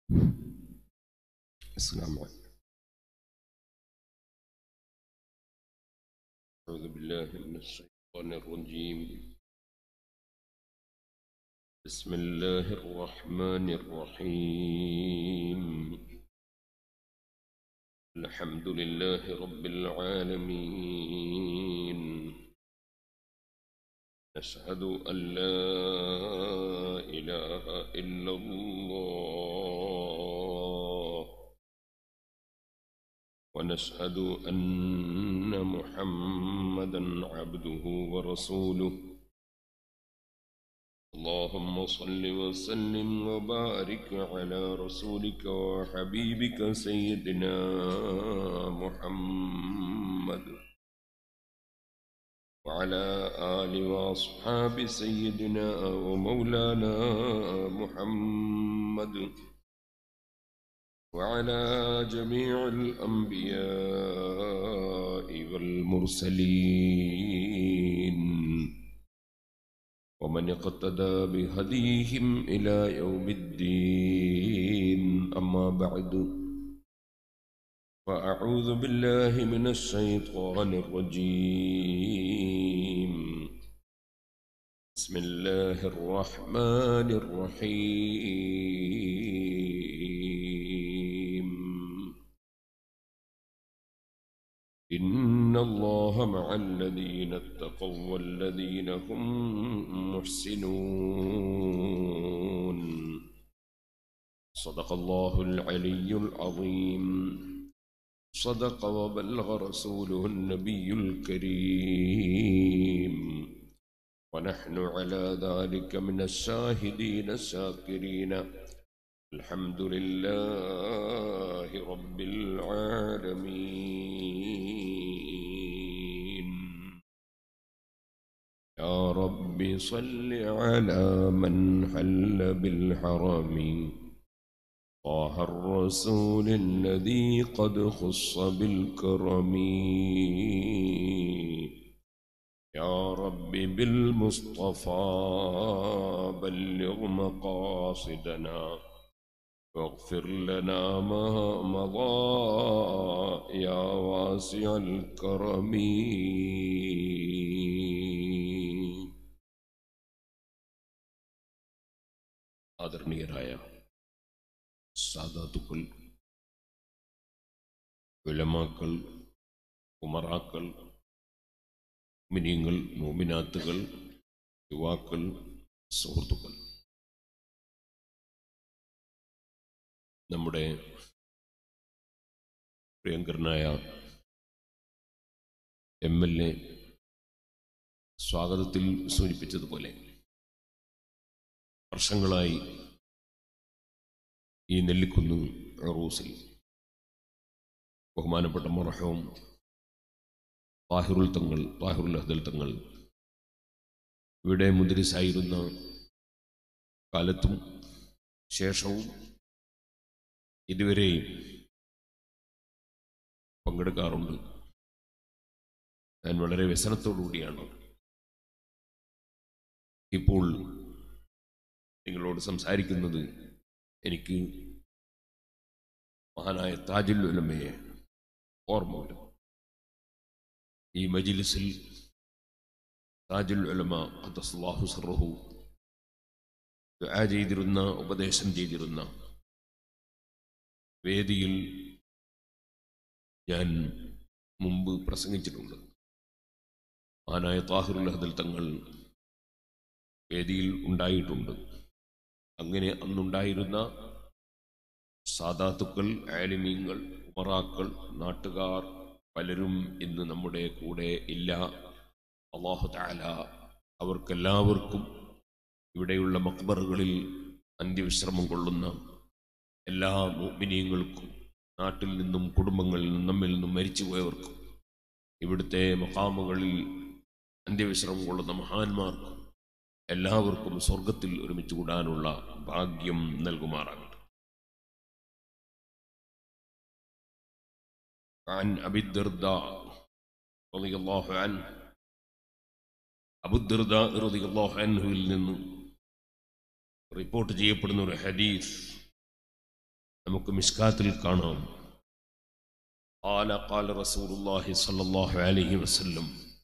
السلام عليكم أعوذ بالله من الشيطان الرجيم بسم الله الرحمن الرحيم الحمد لله رب العالمين نشهد أن لا إله إلا الله ونشهد أن محمدا عبده ورسوله اللهم صل وسلم وبارك على رسولك وحبيبك سيدنا محمد وعلى آل وأصحاب سيدنا ومولانا محمد وعلى جميع الأنبياء والمرسلين ومن اقتدى بهديهم إلى يوم الدين أما بعد فأعوذ بالله من الشيطان الرجيم بسم الله الرحمن الرحيم إن الله مع الذين اتقوا والذين هم محسنون صدق الله العلي العظيم صدق وبلغ رسوله النبي الكريم ونحن على ذلك من الشاهدين الشاكرين الحمد لله رب العالمين يا رب صل على من حل بالحرم طه الرسول الذي قد خص بالكرم يا رب بالمصطفى بلغ مقاصدنا واغفر لنا ما مضى يا واسع الكرم ആദരണീയരായ സാദാത്തുക്കൾ വിലമാക്കൾ ഉമറാക്കൾ മിനിയങ്ങൾ മോമിനാത്തുകൾ യുവാക്കൾ സുഹൃത്തുക്കൾ നമ്മുടെ പ്രിയങ്കരനായ എം എൽ എ സ്വാഗതത്തിൽ സൂചിപ്പിച്ചതുപോലെ വർഷങ്ങളായി ഈ നെല്ലിക്കുന്ന് റൂസിൽ ബഹുമാനപ്പെട്ട മൊറഹവും താഹിറുൽ തങ്ങൾ താഹിറുൽ അഹ്ദൽ തങ്ങൾ ഇവിടെ മുദ്രിസായിരുന്ന കാലത്തും ശേഷവും ഇതുവരെയും പങ്കെടുക്കാറുണ്ട് ഞാൻ വളരെ വ്യസനത്തോടുകൂടിയാണ് ഇപ്പോൾ നിങ്ങളോട് സംസാരിക്കുന്നത് എനിക്ക് മഹാനായ താജുൽ ഉലമയെ ഓർമ്മ വരും ഈ മജിലിസിൽ താജുൽ ഉലമ ഖദ്ദസ്ലാഹു സർഹു ദുആ ചെയ്തിരുന്ന ഉപദേശം ചെയ്തിരുന്ന വേദിയിൽ ഞാൻ മുമ്പ് പ്രസംഗിച്ചിട്ടുണ്ട് മഹാനായ താഹിറുൽ ഹദൽ തങ്ങൾ വേദിയിൽ ഉണ്ടായിട്ടുണ്ട് അങ്ങനെ അന്നുണ്ടായിരുന്ന സാദാത്തുക്കൾ ആലിമീങ്ങൾ ഉമറാക്കൾ നാട്ടുകാർ പലരും ഇന്ന് നമ്മുടെ കൂടെ ഇല്ല അള്ളാഹു താല അവർക്കെല്ലാവർക്കും ഇവിടെയുള്ള മക്ബറുകളിൽ അന്ത്യവിശ്രമം കൊള്ളുന്ന എല്ലാ മോമിനിയങ്ങൾക്കും നാട്ടിൽ നിന്നും കുടുംബങ്ങളിൽ നിന്നും നമ്മിൽ നിന്നും മരിച്ചുപോയവർക്കും ഇവിടുത്തെ മഹാമുകളിൽ അന്ത്യവിശ്രമം കൊള്ളുന്ന മഹാന്മാർക്കും എല്ലാവർക്കും സ്വർഗത്തിൽ ഒരുമിച്ച് കൂടാനുള്ള ഭാഗ്യം നൽകുമാറാകട്ടെ عن أبي الدرداء رضي الله عنه أبو الدرداء رضي الله عنه നിന്ന് റിപ്പോർട്ട് ചെയ്യപ്പെടുന്ന ഒരു ഹദീസ് നമുക്ക് മിസ്കാത്തിൽ കാണാം قال قال رسول الله صلى الله عليه وسلم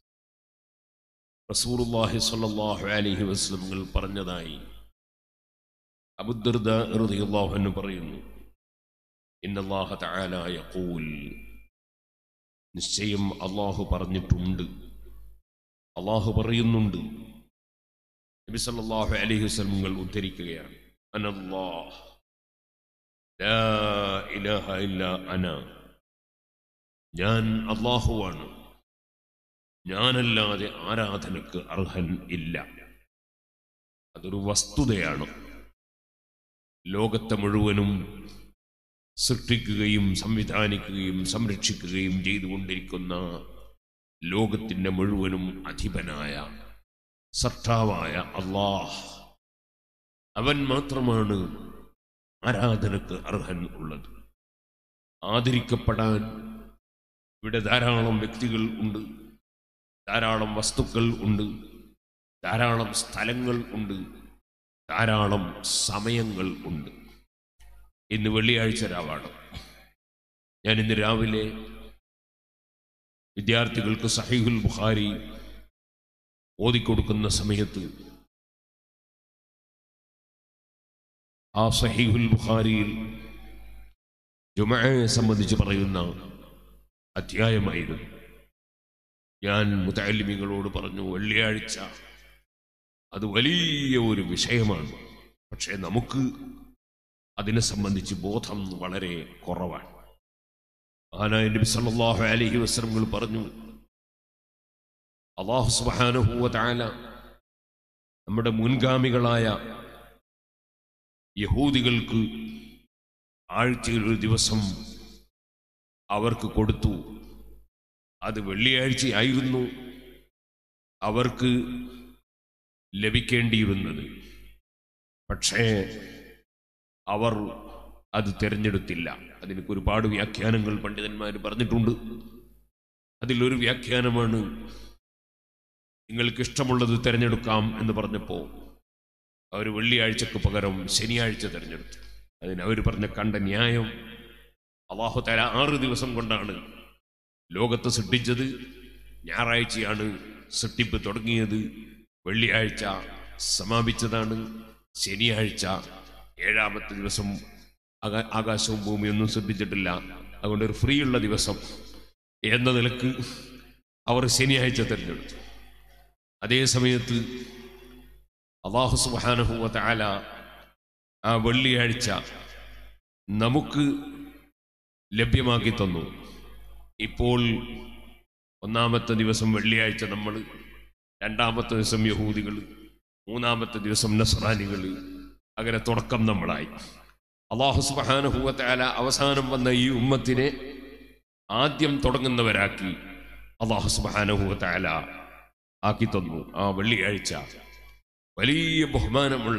رسول الله صلى الله عليه وسلم ങ്ങൾ പറഞ്ഞതായി അബുദ്ദർദ റളിയല്ലാഹു അൻഹു പറയുന്നു ഇന്ന അല്ലാഹ തആല യഖൂൽ നിശ്ചയം അള്ളാഹു പറഞ്ഞിട്ടുണ്ട് അള്ളാഹു പറയുന്നുണ്ട് നബി സല്ലല്ലാഹു അലൈഹി വസല്ലം ങ്ങൾ ഉദ്ധരിക്കുകയാണ് അനല്ലാഹ് ലാ ഇലാഹ ഇല്ലാ അന ഞാൻ അള്ളാഹുവാണ് ഞാനല്ലാതെ ആരാധനക്ക് അർഹൻ ഇല്ല അതൊരു വസ്തുതയാണ് ലോകത്തെ മുഴുവനും സൃഷ്ടിക്കുകയും സംവിധാനിക്കുകയും സംരക്ഷിക്കുകയും ചെയ്തുകൊണ്ടിരിക്കുന്ന ലോകത്തിൻ്റെ മുഴുവനും അധിപനായ സട്ടാവായ അള്ളാഹ് അവൻ മാത്രമാണ് ആരാധനക്ക് അർഹൻ ഉള്ളത് ആദരിക്കപ്പെടാൻ ഇവിടെ ധാരാളം വ്യക്തികൾ ഉണ്ട് ധാരാളം വസ്തുക്കൾ ഉണ്ട് ധാരാളം സ്ഥലങ്ങൾ ഉണ്ട് ധാരാളം സമയങ്ങൾ ഉണ്ട് ഇന്ന് വെള്ളിയാഴ്ച രാവാണ് ഞാൻ ഇന്ന് രാവിലെ വിദ്യാർത്ഥികൾക്ക് സഹീഹുൽ ബുഖാരി ഓതിക്കൊടുക്കുന്ന സമയത്ത് ആ സഹീഹുൽ ബുഖാരിയിൽ ജുമയെ സംബന്ധിച്ച് പറയുന്ന അധ്യായമായിരുന്നു ഞാൻ മുതാലിമികളോട് പറഞ്ഞു വെള്ളിയാഴ്ച അത് വലിയ ഒരു വിഷയമാണ് പക്ഷേ നമുക്ക് അതിനെ സംബന്ധിച്ച് ബോധം വളരെ കുറവാണ് മഹാനായ നബി സല്ലല്ലാഹു അലൈഹി വസല്ലം പറഞ്ഞു അള്ളാഹു സുബ്ഹാനഹു വ തആല നമ്മുടെ മുൻഗാമികളായ യഹൂദികൾക്ക് ആഴ്ചയിൽ ഒരു ദിവസം അവർക്ക് കൊടുത്തു അത് വെള്ളിയാഴ്ചയായിരുന്നു അവർക്ക് ലഭിക്കേണ്ടിയിരുന്നത് പക്ഷേ അവർ അത് തിരഞ്ഞെടുത്തില്ല അതിനൊക്കെ ഒരുപാട് വ്യാഖ്യാനങ്ങൾ പണ്ഡിതന്മാർ പറഞ്ഞിട്ടുണ്ട് അതിലൊരു വ്യാഖ്യാനമാണ് നിങ്ങൾക്ക് ഇഷ്ടമുള്ളത് തിരഞ്ഞെടുക്കാം എന്ന് പറഞ്ഞപ്പോൾ അവർ വെള്ളിയാഴ്ചക്ക് പകരം ശനിയാഴ്ച തിരഞ്ഞെടുത്തു അതിന് അവർ പറഞ്ഞ കണ്ട ന്യായം അള്ളാഹു തല ആറ് ദിവസം കൊണ്ടാണ് ലോകത്തെ സൃഷ്ടിച്ചത് ഞായറാഴ്ചയാണ് സൃഷ്ടിപ്പ് തുടങ്ങിയത് വെള്ളിയാഴ്ച സമാപിച്ചതാണ് ശനിയാഴ്ച ഏഴാമത്തെ ദിവസം ആകാ- ആകാശവും ഭൂമിയൊന്നും സൃഷ്ടിച്ചിട്ടില്ല അതുകൊണ്ട് ഒരു ഫ്രീ ഉള്ള ദിവസം എന്ന നിലക്ക് അവർ ശനിയാഴ്ച തിരഞ്ഞെടുത്തു അതേ സമയത്ത് അള്ളാഹു സുബാനഹുവ താല ആ വെള്ളിയാഴ്ച നമുക്ക് ലഭ്യമാക്കി തന്നു ഇപ്പോൾ ഒന്നാമത്തെ ദിവസം വെള്ളിയാഴ്ച നമ്മൾ രണ്ടാമത്തെ ദിവസം യഹൂദികൾ മൂന്നാമത്തെ ദിവസം നസ്രാനികൾ അങ്ങനെ തുടക്കം നമ്മളായി അള്ളാഹു സുബാനുഭൂവത്താല അവസാനം വന്ന ഈ ഉമ്മത്തിനെ ആദ്യം തുടങ്ങുന്നവരാക്കി അള്ളാഹു സുബാനുഭൂവത്താല ആക്കി തന്നു ആ വെള്ളിയാഴ്ച വലിയ ബഹുമാനമുള്ള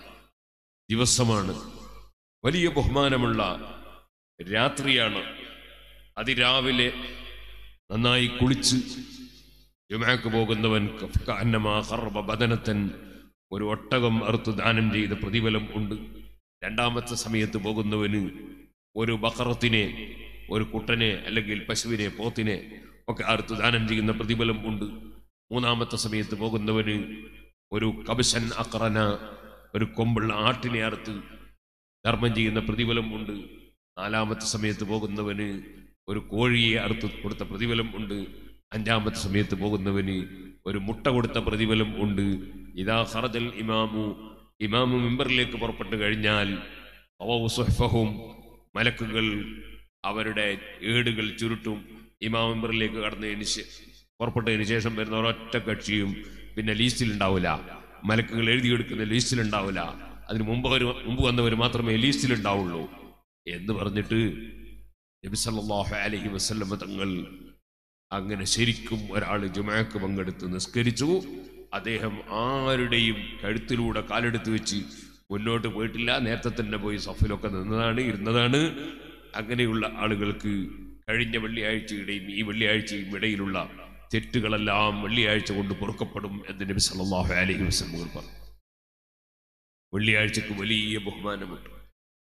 ദിവസമാണ് വലിയ ബഹുമാനമുള്ള രാത്രിയാണ് അതിരാവിലെ നന്നായി കുളിച്ച് ജുമാക്ക് പോകുന്നവൻ കഅന്നമാ ഖറബ ബദനത്തൻ ഒരു ഒട്ടകം അറുത്ത് ദാനം ചെയ്ത പ്രതിഫലം ഉണ്ട് രണ്ടാമത്തെ സമയത്ത് പോകുന്നവന് ഒരു ബക്കറത്തിനെ ഒരു കുട്ടനെ അല്ലെങ്കിൽ പശുവിനെ പോത്തിനെ ഒക്കെ അറുത്ത് ദാനം ചെയ്യുന്ന പ്രതിഫലം ഉണ്ട് മൂന്നാമത്തെ സമയത്ത് പോകുന്നവന് ഒരു കബശൻ അക്രന ഒരു കൊമ്പുള്ള ആട്ടിനെ അറുത്ത് ധർമ്മം ചെയ്യുന്ന പ്രതിഫലം ഉണ്ട് നാലാമത്തെ സമയത്ത് പോകുന്നവന് ഒരു കോഴിയെ അറുത്ത് കൊടുത്ത പ്രതിഫലം ഉണ്ട് അഞ്ചാമത്തെ സമയത്ത് പോകുന്നവന് ഒരു മുട്ട കൊടുത്ത പ്രതിഫലം ഉണ്ട് ഇതാ ഹറജൽ ഇമാമു ഇമാമു മിമ്പറിലേക്ക് പുറപ്പെട്ടു കഴിഞ്ഞാൽ അവവു സുഹ്ഫഹും മലക്കുകൾ അവരുടെ ഏടുകൾ ചുരുട്ടും ഇമാം മിമ്പറിലേക്ക് കടന്നതിന് ശേ- പുറപ്പെട്ടതിന് ശേഷം വരുന്ന ഒരൊറ്റ കക്ഷിയും പിന്നെ ലീസ്റ്റിൽ ഉണ്ടാവില്ല മലക്കുകൾ എഴുതിയെടുക്കുന്ന ലീസ്റ്റിൽ ഉണ്ടാവില്ല അതിന് മുമ്പ് അവർ മുമ്പ് വന്നവർ മാത്രമേ ലീസ്റ്റിൽ ഉണ്ടാവുള്ളൂ എന്ന് പറഞ്ഞിട്ട് നബി സല്ലല്ലാഹു അലൈഹി വസല്ലമ തങ്ങൾ അങ്ങനെ ശരിക്കും ഒരാൾ ജുമാക്ക് പങ്കെടുത്ത് നിസ്കരിച്ചു അദ്ദേഹം ആരുടെയും കഴുത്തിലൂടെ കാലെടുത്ത് വെച്ച് മുന്നോട്ട് പോയിട്ടില്ല നേരത്തെ തന്നെ പോയി സഫിലൊക്കെ നിന്നതാണ് ഇരുന്നതാണ് അങ്ങനെയുള്ള ആളുകൾക്ക് കഴിഞ്ഞ വെള്ളിയാഴ്ചയുടെയും ഈ വെള്ളിയാഴ്ചയും ഇടയിലുള്ള തെറ്റുകളെല്ലാം വെള്ളിയാഴ്ച കൊണ്ട് പൊറുക്കപ്പെടും എന്ന് നബി സല്ലല്ലാഹു അലൈഹി വസല്ലം പറഞ്ഞു വെള്ളിയാഴ്ചക്ക് വലിയ ബഹുമാനമുണ്ട്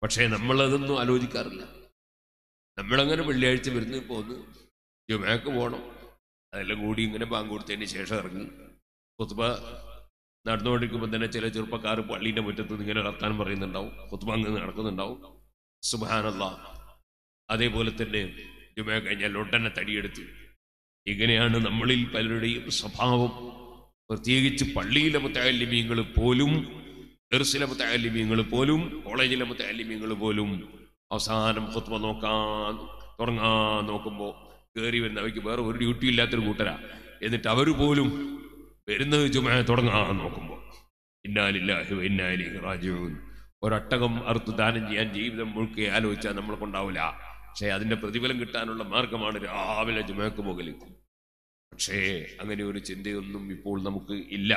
പക്ഷേ നമ്മളതൊന്നും ആലോചിക്കാറില്ല നമ്മളങ്ങനെ വെള്ളിയാഴ്ച വരുന്നു പോന്ന് ജുമാക്ക് പോകണം അതെല്ലാം കൂടി ഇങ്ങനെ ബാങ്ക് കൊടുത്തതിന് ശേഷം ഇറങ്ങി കുത്തുബ നടന്നുകൊണ്ടിരിക്കുമ്പോൾ തന്നെ ചില ചെറുപ്പക്കാർ പള്ളീൻ്റെ മുറ്റത്ത് നിന്ന് ഇങ്ങനെ വർത്താനം പറയുന്നുണ്ടാവും കുത്തുബ അങ്ങ് നടക്കുന്നുണ്ടാവും സുബാനല്ല അതേപോലെ തന്നെ ജുമ കഴിഞ്ഞാൽ ഉടനെ തടിയെടുത്ത് ഇങ്ങനെയാണ് നമ്മളിൽ പലരുടെയും സ്വഭാവം പ്രത്യേകിച്ച് പള്ളിയിലെ മുത്താലിമീങ്ങൾ പോലും ദർസിലെ മുത്താലിമീങ്ങൾ പോലും കോളേജിലെ മുത്താലിമീങ്ങൾ പോലും അവസാനം കുത്തുമ നോക്കാൻ തുടങ്ങാൻ നോക്കുമ്പോൾ കയറി വരുന്ന അവയ്ക്ക് വേറെ ഒരു ഡ്യൂട്ടി ഇല്ലാത്തൊരു കൂട്ടരാ എന്നിട്ട് അവർ പോലും വരുന്നത് ചുമ തുടങ്ങാൻ നോക്കുമ്പോൾ ഇന്നാലില്ലാഹി ഇന്നാലി റാജുൻ ഒരൊട്ടകം അറുത്ത് ദാനം ചെയ്യാൻ ജീവിതം മുഴുക്കെ ആലോചിച്ചാൽ നമ്മളെ കൊണ്ടാവില്ല പക്ഷേ അതിന്റെ പ്രതിഫലം കിട്ടാനുള്ള മാർഗമാണ് രാവിലെ ജുമക്ക് പോകൽ പക്ഷേ അങ്ങനെ ഒരു ചിന്തയൊന്നും ഇപ്പോൾ നമുക്ക് ഇല്ല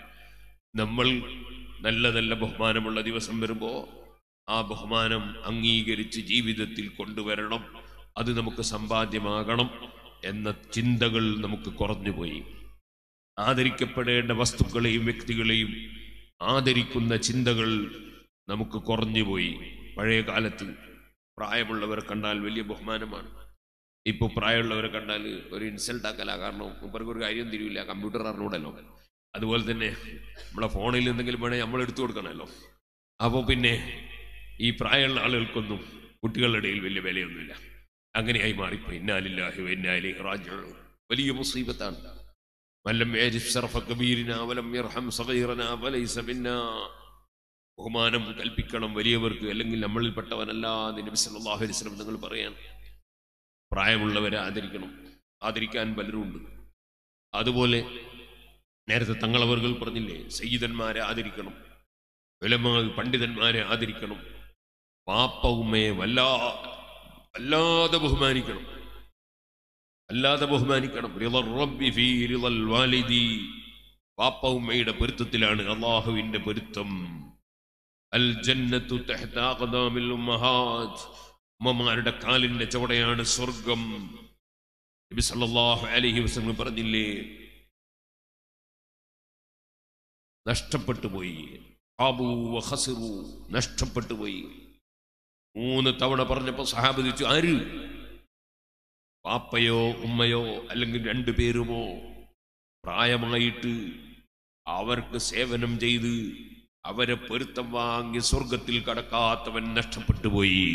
നമ്മൾ നല്ല നല്ല ബഹുമാനമുള്ള ദിവസം വരുമ്പോൾ ആ ബഹുമാനം അംഗീകരിച്ച് ജീവിതത്തിൽ കൊണ്ടുവരണം അത് നമുക്ക് സമ്പാദ്യമാകണം എന്ന ചിന്തകൾ നമുക്ക് കുറഞ്ഞുപോയി ആദരിക്കപ്പെടേണ്ട വസ്തുക്കളെയും വ്യക്തികളെയും ആദരിക്കുന്ന ചിന്തകൾ നമുക്ക് കുറഞ്ഞുപോയി പഴയ കാലത്ത് പ്രായമുള്ളവരെ കണ്ടാൽ വലിയ ബഹുമാനമാണ് ഇപ്പോൾ പ്രായമുള്ളവരെ കണ്ടാൽ ഒരു ഇൻസൾട്ട് ആക്കല കാരണം ഇവർക്ക് ഒരു കാര്യം തിരിയില്ല കമ്പ്യൂട്ടർ അറിഞ്ഞൂടല്ലോ അതുപോലെ തന്നെ നമ്മളെ ഫോണിൽ എന്തെങ്കിലും വേണമെങ്കിൽ നമ്മൾ എടുത്തു കൊടുക്കണമല്ലോ അപ്പോൾ പിന്നെ ഈ പ്രായമുള്ള ആളുകൾക്കൊന്നും കുട്ടികളുടെ ഇടയിൽ വലിയ വിലയൊന്നുമില്ല അങ്ങനെയായി മാറിപ്പോയി ഇന്നാലില്ലാഹി ഇന്നാലി റാജു വലിയ മുസീബത്താണ് മല്ലം യജിബ് ശറഫ കബീരിന വലം യർഹം സഗീറന ഫലൈസ മിന്നാ ബഹുമാനം കൽപ്പിക്കണം വലിയവർക്ക് അല്ലെങ്കിൽ നമ്മളിൽപ്പെട്ടവനല്ല എന്ന് നബി സല്ലല്ലാഹു അലൈഹി വസല്ലം നിങ്ങൾ പറയാൻ പ്രായമുള്ളവരെ ആദരിക്കണം ആദരിക്കാൻ പലരും ഉണ്ട് അതുപോലെ നേരത്തെ തങ്ങളവർകൾ പറഞ്ഞില്ലേ സയ്യിദന്മാരെ ആദരിക്കണം വിലമാ പണ്ഡിതന്മാരെ ആദരിക്കണം പാപ്പ ഉമ്മയെ വല്ലാ വല്ലാതെ ബഹുമാനിക്കണം അല്ലാതെ ബഹുമാനിക്കണം റിളർ റബ്ബി ഫീ റിളൽ വാലിദി പാപ്പ ഉമ്മയുടെ പൊരുത്തത്തിലാണ് അള്ളാഹുവിന്റെ പൊരുത്തം അൽ ജന്നത്തു തഹ്ത അഖ്ദാമിൽ ഉമ്മഹാത്ത് ഉമ്മമാരുടെ കാലിന്റെ ചുവടയാണ് സ്വർഗം നബി സല്ലല്ലാഹു അലൈഹി വസല്ലം പറഞ്ഞില്ലേ നഷ്ടപ്പെട്ടു പോയി ഖാബു വ ഖസിറു നഷ്ടപ്പെട്ടു പോയി മൂന്ന് തവണ പറഞ്ഞപ്പോൾ സഹാബ് ചോദിച്ചു ആര് പാപ്പയോ ഉമ്മയോ അല്ലെങ്കിൽ രണ്ടു പേരുമോ പ്രായമായിട്ട് അവർക്ക് സേവനം ചെയ്ത് അവരെ പൊരുത്തം വാങ്ങി സ്വർഗത്തിൽ കടക്കാത്തവൻ നഷ്ടപ്പെട്ടു പോയി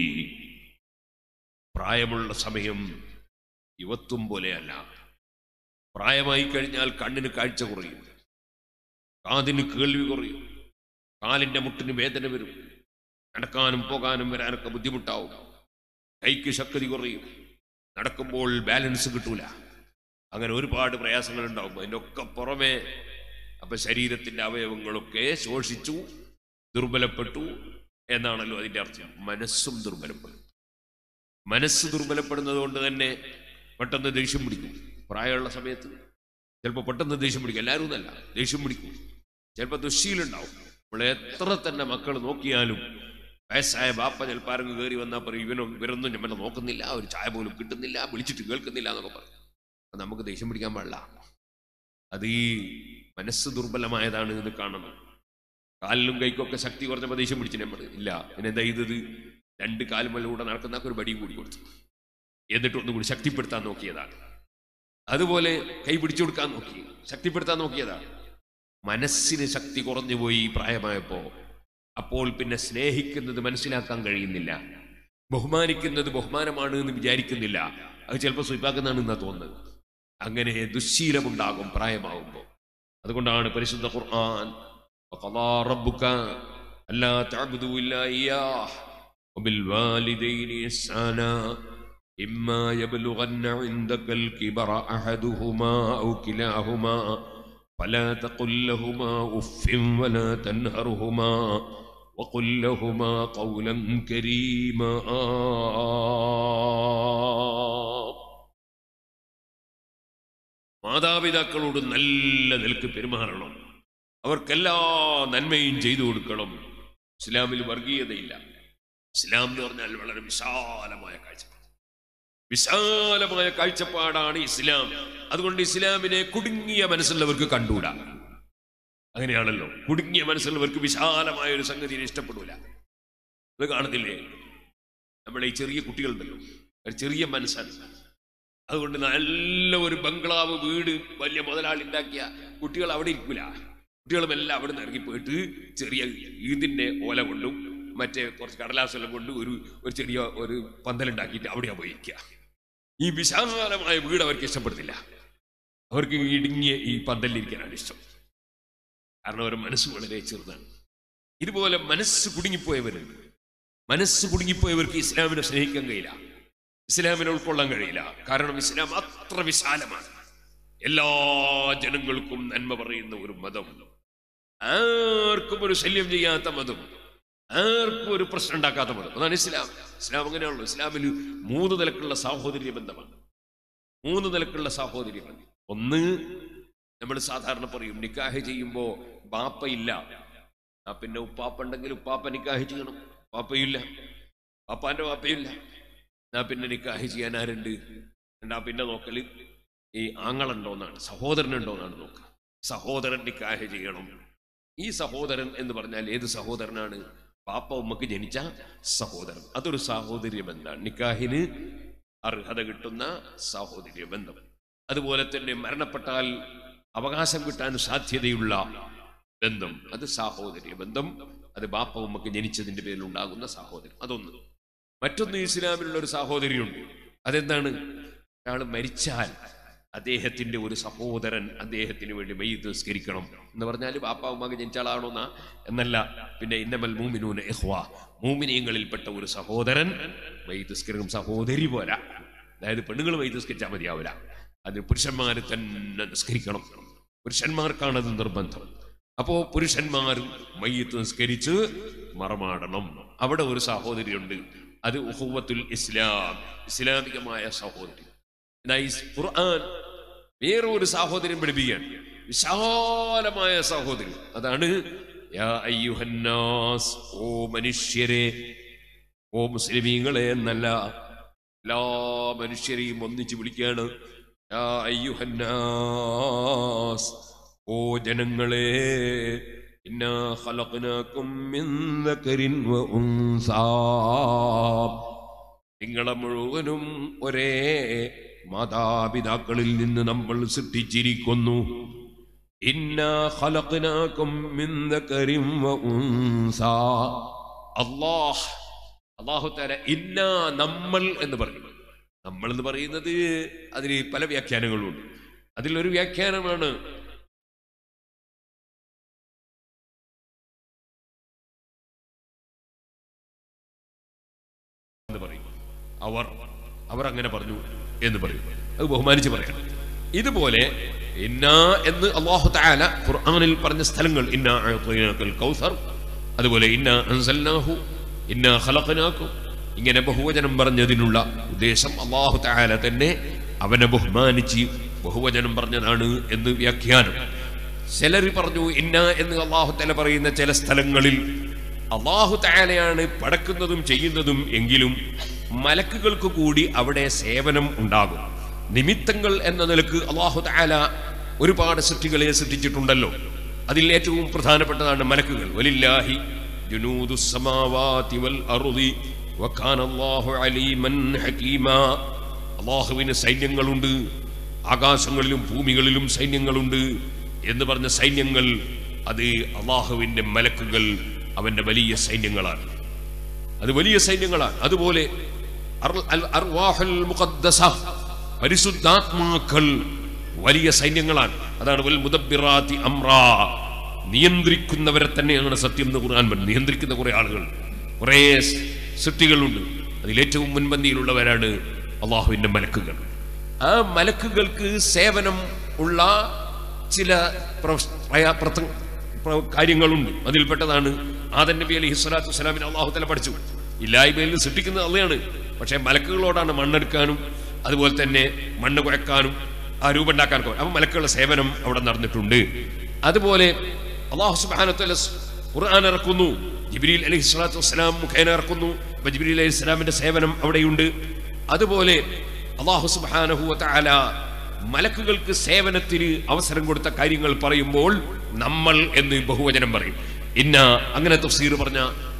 പ്രായമുള്ള സമയം യുവത്വം പോലെയല്ല പ്രായമായി കഴിഞ്ഞാൽ കണ്ണിന് കാഴ്ച കുറയും കാതിന് കേൾവി കുറയും കാലിന്റെ മുട്ടിന് വേദന വരും നടക്കാനും പോകാനും വരാനൊക്കെ ബുദ്ധിമുട്ടാവും കൈക്ക് ശക്തി കുറയും നടക്കുമ്പോൾ ബാലൻസ് കിട്ടൂല അങ്ങനെ ഒരുപാട് പ്രയാസങ്ങൾ ഉണ്ടാവും അതിൻ്റെ ഒക്കെ പുറമെ അപ്പൊ ശരീരത്തിന്റെ അവയവങ്ങളൊക്കെ ശോഷിച്ചു ദുർബലപ്പെട്ടു എന്നാണല്ലോ അതിന്റെ അർത്ഥം മനസ്സും ദുർബലപ്പെടും മനസ്സ് ദുർബലപ്പെടുന്നത് കൊണ്ട് തന്നെ പെട്ടെന്ന് ദേഷ്യം പിടിക്കും പ്രായമുള്ള സമയത്ത് ചിലപ്പോൾ പെട്ടെന്ന് ദേഷ്യം പിടിക്കും എല്ലാവരും ഒന്നല്ല ദേഷ്യം പിടിക്കും ചിലപ്പോൾ ദുശീലുണ്ടാവും നമ്മൾ എത്ര തന്നെ മക്കൾ നോക്കിയാലും വയസ്സായ ബാപ്പ ചിലപ്പോൾ ആരെങ്കിലും കയറി വന്നാൽ പറയും ഇവനും ഇവരൊന്നും നമ്മളെ നോക്കുന്നില്ല ഒരു ചായ പോലും കിട്ടുന്നില്ല വിളിച്ചിട്ട് കേൾക്കുന്നില്ല എന്നൊക്കെ പറയും അപ്പൊ നമുക്ക് ദേഷ്യം പിടിക്കാൻ പാടില്ല അത് ഈ മനസ്സ് ദുർബലമായതാണ് ഇത് കാണണം കാലിലും കൈക്കൊക്കെ ശക്തി കുറഞ്ഞപ്പോൾ ദേഷ്യം പിടിച്ചു നമ്മൾ ഇല്ല പിന്നെ എന്താ ചെയ്തത് രണ്ട് കാലുമല്ലൂടെ നടക്കുന്ന ഒരു ബടിയും കൂടി കൊടുത്തു എന്നിട്ട് ഒന്നും കൂടി ശക്തിപ്പെടുത്താൻ നോക്കിയതാണ് അതുപോലെ കൈ പിടിച്ചു കൊടുക്കാൻ നോക്കി ശക്തിപ്പെടുത്താൻ നോക്കിയതാണ് മനസ്സിന് ശക്തി കുറഞ്ഞുപോയി ഈ പ്രായമായപ്പോ അപ്പോൾ പിന്നെ സ്നേഹിക്കുന്നത് മനസ്സിലാക്കാൻ കഴിയുന്നില്ല ബഹുമാനിക്കുന്നത് ബഹുമാനമാണ് എന്ന് വിചാരിക്കുന്നില്ല അത് ചിലപ്പോൾ സ്വീപ്പാക്കുന്നതാണ് എന്നാ തോന്നുന്നത് അങ്ങനെ ദുശ്ശീലമുണ്ടാകും പ്രായമാകുമ്പോൾ അതുകൊണ്ടാണ് പരിശുദ്ധ ഖുർആൻ وقضى ربك ألا تعبدوا إلا إياه وبالوالدين إحسانا إما يبلغن عندك الكبر أحدهما أو كلاهما فلا تقل لهما أف ولا تنهرهما وقل لهما قولا كريما മാതാപിതാക്കളോട് നല്ല നിലക്ക് പെരുമാറണം അവർക്കെല്ലാ നന്മയും ചെയ്തു കൊടുക്കണം ഇസ്ലാമിൽ വർഗീയതയില്ല ഇസ്ലാം എന്ന് പറഞ്ഞാൽ വളരെ വിശാലമായ കാഴ്ചപ്പാട് വിശാലമായ കാഴ്ചപ്പാടാണ് ഇസ്ലാം അതുകൊണ്ട് ഇസ്ലാമിനെ കുടുങ്ങിയ മനസ്സുള്ളവർക്ക് കണ്ടൂടാ അങ്ങനെയാണല്ലോ കുടുങ്ങിയ മനസ്സുള്ളവർക്ക് വിശാലമായ ഒരു സംഗതിയെ ഇഷ്ടപ്പെടൂല അത് കാണുന്നില്ലേ നമ്മളെ ഈ ചെറിയ കുട്ടികളുണ്ടല്ലോ ഒരു ചെറിയ മനസ്സാണ് അതുകൊണ്ട് നല്ല ഒരു ബംഗ്ലാവ് വീട് വലിയ മുതലാളി ഉണ്ടാക്കിയ കുട്ടികൾ അവിടെ ഇരിക്കൂല കുട്ടികളും എല്ലാം അവിടെ നിന്ന് ഇറങ്ങിപ്പോയിട്ട് ചെറിയ ഈദിന്റെ ഓല കൊണ്ടും മറ്റേ കുറച്ച് കടലാസെല്ലാം കൊണ്ട് ഒരു ഒരു ചെറിയ ഒരു പന്തലുണ്ടാക്കിയിട്ട് അവിടെയാ പോയി ഇരിക്കുക ഈ വിശാലമായ വീട് അവർക്ക് ഇഷ്ടപ്പെടുന്നില്ല അവർക്ക് ഇടുങ്ങിയ ഈ പന്തലിരിക്കാനാണ് ഇഷ്ടം കാരണം അവരുടെ മനസ്സ് വളരെ ചെറുതാണ് ഇതുപോലെ മനസ്സ് കുടുങ്ങിപ്പോയവരുണ്ട് മനസ്സ് കുടുങ്ങിപ്പോയവർക്ക് ഇസ്ലാമിനെ സ്നേഹിക്കാൻ കഴിയില്ല ഇസ്ലാമിനെ ഉൾക്കൊള്ളാൻ കഴിയില്ല കാരണം ഇസ്ലാം അത്ര വിശാലമാണ് എല്ലാ ജനങ്ങൾക്കും നന്മ പറയുന്ന ഒരു മതം ആർക്കും ഒരു ശല്യം ചെയ്യാത്ത മതം ആർക്കും ഒരു പ്രശ്നം ഉണ്ടാക്കാത്ത മതം അതാണ് ഇസ്ലാം ഇസ്ലാം അങ്ങനെയാണല്ലോ ഇസ്ലാമിൽ മൂന്ന് നിലക്കുള്ള സാഹോദര്യ ബന്ധമാണ് മൂന്ന് നിലക്കുള്ള സാഹോദര്യ ബന്ധം ഒന്ന് നമ്മൾ സാധാരണ പറയും നിക്കാഹ് ചെയ്യുമ്പോ ബാപ്പയില്ല ആ പിന്നെ ഉപ്പാപ്പ ഉണ്ടെങ്കിൽ ഉപ്പാപ്പ നിക്കാഹ് ചെയ്യണം പാപ്പയില്ല പാപ്പാന്റെ പാപ്പയില്ല എന്നാ പിന്നെ നിക്കാഹ് ചെയ്യാൻ ആരുണ്ട് എന്നാ പിന്നെ നോക്കല് ഈ ആങ്ങളുണ്ടോന്നാണ് സഹോദരനുണ്ടോന്നാണ് നോക്കുക സഹോദരൻ നിക്കാഹ് ചെയ്യണം ഈ സഹോദരൻ എന്ന് പറഞ്ഞാൽ ഏത് സഹോദരനാണ് പാപ്പ ഉമ്മക്ക് ജനിച്ച സഹോദരൻ അതൊരു സാഹോദര്യ ബന്ധമാണ് നിക്കാഹിന് അർഹത കിട്ടുന്ന സാഹോദര്യ ബന്ധം അതുപോലെ തന്നെ മരണപ്പെട്ടാൽ അവകാശം കിട്ടാൻ സാധ്യതയുള്ള ബന്ധം അത് സാഹോദര്യ ബന്ധം അത് ബാപ്പ ഉമ്മക്ക് ജനിച്ചതിന്റെ പേരിൽ ഉണ്ടാകുന്ന സാഹോദര്യം അതൊന്ന് മറ്റൊന്ന് ഇസ്ലാമിലുള്ള ഒരു സാഹോദര്യമുണ്ട് അതെന്താണ് ഒരാൾ മരിച്ചാൽ അദ്ദേഹത്തിന്റെ ഒരു സഹോദരൻ അദ്ദേഹത്തിന് വേണ്ടി മയ്യത്ത് നിസ്കരിക്കണം എന്ന് പറഞ്ഞാൽ ബാപ്പ ഉമ്മക്ക് ജനിച്ച ആളാണോന്നാ എന്നല്ല പിന്നെ ഇന്നമൽ മൂമിനൂന ഇഹ്വ മൂമിനീയങ്ങളിൽപ്പെട്ട ഒരു സഹോദരൻ മയ്യത്ത് നിസ്കരിക്കും സഹോദരി പോരാ അതായത് പെണ്ണുങ്ങൾ മയ്യത്ത് നിസ്കരിച്ചാൽ മതിയാവില്ല അത് പുരുഷന്മാർ തന്നെ നിസ്കരിക്കണം പുരുഷന്മാർക്കാണ് അത് നിർബന്ധം അപ്പോ പുരുഷന്മാർ മയ്യത്ത് നിസ്കരിച്ച് മറമാടണം അവിടെ ഒരു സഹോദരിയുണ്ട് അത് ഉഹുവത്തുൽ ഇസ്ലാം ഇസ്ലാമികമായ സഹോദരി എന്നാ ഈ ഖുർആൻ വേറെ ഒരു സാഹോദര്യം പഠിപ്പിക്കുകയാണ് വിശാലമായ സഹോദരി അതാണ് യാ അയ്യുഹന്നാസ് ഓ മനുഷ്യരെ ഓ മുസ്ലിമീങ്ങളെ എന്നല്ല എല്ലാ മനുഷ്യരെയും ഒന്നിച്ച് വിളിക്കുകയാണ് യാ അയ്യുഹന്നാസ് ഓ ജനങ്ങളെ ഇന്നാ ഖലഖ്നാകും മിൻ ദക്കരിൻ വ ഉൻസാ നിങ്ങളെ മുഴുവനും ഒരേ മാതാപിതാക്കളിൽ നിന്ന് നമ്മൾ സൃഷ്ടിച്ചിരിക്കുന്നു ഇന്നാ ഖലഖ്നാകും മിൻ ദക്കരിൻ വ ഉൻസാ അല്ലാഹ് അല്ലാഹു തആല ഇന്നാ നമ്മൾ എന്ന് പറഞ്ഞു നമ്മൾ എന്ന് പറയുന്നത് അതിന് പല വ്യാഖ്യാനങ്ങളുണ്ട് അതിലൊരു വ്യാഖ്യാനമാണ് എന്ന് പറയും അവർ അവർ അങ്ങനെ പറഞ്ഞു എന്ന് പറയും അത് ബഹുമാനിച്ച് പറയണം ഇതുപോലെ ഇന്ന എന്ന് അള്ളാഹു തആല ഖുർആനിൽ പറഞ്ഞ സ്ഥലങ്ങൾ ഇന്ന അഅ്തൈനാക്കൽ കൗസർ അതുപോലെ ഇന്ന അൻസൽനാഹു ഇന്ന ഖലഖനാക്കും ഇങ്ങനെ ബഹുവചനം പറഞ്ഞതിനുള്ള ഉദ്ദേശം അള്ളാഹു തആല തന്നെ അവനെ ബഹുമാനിച്ച് ബഹുവചനം പറഞ്ഞതാണ് എന്ന് വ്യാഖ്യാനം ചിലർ പറഞ്ഞു ഇന്ന എന്ന് അള്ളാഹു തആല പറയുന്ന ചില സ്ഥലങ്ങളിൽ അള്ളാഹു തആലയാണ് പടക്കുന്നതും ചെയ്യുന്നതും എങ്കിലും മലക്കുകൾക്ക് കൂടി അവിടെ സേവനം ഉണ്ടാകും നിമിത്തങ്ങൾ എന്ന നിലക്ക് അള്ളാഹു തആല ഒരുപാട് സൃഷ്ടികളെ സൃഷ്ടിച്ചിട്ടുണ്ടല്ലോ അതിൽ ഏറ്റവും പ്രധാനപ്പെട്ടതാണ് മലക്കുകൾ വലില്ലാഹി ജുനൂദുസ് സമാവാതി വൽ അർളി വകാന അല്ലാഹു അലീമൻ ഹകീമാ അള്ളാഹുവിന് സൈന്യങ്ങളുണ്ട് ആകാശങ്ങളിലും ഭൂമികളിലും സൈന്യങ്ങളുണ്ട് എന്ന് പറഞ്ഞ സൈന്യങ്ങൾ അത് അള്ളാഹുവിന്റെ മലക്കുകൾ അവന്റെ വലിയ സൈന്യങ്ങളാണ് അത് വലിയ സൈന്യങ്ങളാണ് അതുപോലെ അർ- അൽ- അർവാഹുൽ മുഖദ്ദസ, പരിശുദ്ധാത്മാക്കൾ വലിയ സൈന്യങ്ങളാണ് അതാണ് വൽ മുദബ്ബിറാത്തി അംറാ നിയന്ത്രിക്കുന്നവരെ തന്നെയാണ് സത്യം എന്ന് ഖുർആൻ പറഞ്ഞു നിയന്ത്രിക്കുന്ന കുറെ ആളുകൾ കുറെ സ് സൃഷ്ടികളുണ്ട് അതിലേറ്റവും മുൻപന്തിയിലുള്ളവരാണ് അള്ളാഹുവിന്റെ മലക്കുകൾ ആ മലക്കുകൾക്ക് സേവനം ഉള്ള ചില പ്രവ- പ്രയ- പ്രത- പ്ര- കാര്യങ്ങളുണ്ട് അതിൽപ്പെട്ടതാണ് ആദൻ നബി അലൈഹി സ്വലാത്തു വസ്സലാമിനെ അള്ളാഹു തല പഠിച്ചു ഇല്ലായ്മയിൽ നിന്ന് സൃഷ്ടിക്കുന്നത് അള്ളയാണ് പക്ഷേ മലക്കുകളോടാണ് മണ്ണെടുക്കാനും അതുപോലെ തന്നെ മണ്ണ് കുഴക്കാനും ആ രൂപം ഉണ്ടാക്കാനൊക്കെ അപ്പൊ മലക്കുകളുടെ സേവനം അവിടെ നടന്നിട്ടുണ്ട് അതുപോലെ അള്ളാഹു സുബാനത്തല ഖുർആൻ ഇറക്കുന്നു ജിബ്രീൽ അലൈഹി സ്വലാത്തു വസ്സലാം മുഖേന ഇറക്കുന്നു അപ്പൊ ജിബ്രീൽ അലൈഹി സ്വലാമിന്റെ സേവനം അവിടെയുണ്ട് അതുപോലെ അള്ളാഹു സുബാനഹു തആല മലക്കുകൾക്ക് സേവനത്തിന് അവസരം കൊടുത്ത കാര്യങ്ങൾ പറയുമ്പോൾ നമ്മൾ എന്ന് ബഹുവചനം പറയും ഇന്ന അങ്ങനെ തഫ്സീർ പറഞ്ഞ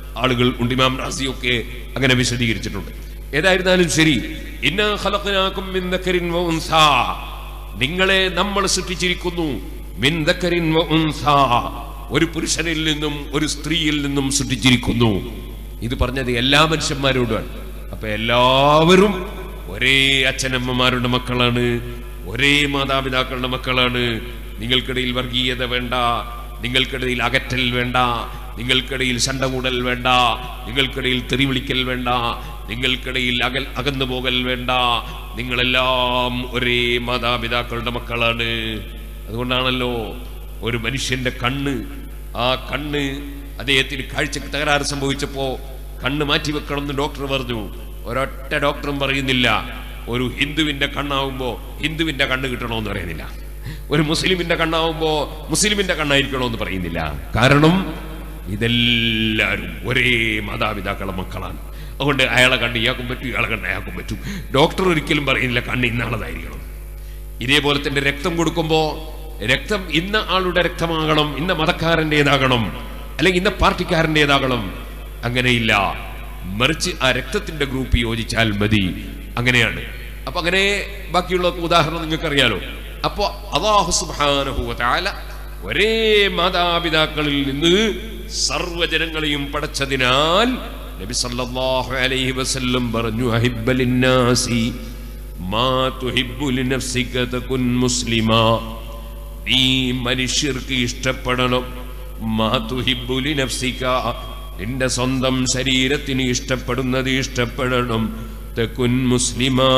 ആളുകൾ ഉണ്ട് ഇമാം റാസിയൊക്കെ അങ്ങനെ വിശദീകരിച്ചിട്ടുണ്ട് ഏതായിരുന്നാലും ശരി ഇന്നാ ഖലഖനാകും മിൻ ദക്കരിൻ വ ഉൻസാ നിങ്ങളെ നമ്മൾ സൃഷ്ടിച്ചിരിക്കുന്നു മിൻ ദക്കരിൻ വ ഉൻസാ ഒരു പുരുഷനിൽ നിന്നും ഒരു സ്ത്രീയിൽ നിന്നും സൃഷ്ടിച്ചിരിക്കുന്നു ഇത് പറഞ്ഞത് എല്ലാ മനുഷ്യന്മാരോടുമാണ് അപ്പൊ എല്ലാവരും ഒരേ അച്ഛനമ്മമാരുടെ മക്കളാണ് ഒരേ മാതാപിതാക്കളുടെ മക്കളാണ് നിങ്ങൾക്കിടയിൽ വർഗീയത വേണ്ട നിങ്ങൾക്കിടയിൽ അകറ്റൽ വേണ്ട നിങ്ങൾക്കിടയിൽ ശണ്ടകൂടൽ വേണ്ട നിങ്ങൾക്കിടയിൽ തെറി വിളിക്കൽ വേണ്ട നിങ്ങൾക്കിടയിൽ അകൽ അകന്നു പോകൽ വേണ്ട നിങ്ങളെല്ലാം ഒരേ മാതാപിതാക്കളുടെ മക്കളാണ് അതുകൊണ്ടാണല്ലോ ഒരു മനുഷ്യന്റെ കണ്ണ് ആ കണ്ണ് അദ്ദേഹത്തിന് കാഴ്ചക്ക് തകരാറ് സംഭവിച്ചപ്പോ കണ്ണ് മാറ്റി വെക്കണം എന്ന് ഡോക്ടർ പറഞ്ഞു ഒരൊറ്റ ഡോക്ടറും പറയുന്നില്ല ഒരു ഹിന്ദുവിന്റെ കണ്ണാവുമ്പോ ഹിന്ദുവിന്റെ കണ്ണ് കിട്ടണമെന്ന് പറയുന്നില്ല ഒരു മുസ്ലിമിന്റെ കണ്ണാവുമ്പോ മുസ്ലിമിന്റെ കണ്ണായിരിക്കണമെന്ന് പറയുന്നില്ല കാരണം ഇതെല്ലാവരും ഒരേ മാതാപിതാക്കളെ മക്കളാണ് അതുകൊണ്ട് അയാളെ കണ്ട് ഇയാൾക്കും പറ്റും ഇയാളെ കണ്ട് അയാൾക്കും പറ്റും ഡോക്ടർ ഒരിക്കലും പറയുന്നില്ല കണ്ണ് ഇന്നാളതായിരിക്കണം ഇതേപോലെ തന്നെ രക്തം കൊടുക്കുമ്പോ രക്തം ഇന്ന ആളുടെ രക്തമാകണം ഇന്ന മതക്കാരൻ്റെതാകണം അല്ലെങ്കിൽ ഇന്ന പാർട്ടിക്കാരൻ്റെതാകണം അങ്ങനെയില്ല മറിച്ച് ആ രക്തത്തിന്റെ ഗ്രൂപ്പ് യോജിച്ചാൽ മതി അങ്ങനെയാണ് അപ്പൊ അങ്ങനെ ബാക്കിയുള്ള ഉദാഹരണം നിങ്ങൾക്ക് അറിയാലോ അപ്പോ അള്ളാഹു സുബ്ഹാനഹു വ തആല ഒരേ മാതാപിതാക്കളിൽ നിന്ന് സർവ്വജനങ്ങളെയും പടച്ചതിനാൽ നബി സല്ലല്ലാഹു അലൈഹി വസല്ലം പറഞ്ഞു അഹിബ്ബലിന്നാസി മാ തുഹിബ്ബു ലിനഫ്സിക തകുൻ മുസ്ലിമാ നീ മനുഷ്യർക്ക് ഇഷ്ടപ്പെടണം മാ തുഹിബ്ബു ലിനഫ്സിക നിന്റെ സ്വന്തം ശരീരത്തിന് ഇഷ്ടപ്പെടുന്നത് ഇഷ്ടപ്പെടണം തകുൻ മുസ്ലിമാ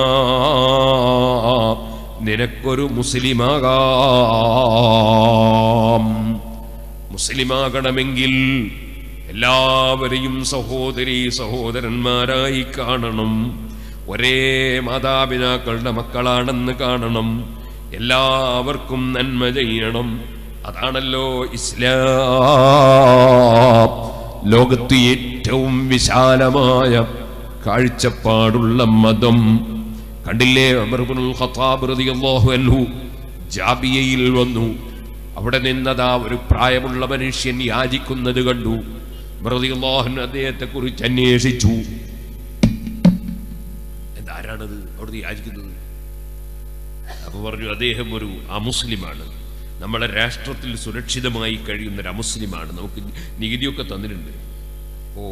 നിനക്കൊരു മുസ്ലിമാകാം മുസ്ലിമാകണമെങ്കിൽ എല്ലാവരെയും സഹോദരി സഹോദരന്മാരായി കാണണം ഒരേ മാതാപിതാക്കളുടെ മക്കളാണെന്ന് കാണണം എല്ലാവർക്കും നന്മ ചെയ്യണം അതാണല്ലോ ഇസ്ലാം ലോകത്ത് ഏറ്റവും വിശാലമായ കാഴ്ചപ്പാടുള്ള മതം കണ്ടില്ലേ അമർബുൽ ഖത്താബ് റളിയല്ലാഹു അൻഹു ജാബിയയിൽ വന്നു അവിടെ നിന്നതാ ഒരു പ്രായമുള്ള മനുഷ്യൻ യാചിക്കുന്നത് കണ്ടു റളിയല്ലാഹു അദ്ദേഹത്തെ കുറിച്ച് അന്വേഷിച്ചു എന്താരാണത് അവിടുന്ന് യാചിക്കുന്നത് അപ്പൊ പറഞ്ഞു അദ്ദേഹം ഒരു അമുസ്ലിമാണ് നമ്മളെ രാഷ്ട്രത്തിൽ സുരക്ഷിതമായി കഴിയുന്ന ഒരു അമുസ്ലിമാണ് നമുക്ക് നികുതിയൊക്കെ തന്നിട്ടുണ്ട് ഓ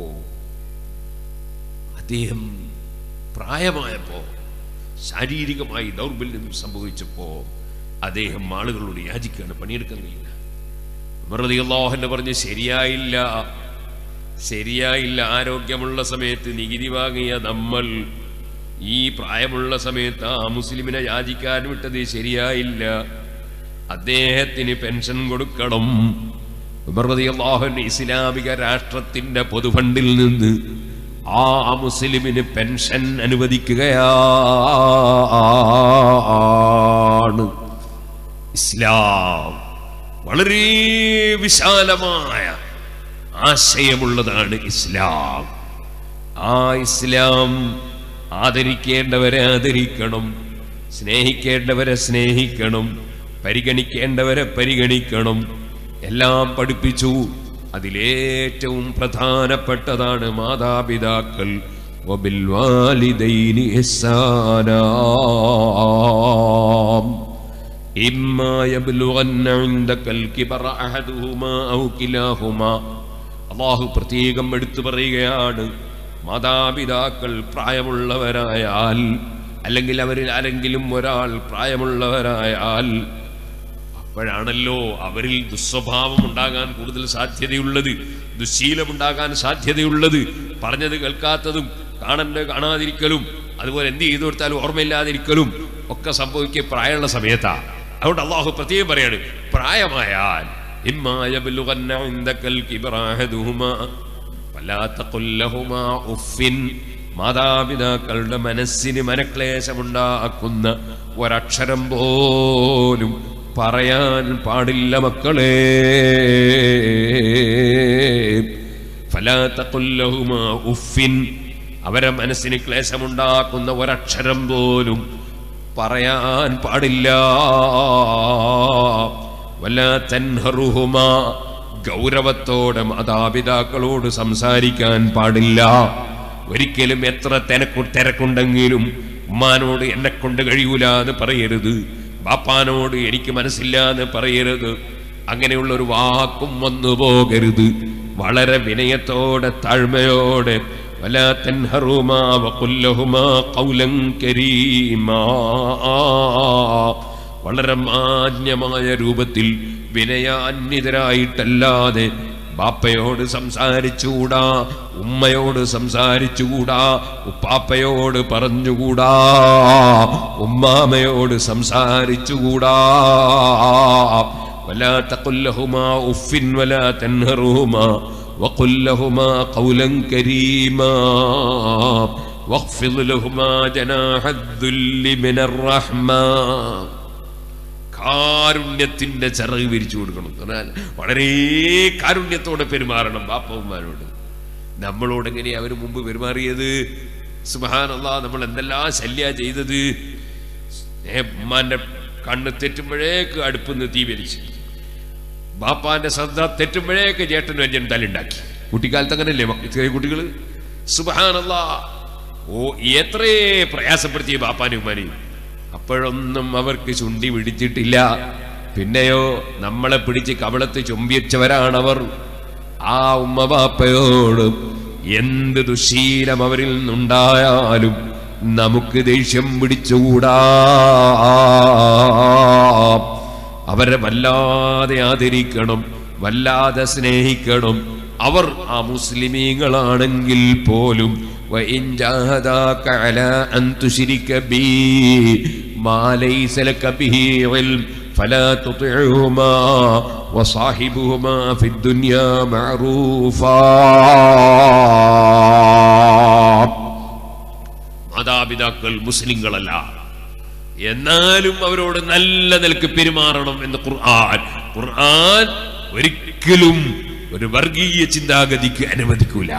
അദ്ദേഹം പ്രായമായപ്പോ ശാരീരികമായി ദൗർബല്യം സംഭവിച്ചപ്പോ അദ്ദേഹം ആളുകളോട് യാചിക്കുകയാണ് പണിയെടുക്കാൻ കഴിയില്ല അള്ളാഹുന്നെ പറഞ്ഞ് ശരിയായില്ല ശരിയായില്ല ആരോഗ്യമുള്ള സമയത്ത് നികുതി വാങ്ങിയ നമ്മൾ ഈ പ്രായമുള്ള സമയത്ത് ആ മുസ്ലിമിനെ യാചിക്കാൻ വിട്ടത് ശരിയായില്ല അദ്ദേഹത്തിന് പെൻഷൻ കൊടുക്കണം അള്ളാഹുന്റെ ഇസ്ലാമിക രാഷ്ട്രത്തിന്റെ പൊതുഫണ്ടിൽ നിന്ന് ആ മുസ്ലിമിന് പെൻഷൻ അനുവദിക്കുകയാണ് ഇസ്ലാം വളരെ വിശാലമായ ആശയമുള്ളതാണ് ഇസ്ലാം ആ ഇസ്ലാം ആദരിക്കേണ്ടവരെ ആദരിക്കണം സ്നേഹിക്കേണ്ടവരെ സ്നേഹിക്കണം പരിഗണിക്കേണ്ടവരെ പരിഗണിക്കണം എല്ലാം പഠിപ്പിച്ചു അതിലേറ്റവും പ്രധാനപ്പെട്ടതാണ് മാതാപിതാക്കൾ وبالوالدين إحسانا إما يبلغن عندك الكبر أحدهما أو كلاهما അള്ളാഹു പ്രത്യേകം എടുത്തു പറയുകയാണ് മാതാപിതാക്കൾ പ്രായമുള്ളവരായാൽ അല്ലെങ്കിൽ അവരിൽ ആരെങ്കിലും ഒരാൾ പ്രായമുള്ളവരായാൽ അപ്പോഴാണല്ലോ അവരിൽ ദുസ്വഭാവം ഉണ്ടാകാൻ കൂടുതൽ സാധ്യതയുള്ളത് ദുശീലമുണ്ടാകാൻ സാധ്യതയുള്ളത് പറഞ്ഞത് കേൾക്കാത്തതും കാണണ്ട കാണാതിരിക്കലും അതുപോലെ എന്ത് ചെയ്തു കൊടുത്താലും ഓർമ്മയില്ലാതിരിക്കലും ഒക്കെ സംഭവിക്കുക പ്രായമുള്ള സമയത്താ അതുകൊണ്ട് അള്ളാഹു പ്രത്യേകം പറയാണ് പ്രായമായാൽ إما يبلغن عندك الكبر أحدهما فلا تقل لهما أف മാതാപിതാക്കളുടെ മനസ്സിന് മനക്ലേശമുണ്ടാക്കുന്ന ഒരക്ഷരം പോലും പറയാൻ പാടില്ല മക്കളെ فلا تقل لهما أف അവരെ മനസ്സിന് ക്ലേശമുണ്ടാക്കുന്ന ഒരക്ഷരം പോലും പറയാൻ പാടില്ല വല്ല തൻഹറുഹുമ ഗൗരവത്തോടെ മാതാപിതാക്കളോട് സംസാരിക്കാൻ പാടില്ല ഒരിക്കലും എത്ര തിരക്കു തിരക്കുണ്ടെങ്കിലും ഉമ്മാനോട് എന്നെ കൊണ്ട് കഴിയൂല എന്ന് പറയരുത് ബാപ്പാനോട് എനിക്ക് മനസ്സില്ല എന്ന് പറയരുത് അങ്ങനെയുള്ള ഒരു വാക്കും വന്നു പോകരുത് വളരെ വിനയത്തോടെ താഴ്മയോടെ ولا تنهرهما وقل لهما قولا كريما വളരെ മാന്യമായ രൂപത്തിൽ വിനയാന്യതരായിട്ടല്ലാതെ ബാപ്പയോട് സംസാരിച്ചുകൂടാ ഉമ്മയോട് സംസാരിച്ചുകൂടാ ഉപ്പാപ്പയോട് പറഞ്ഞുകൂടാ ഉമ്മാമയോട് സംസാരിച്ചുകൂടാ ولا تقل لهما اف ولا تنهرهما وقل لهما قولا كريما واخفض لهما جناح الذل من الرحمة കാരുണ്യത്തിന്റെ ചിറക് വിരിച്ചു കൊടുക്കണം എന്ന് പറഞ്ഞാൽ വളരെ കാരുണ്യത്തോടെ പെരുമാറണം ബാപ്പവന്മാരോട് നമ്മളോട് എങ്ങനെയാ അവർ മുമ്പ് പെരുമാറിയത് സുബാനല്ല നമ്മൾ എന്തെല്ലാം ശല്യ ചെയ്തത് ഏ, ഉമ്മാന്റെ കണ്ണ് തെറ്റുമ്പോഴേക്ക് അടുപ്പിന്ന് തീ വലിച്ചു ബാപ്പാന്റെ ശ്രദ്ധ തെറ്റുമ്പോഴേക്ക് ചേട്ടനും അഞ്ചനും തല്ലുണ്ടാക്കി കുട്ടിക്കാലത്ത് അങ്ങനല്ലേ മക്ക- ചെറിയ കുട്ടികൾ സുബാനല്ല ഓ എത്രേ പ്രയാസപ്പെടുത്തിയ ബാപ്പാനും ഉമ്മാനെയും അപ്പോഴൊന്നും അവർക്ക് ചുണ്ടി പിടിച്ചിട്ടില്ല പിന്നെയോ നമ്മളെ പിടിച്ച് കവളത്ത് ചുംബിച്ചവരാണവർ ആ ഉമ്മ ബാപ്പയോട് എന്ത് ദുശീലം അവരിൽ നിന്നുണ്ടായാലും നമുക്ക് ദേഷ്യം പിടിച്ചുകൂടാ അവരെ വല്ലാതെ ആദരിക്കണം വല്ലാതെ സ്നേഹിക്കണം അവർ ആ മുസ്ലിമീങ്ങളാണെങ്കിൽ പോലും وإن جاهداك على أن تشرك بي ما ليس لك به علم فلا تطعهما وصاحبهما في الدنيا معروفا മാതാപിതാക്കൾ മുസ്ലിങ്ങളല്ല എന്നാലും അവരോട് നല്ല നിലക്ക് പെരുമാറണം എന്ന് ഖുർആൻ ഖുർആൻ ഒരിക്കലും ഒരു വർഗീയ ചിന്താഗതിക്ക് അനുവദിക്കൂല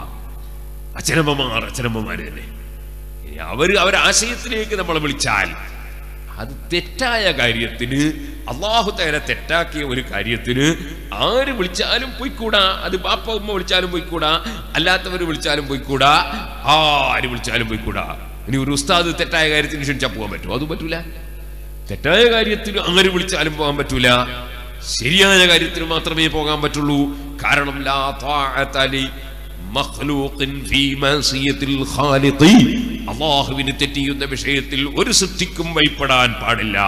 അച്ഛനമ്മമാർ അച്ഛനമ്മമാര് തന്നെ ഇനി അവര് അവരാശയത്തിലേക്ക് നമ്മളെ വിളിച്ചാൽ അത് തെറ്റായ കാര്യത്തിന് അള്ളാഹു തേര തെറ്റാക്കിയ ഒരു കാര്യത്തിന് ആര് വിളിച്ചാലും പോയിക്കൂടാ അത് ബാപ്പ ഉമ്മ വിളിച്ചാലും പോയിക്കൂടാ അല്ലാത്തവർ വിളിച്ചാലും പോയിക്കൂടാ ആര് വിളിച്ചാലും പോയിക്കൂടാ ഇനി ഒരു ഉസ്താദ് തെറ്റായ കാര്യത്തിന് ക്ഷണിച്ചാൽ പോകാൻ പറ്റുമോ അതും പറ്റൂല തെറ്റായ കാര്യത്തിന് ആര് വിളിച്ചാലും പോകാൻ പറ്റൂല ശരിയായ കാര്യത്തിന് മാത്രമേ പോകാൻ പറ്റുള്ളൂ കാരണം ലാ ത്വാഅത ലി മഖ്ലൂഖിൻ ഫീ മഅസിയത്തിൽ ഖാലിഖി അല്ലാഹുവിന് തെറ്റിയുന്ന വിഷയത്തിൽ ഒരു സൃഷ്ടിക്കും വഴിപ്പെടാൻ പാടില്ല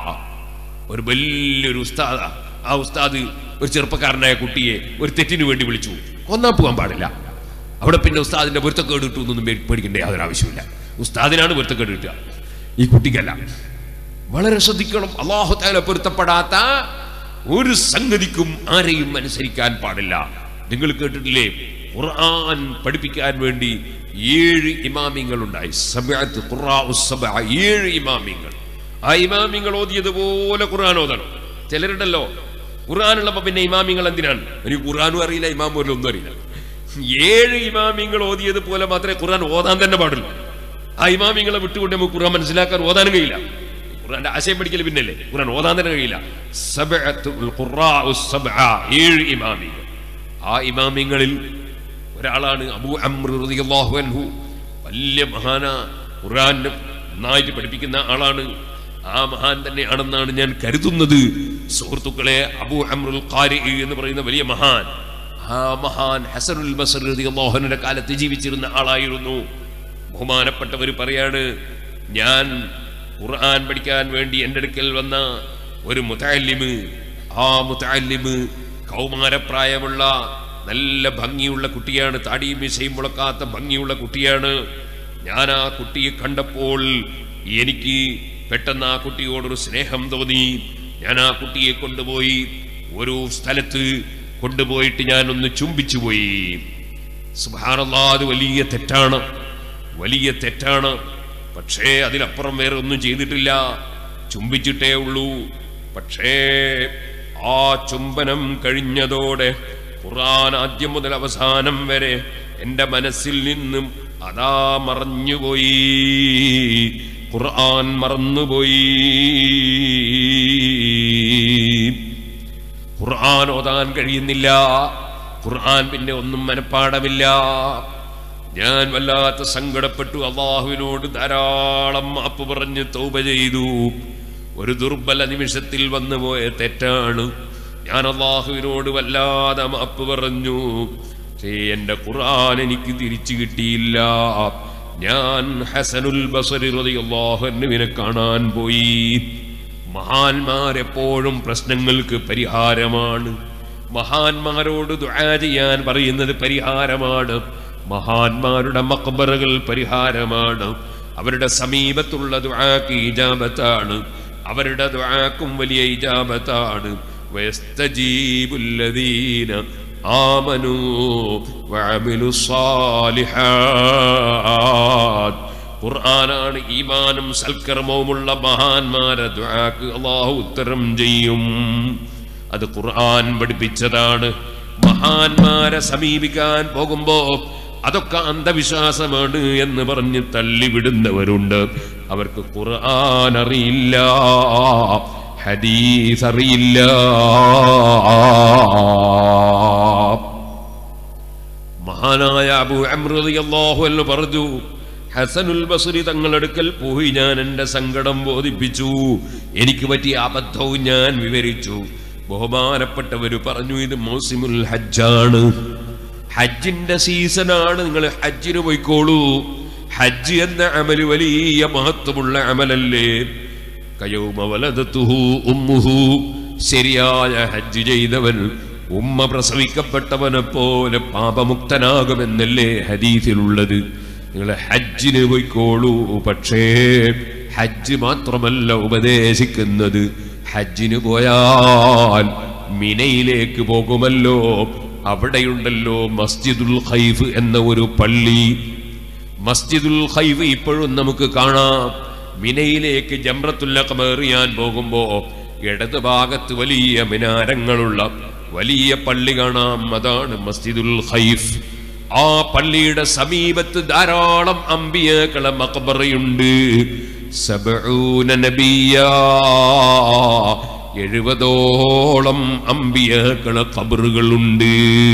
ഒരു വലിയൊരു ഉസ്താദ ആ ഉസ്താദ് ഒരു ചെറുപ്പക്കാരനായ കുട്ടിയെ ഒരു തെറ്റിന് വേണ്ടി വിളിച്ചു കൊന്നാൻ പോകാൻ പാടില്ല അവിടെ പിന്നെ ഉസ്താദിന്റെ പൊരുത്തക്കേട് കിട്ടുമെന്നൊന്നും പേ- പേടിക്കേണ്ട യാതൊരു ആവശ്യമില്ല ഉസ്താദിനാണ് പൊരുത്തക്കേട് കിട്ടുക ഈ കുട്ടിക്കല്ല വളരെ ശ്രദ്ധിക്കണം അള്ളാഹു താല പൊരുത്തപ്പെടാത്ത ഒരു സംഗതിക്കും ആരെയും അനുസരിക്കാൻ പാടില്ല നിങ്ങൾ കേട്ടിട്ടില്ലേ ഖുർആൻ പഠിപ്പിക്കാൻ വേണ്ടി ഏഴ് ഇമാമിങ്ങൾ ഉണ്ടായി സബഅത്ത് ഖുറാഉ സബഅ, ഏഴ് ഇമാമിങ്ങൾ ആ ഇമാമിങ്ങൾ ഓതിയതുപോലെ ഖുർആൻ ഓതണം ചിലരുണ്ടല്ലോ ഖുർആാനുള്ളപ്പോ പിന്നെ ഇമാമിങ്ങൾ എന്തിനാണ് എനിക്ക് ഖുർആാനും അറിയില്ല ഇമാം പോലും ഒന്നും അറിയില്ല ഏഴ് ഇമാമിങ്ങൾ ഓതിയത് പോലെ മാത്രമേ ഖുർആൻ ഓതാൻ തന്നെ പാടുള്ളൂ ആ ഇമാമിങ്ങളെ വിട്ടുകൊണ്ട് നമുക്ക് ഖുർആൻ മനസ്സിലാക്കാൻ ഓതാനും കഴിയില്ല ഖുർആന്റെ ആശയം പഠിക്കൽ പിന്നല്ലേ ഖുർആൻ ഓതാൻ തന്നെ കഴിയില്ല സബഅത്തുൽ ഖുറാഉ സബഅ, ഏഴ് ഇമാമിങ്ങൾ ആ ഇമാമിങ്ങളിൽ ഒരാളാണ് അബൂ അമ്ർ റളിയല്ലാഹു അൻഹു വലിയ മഹാന ഖുർആൻ നന്നായിട്ട് പഠിപ്പിക്കുന്ന ആളാണ് ആ മഹാൻ തന്നെയാണെന്നാണ് ഞാൻ കരുതുന്നത് സുഹൃത്തുക്കളെ അബൂ അമ്രുൽ ഖാരി എന്ന് പറയുന്ന വലിയ മഹാൻ ആ മഹാൻ ഹസനുൽ ബസർ റളിയല്ലാഹുവിന്റെ കാലത്ത് ജീവിച്ചിരുന്ന ആളായിരുന്നു ബഹുമാനപ്പെട്ടവർ പറയാണ് ഞാൻ ഖുർആൻ പഠിക്കാൻ വേണ്ടി എൻ്റെ അടുക്കൽ വന്ന ഒരു മുത്തല്ലിമ് ആ മുത്തല്ലിമ് കൗമാരപ്രായമുള്ള നല്ല ഭംഗിയുള്ള കുട്ടിയാണ് താടിയും മിശയും മുളക്കാത്ത ഭംഗിയുള്ള കുട്ടിയാണ് ഞാൻ ആ കുട്ടിയെ കണ്ടപ്പോൾ എനിക്ക് പെട്ടെന്ന് ആ കുട്ടിയോടൊരു സ്നേഹം തോന്നി ഞാൻ ആ കുട്ടിയെ കൊണ്ടുപോയി ഒരു സ്ഥലത്ത് കൊണ്ടുപോയിട്ട് ഞാൻ ഒന്ന് ചുംബിച്ചു പോയി സുബ്ഹാനല്ലാഹ് അത് വലിയ തെറ്റാണ് വലിയ തെറ്റാണ് പക്ഷേ അതിലപ്പുറം വേറെ ഒന്നും ചെയ്തിട്ടില്ല ചുംബിച്ചിട്ടേ ഉള്ളൂ പക്ഷേ ആ ചുംബനം കഴിഞ്ഞതോടെ ഖുർആൻ ആദ്യം മുതൽ അവസാനം വരെ എൻ്റെ മനസ്സിൽ നിന്നും അതാ മറഞ്ഞുപോയി ഖുർആൻ മറന്നുപോയി ഖുർആൻ ഓതാൻ കഴിയുന്നില്ല ഖുർആൻ പിന്നെ ഒന്നും മനപ്പാടമില്ല ഞാൻ വല്ലാത്ത സങ്കടപ്പെട്ടു അള്ളാഹുവിനോട് ധാരാളം മാപ്പ് പറഞ്ഞ് തൗബ ചെയ്തു ഒരു ദുർബല നിമിഷത്തിൽ വന്നുപോയ തെറ്റാണ് ഞാൻ അള്ളാഹുവിനോട് വല്ലാതെ മാപ്പ് പറഞ്ഞു പക്ഷേ എന്റെ ഖുർആൻ എനിക്ക് തിരിച്ചു കിട്ടിയില്ല ഞാൻ ഹസനുൽ ബസരി റളിയല്ലാഹുവിനെ കാണാൻ പോയി മഹാന്മാരെപ്പോഴും പ്രശ്നങ്ങൾക്ക് പരിഹാരമാണ് മഹാന്മാരോട് ദുആ ചെയ്യാൻ പറയുന്നത് പരിഹാരമാണ് മഹാന്മാരുടെ മക്ബറുകൾ പരിഹാരമാണ് അവരുടെ സമീപത്തുള്ള ദുആക്ക് ഇജാബത്താണ് അവരുടെ ദുആക്കും വലിയ ഇജാബത്താണ് വയസ്തജീബുല്ലദീന ആമനൂ വഅമിലുസ് സാലിഹാത്ത് ഖുർആനാണ് ഈമാനും സൽക്കർമ്മവുമുള്ള മഹാന്മാരെ ദുആക്ക് അള്ളാഹു ഉത്തരം ചെയ്യും അത് ഖുർആൻ പഠിപ്പിച്ചതാണ് മഹാന്മാരെ സമീപിക്കാൻ പോകുമ്പോ അതൊക്കെ അന്ധവിശ്വാസമാണ് എന്ന് പറഞ്ഞ് തള്ളിവിടുന്നവരുണ്ട് അവർക്ക് ഖുർആൻ അറിയില്ല ഹദീസ് അറിയില്ല മഹാനായ അബു അമ്രതിയല്ലാഹു എന്ന് പറഞ്ഞു ഹസനുൽ ബസുരി തങ്ങളടുക്കൽ പോയി ഞാൻ എന്റെ സങ്കടം ബോധിപ്പിച്ചു എനിക്ക് പറ്റിയ അബദ്ധവും ഞാൻ വിവരിച്ചു ബഹുമാനപ്പെട്ടവര് പറഞ്ഞു ഇത് മൗസിമുൽ ഹജ്ജാണ് ഹജ്ജിന്റെ സീസണാണ് നിങ്ങൾ ഹജ്ജിന് പോയിക്കോളൂ ഹജ്ജ് എന്ന അമല് വലിയ മഹത്വമുള്ള അമലല്ലേ കയൗമ വലതത്തുഹു ഉമ്മുഹു ശരിയായ ഹജ്ജ് ചെയ്തവൻ ഉമ്മ പ്രസവിക്കപ്പെട്ടവനെ പോലെ പാപമുക്തനാകുമെന്നല്ലേ ഹദീസിലുള്ളത് നിങ്ങൾ ഹജ്ജിന് പോയിക്കോളൂ പക്ഷേ ഹജ്ജ് മാത്രമല്ല ഉപദേശിക്കുന്നത് ഹജ്ജിന് പോയാൽ മിനയിലേക്ക് പോകുമല്ലോ അവിടെയുണ്ടല്ലോ മസ്ജിദുൽ ഖൈഫ് എന്ന ഒരു പള്ളി മസ്ജിദുൽ ഖൈഫ് ഇപ്പോഴും നമുക്ക് കാണാം മിനയിലേക്ക് ജംറത്തുല്ലഖം എറിയാൻ പോകുമ്പോ ഇടത് ഭാഗത്ത് വലിയ മിനാരങ്ങളുള്ള വലിയ പള്ളി കാണാം അതാണ് മസ്ജിദുൽ ഖൈഫ് ആ പള്ളിയുടെ സമീപത്ത് ധാരാളം അമ്പിയക്കളെ മക്ബറയുണ്ട് സബഊന നബിയാ എഴുപതോളം അമ്പിയക്കളെ ഖബറുകളുണ്ട്